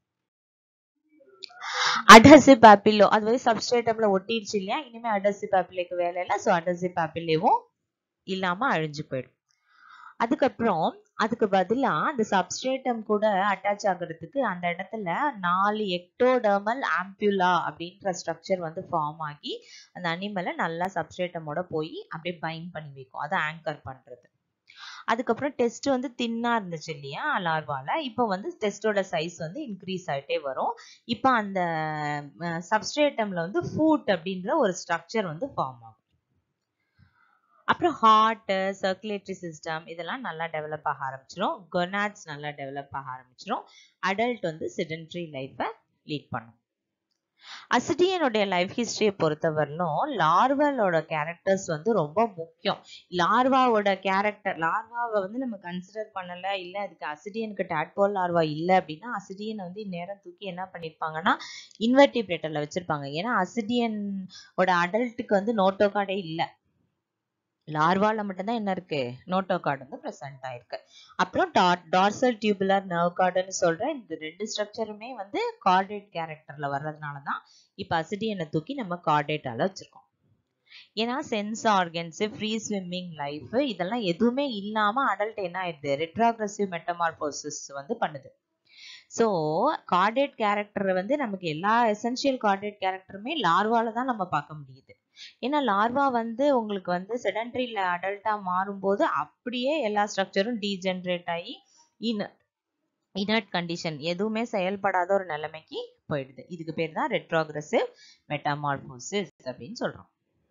அடசிவ் பேப்பிலோ அது வந்து சப்ஸ்ட்ரேட்டம்ல ஒட்டிடுச்சு இல்லையா இனிமே அடசிவ் பேப்பிலேக்கு வேலை இல்லை ஸோ அடசிவ் பேப்பிலேவும் இல்லாம அழிஞ்சு போயிடும் அதுக்கப்புறம் அதுக்கு பதிலா அந்த சப்ஸ்ட்ரேட்டம் கூட அட்டாச் ஆகுறதுக்கு அந்த இடத்துல நாலு எக்டோடர்மல் ஆம்பியுலா அப்படின்ற ஸ்ட்ரக்சர் வந்து ஃபார்ம் ஆகி அந்த அனிமலை நல்லா சப்ஸ்ட்ரேட்டமோட போய் அப்படியே பைண்ட் பண்ணி வைக்கும் அதை ஆங்கர் பண்றது அதுக்கப்புறம் டெஸ்ட் வந்து தின்னா இருந்துச்சு இல்லையா லார்வால இப்போ வந்து டெஸ்டோட சைஸ் வந்து இன்க்ரீஸ் ஆகிட்டே வரும் இப்போ அந்த சப்ஸ்ட்ரேட்டம்ல வந்து ஃபூட் அப்படின்ற ஒரு ஸ்ட்ரக்சர் வந்து ஃபார்ம் ஆகும் அப்புறம் ஹார்ட் சர்க்குலேட்டரி சிஸ்டம் இதெல்லாம் நல்லா டெவலப் ஆக ஆரம்பிச்சிடும் கொனாட்ஸ் நல்லா டெவலப் ஆக ஆரம்பிச்சிடும் அடல்ட் வந்து சிடென்ட்ரி லைஃப்பை லீட் பண்ணும் அசிடியனுடைய லைஃப் ஹிஸ்டரியை பொறுத்தவரையிலும் லார்வலோட கேரக்டர்ஸ் வந்து ரொம்ப முக்கியம் லார்வாவோட கேரக்டர் லார்வாவை வந்து நம்ம கன்சிடர் பண்ணல இல்லை அதுக்கு அசிடியனுக்கு டாட்போல் லார்வா இல்லை அப்படின்னா அசிடியனை வந்து இந்நேரம் தூக்கி என்ன பண்ணியிருப்பாங்கன்னா இன்வெர்டிபிரேட்டர்ல வச்சிருப்பாங்க ஏன்னா அசிடியனோட அடல்ட்டுக்கு வந்து நோட்டோகார்டே இல்லை லார்வால மட்டும்தான் என்ன இருக்கு நோட்டோ கார்டு வந்து ப்ரெசென்ட் ஆயிருக்கு அப்புறம் டார்சல் டியூபுலர் நர்வ் கார்டுன்னு சொல்ற இந்த ரெண்டு ஸ்ட்ரக்சருமே வந்து கார்டேட் கேரக்டர்ல வர்றதுனால தான் இப்போ அசிடியனை தூக்கி நம்ம கார்டேட்டால வச்சிருக்கோம் ஏன்னா sense organs free swimming life இதெல்லாம் எதுவுமே இல்லாம அடல்ட் என்ன ஆயிடுது ரெட்ராக்ரஸிவ் மெட்டமார்போசிஸ் வந்து பண்ணுது ஸோ கார்டேட் கேரக்டர் வந்து நமக்கு எல்லா எசென்ஷியல் கார்டேட் கேரக்டருமே லார்வால தான் நம்ம பார்க்க முடியுது ஏன்னா லார்வா வந்து உங்களுக்கு வந்து செடன்ட்ரியில் அடல்ட்டாக மாறும்போது அப்படியே எல்லா ஸ்ட்ரக்சரும் டீஜென்ரேட் ஆகி இன் இனர்ட் கண்டிஷன் எதுவுமே செயல்படாத ஒரு நிலைமைக்கு போயிடுது இதுக்கு பேர் தான் ரெட்ரோக்ரஸிவ் மெட்டாமார்போசிஸ் அப்படின்னு சொல்றோம்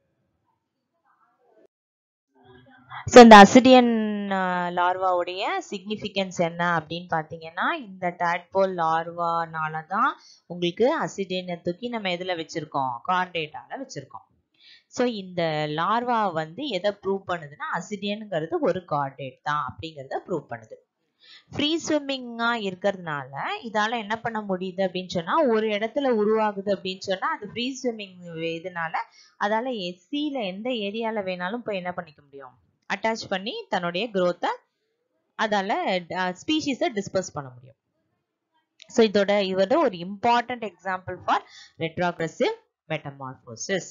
ஸோ இந்த அசிடியன் லார்வாவுடைய சிக்னிஃபிகன்ஸ் என்ன அப்படின்னு பார்த்தீங்கன்னா இந்த டாட்போல் லார்வானால தான் உங்களுக்கு அசிடியனை தூக்கி நம்ம எதில் வச்சிருக்கோம் கார்டேட்டால வச்சிருக்கோம் ஸோ இந்த லார்வா வந்து எதை ப்ரூவ் பண்ணுதுன்னா அசிடியனுங்கிறது ஒரு கார்டேட் தான் அப்படிங்கிறத ப்ரூவ் பண்ணுது ஃப்ரீ ஸ்விம்மிங்கா இருக்கிறதுனால இதால என்ன பண்ண முடியுது அப்படின்னு சொன்னா ஒரு இடத்துல உருவாகுது அப்படின்னு சொன்னா அது ஃப்ரீ ஸ்விம்மிங் இதனால அதால எஸ்சியில எந்த ஏரியால வேணாலும் போய் என்ன பண்ணிக்க முடியும் அட்டாச் பண்ணி தன்னுடைய growth-அ அதால ஸ்பீஷீஸை டிஸ்பர்ஸ் பண்ண முடியும் ஸோ இதோட இதோட ஒரு important example for retrogressive metamorphosis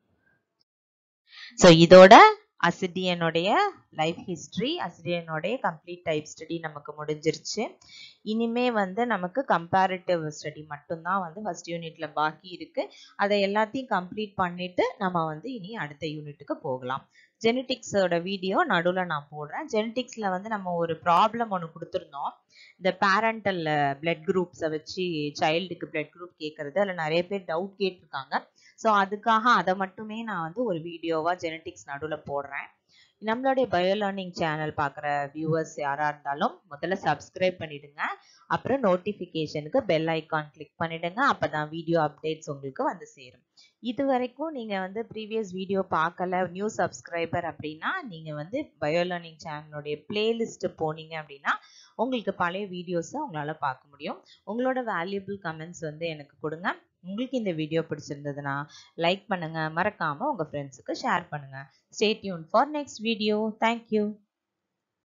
so இதோட அசிடியனுடைய லைஃப் ஹிஸ்டரி அசிடியனுடைய கம்ப்ளீட் டைப் ஸ்டடி நமக்கு முடிஞ்சிருச்சு இனிமே வந்து நமக்கு கம்பேரிட்டிவ் ஸ்டடி மட்டும்தான் வந்து ஃபர்ஸ்ட் யூனிட்ல பாக்கி இருக்கு அதை எல்லாத்தையும் கம்ப்ளீட் பண்ணிட்டு நம்ம வந்து இனி அடுத்த யூனிட்டுக்கு போகலாம் ஜெனட்டிக்ஸோட வீடியோ நடுவில் நான் போடுறேன் ஜெனட்டிக்ஸில் வந்து நம்ம ஒரு ப்ராப்ளம் ஒன்று கொடுத்துருந்தோம் இந்த பேரண்டல் பிளட் குரூப்ஸை வச்சு சைல்டுக்கு பிளட் குரூப் கேட்கறது அதில் நிறைய பேர் டவுட் கேட்டிருக்காங்க ஸோ அதுக்காக அதை மட்டுமே நான் வந்து ஒரு வீடியோவாக ஜெனட்டிக்ஸ் நடுவில் போடுறேன் நம்மளுடைய பயோ லேர்னிங் சேனல் பார்க்குற வியூவர்ஸ் யாராக இருந்தாலும் முதல்ல சப்ஸ்கிரைப் பண்ணிடுங்க அப்புறம் நோட்டிஃபிகேஷனுக்கு பெல் ஐக்கான் கிளிக் பண்ணிடுங்க அப்போ தான் வீடியோ அப்டேட்ஸ் உங்களுக்கு வந்து சேரும் இது வரைக்கும் நீங்கள் வந்து ப்ரீவியஸ் வீடியோ பார்க்கல நியூ சப்ஸ்கிரைபர் அப்படின்னா நீங்கள் வந்து பயோ லேர்னிங் சேனலுடைய பிளேலிஸ்ட்டு போனீங்க அப்படின்னா உங்களுக்கு பழைய வீடியோஸை உங்களால் பார்க்க முடியும் உங்களோட வேல்யூபிள் கமெண்ட்ஸ் வந்து எனக்கு கொடுங்க உங்களுக்கு இந்த வீடியோ பிடிச்சிருந்ததுன்னா லைக் பண்ணுங்க மறக்காம உங்க ஃப்ரெண்ட்ஸுக்கு ஷேர் பண்ணுங்க stay tune for next video thank you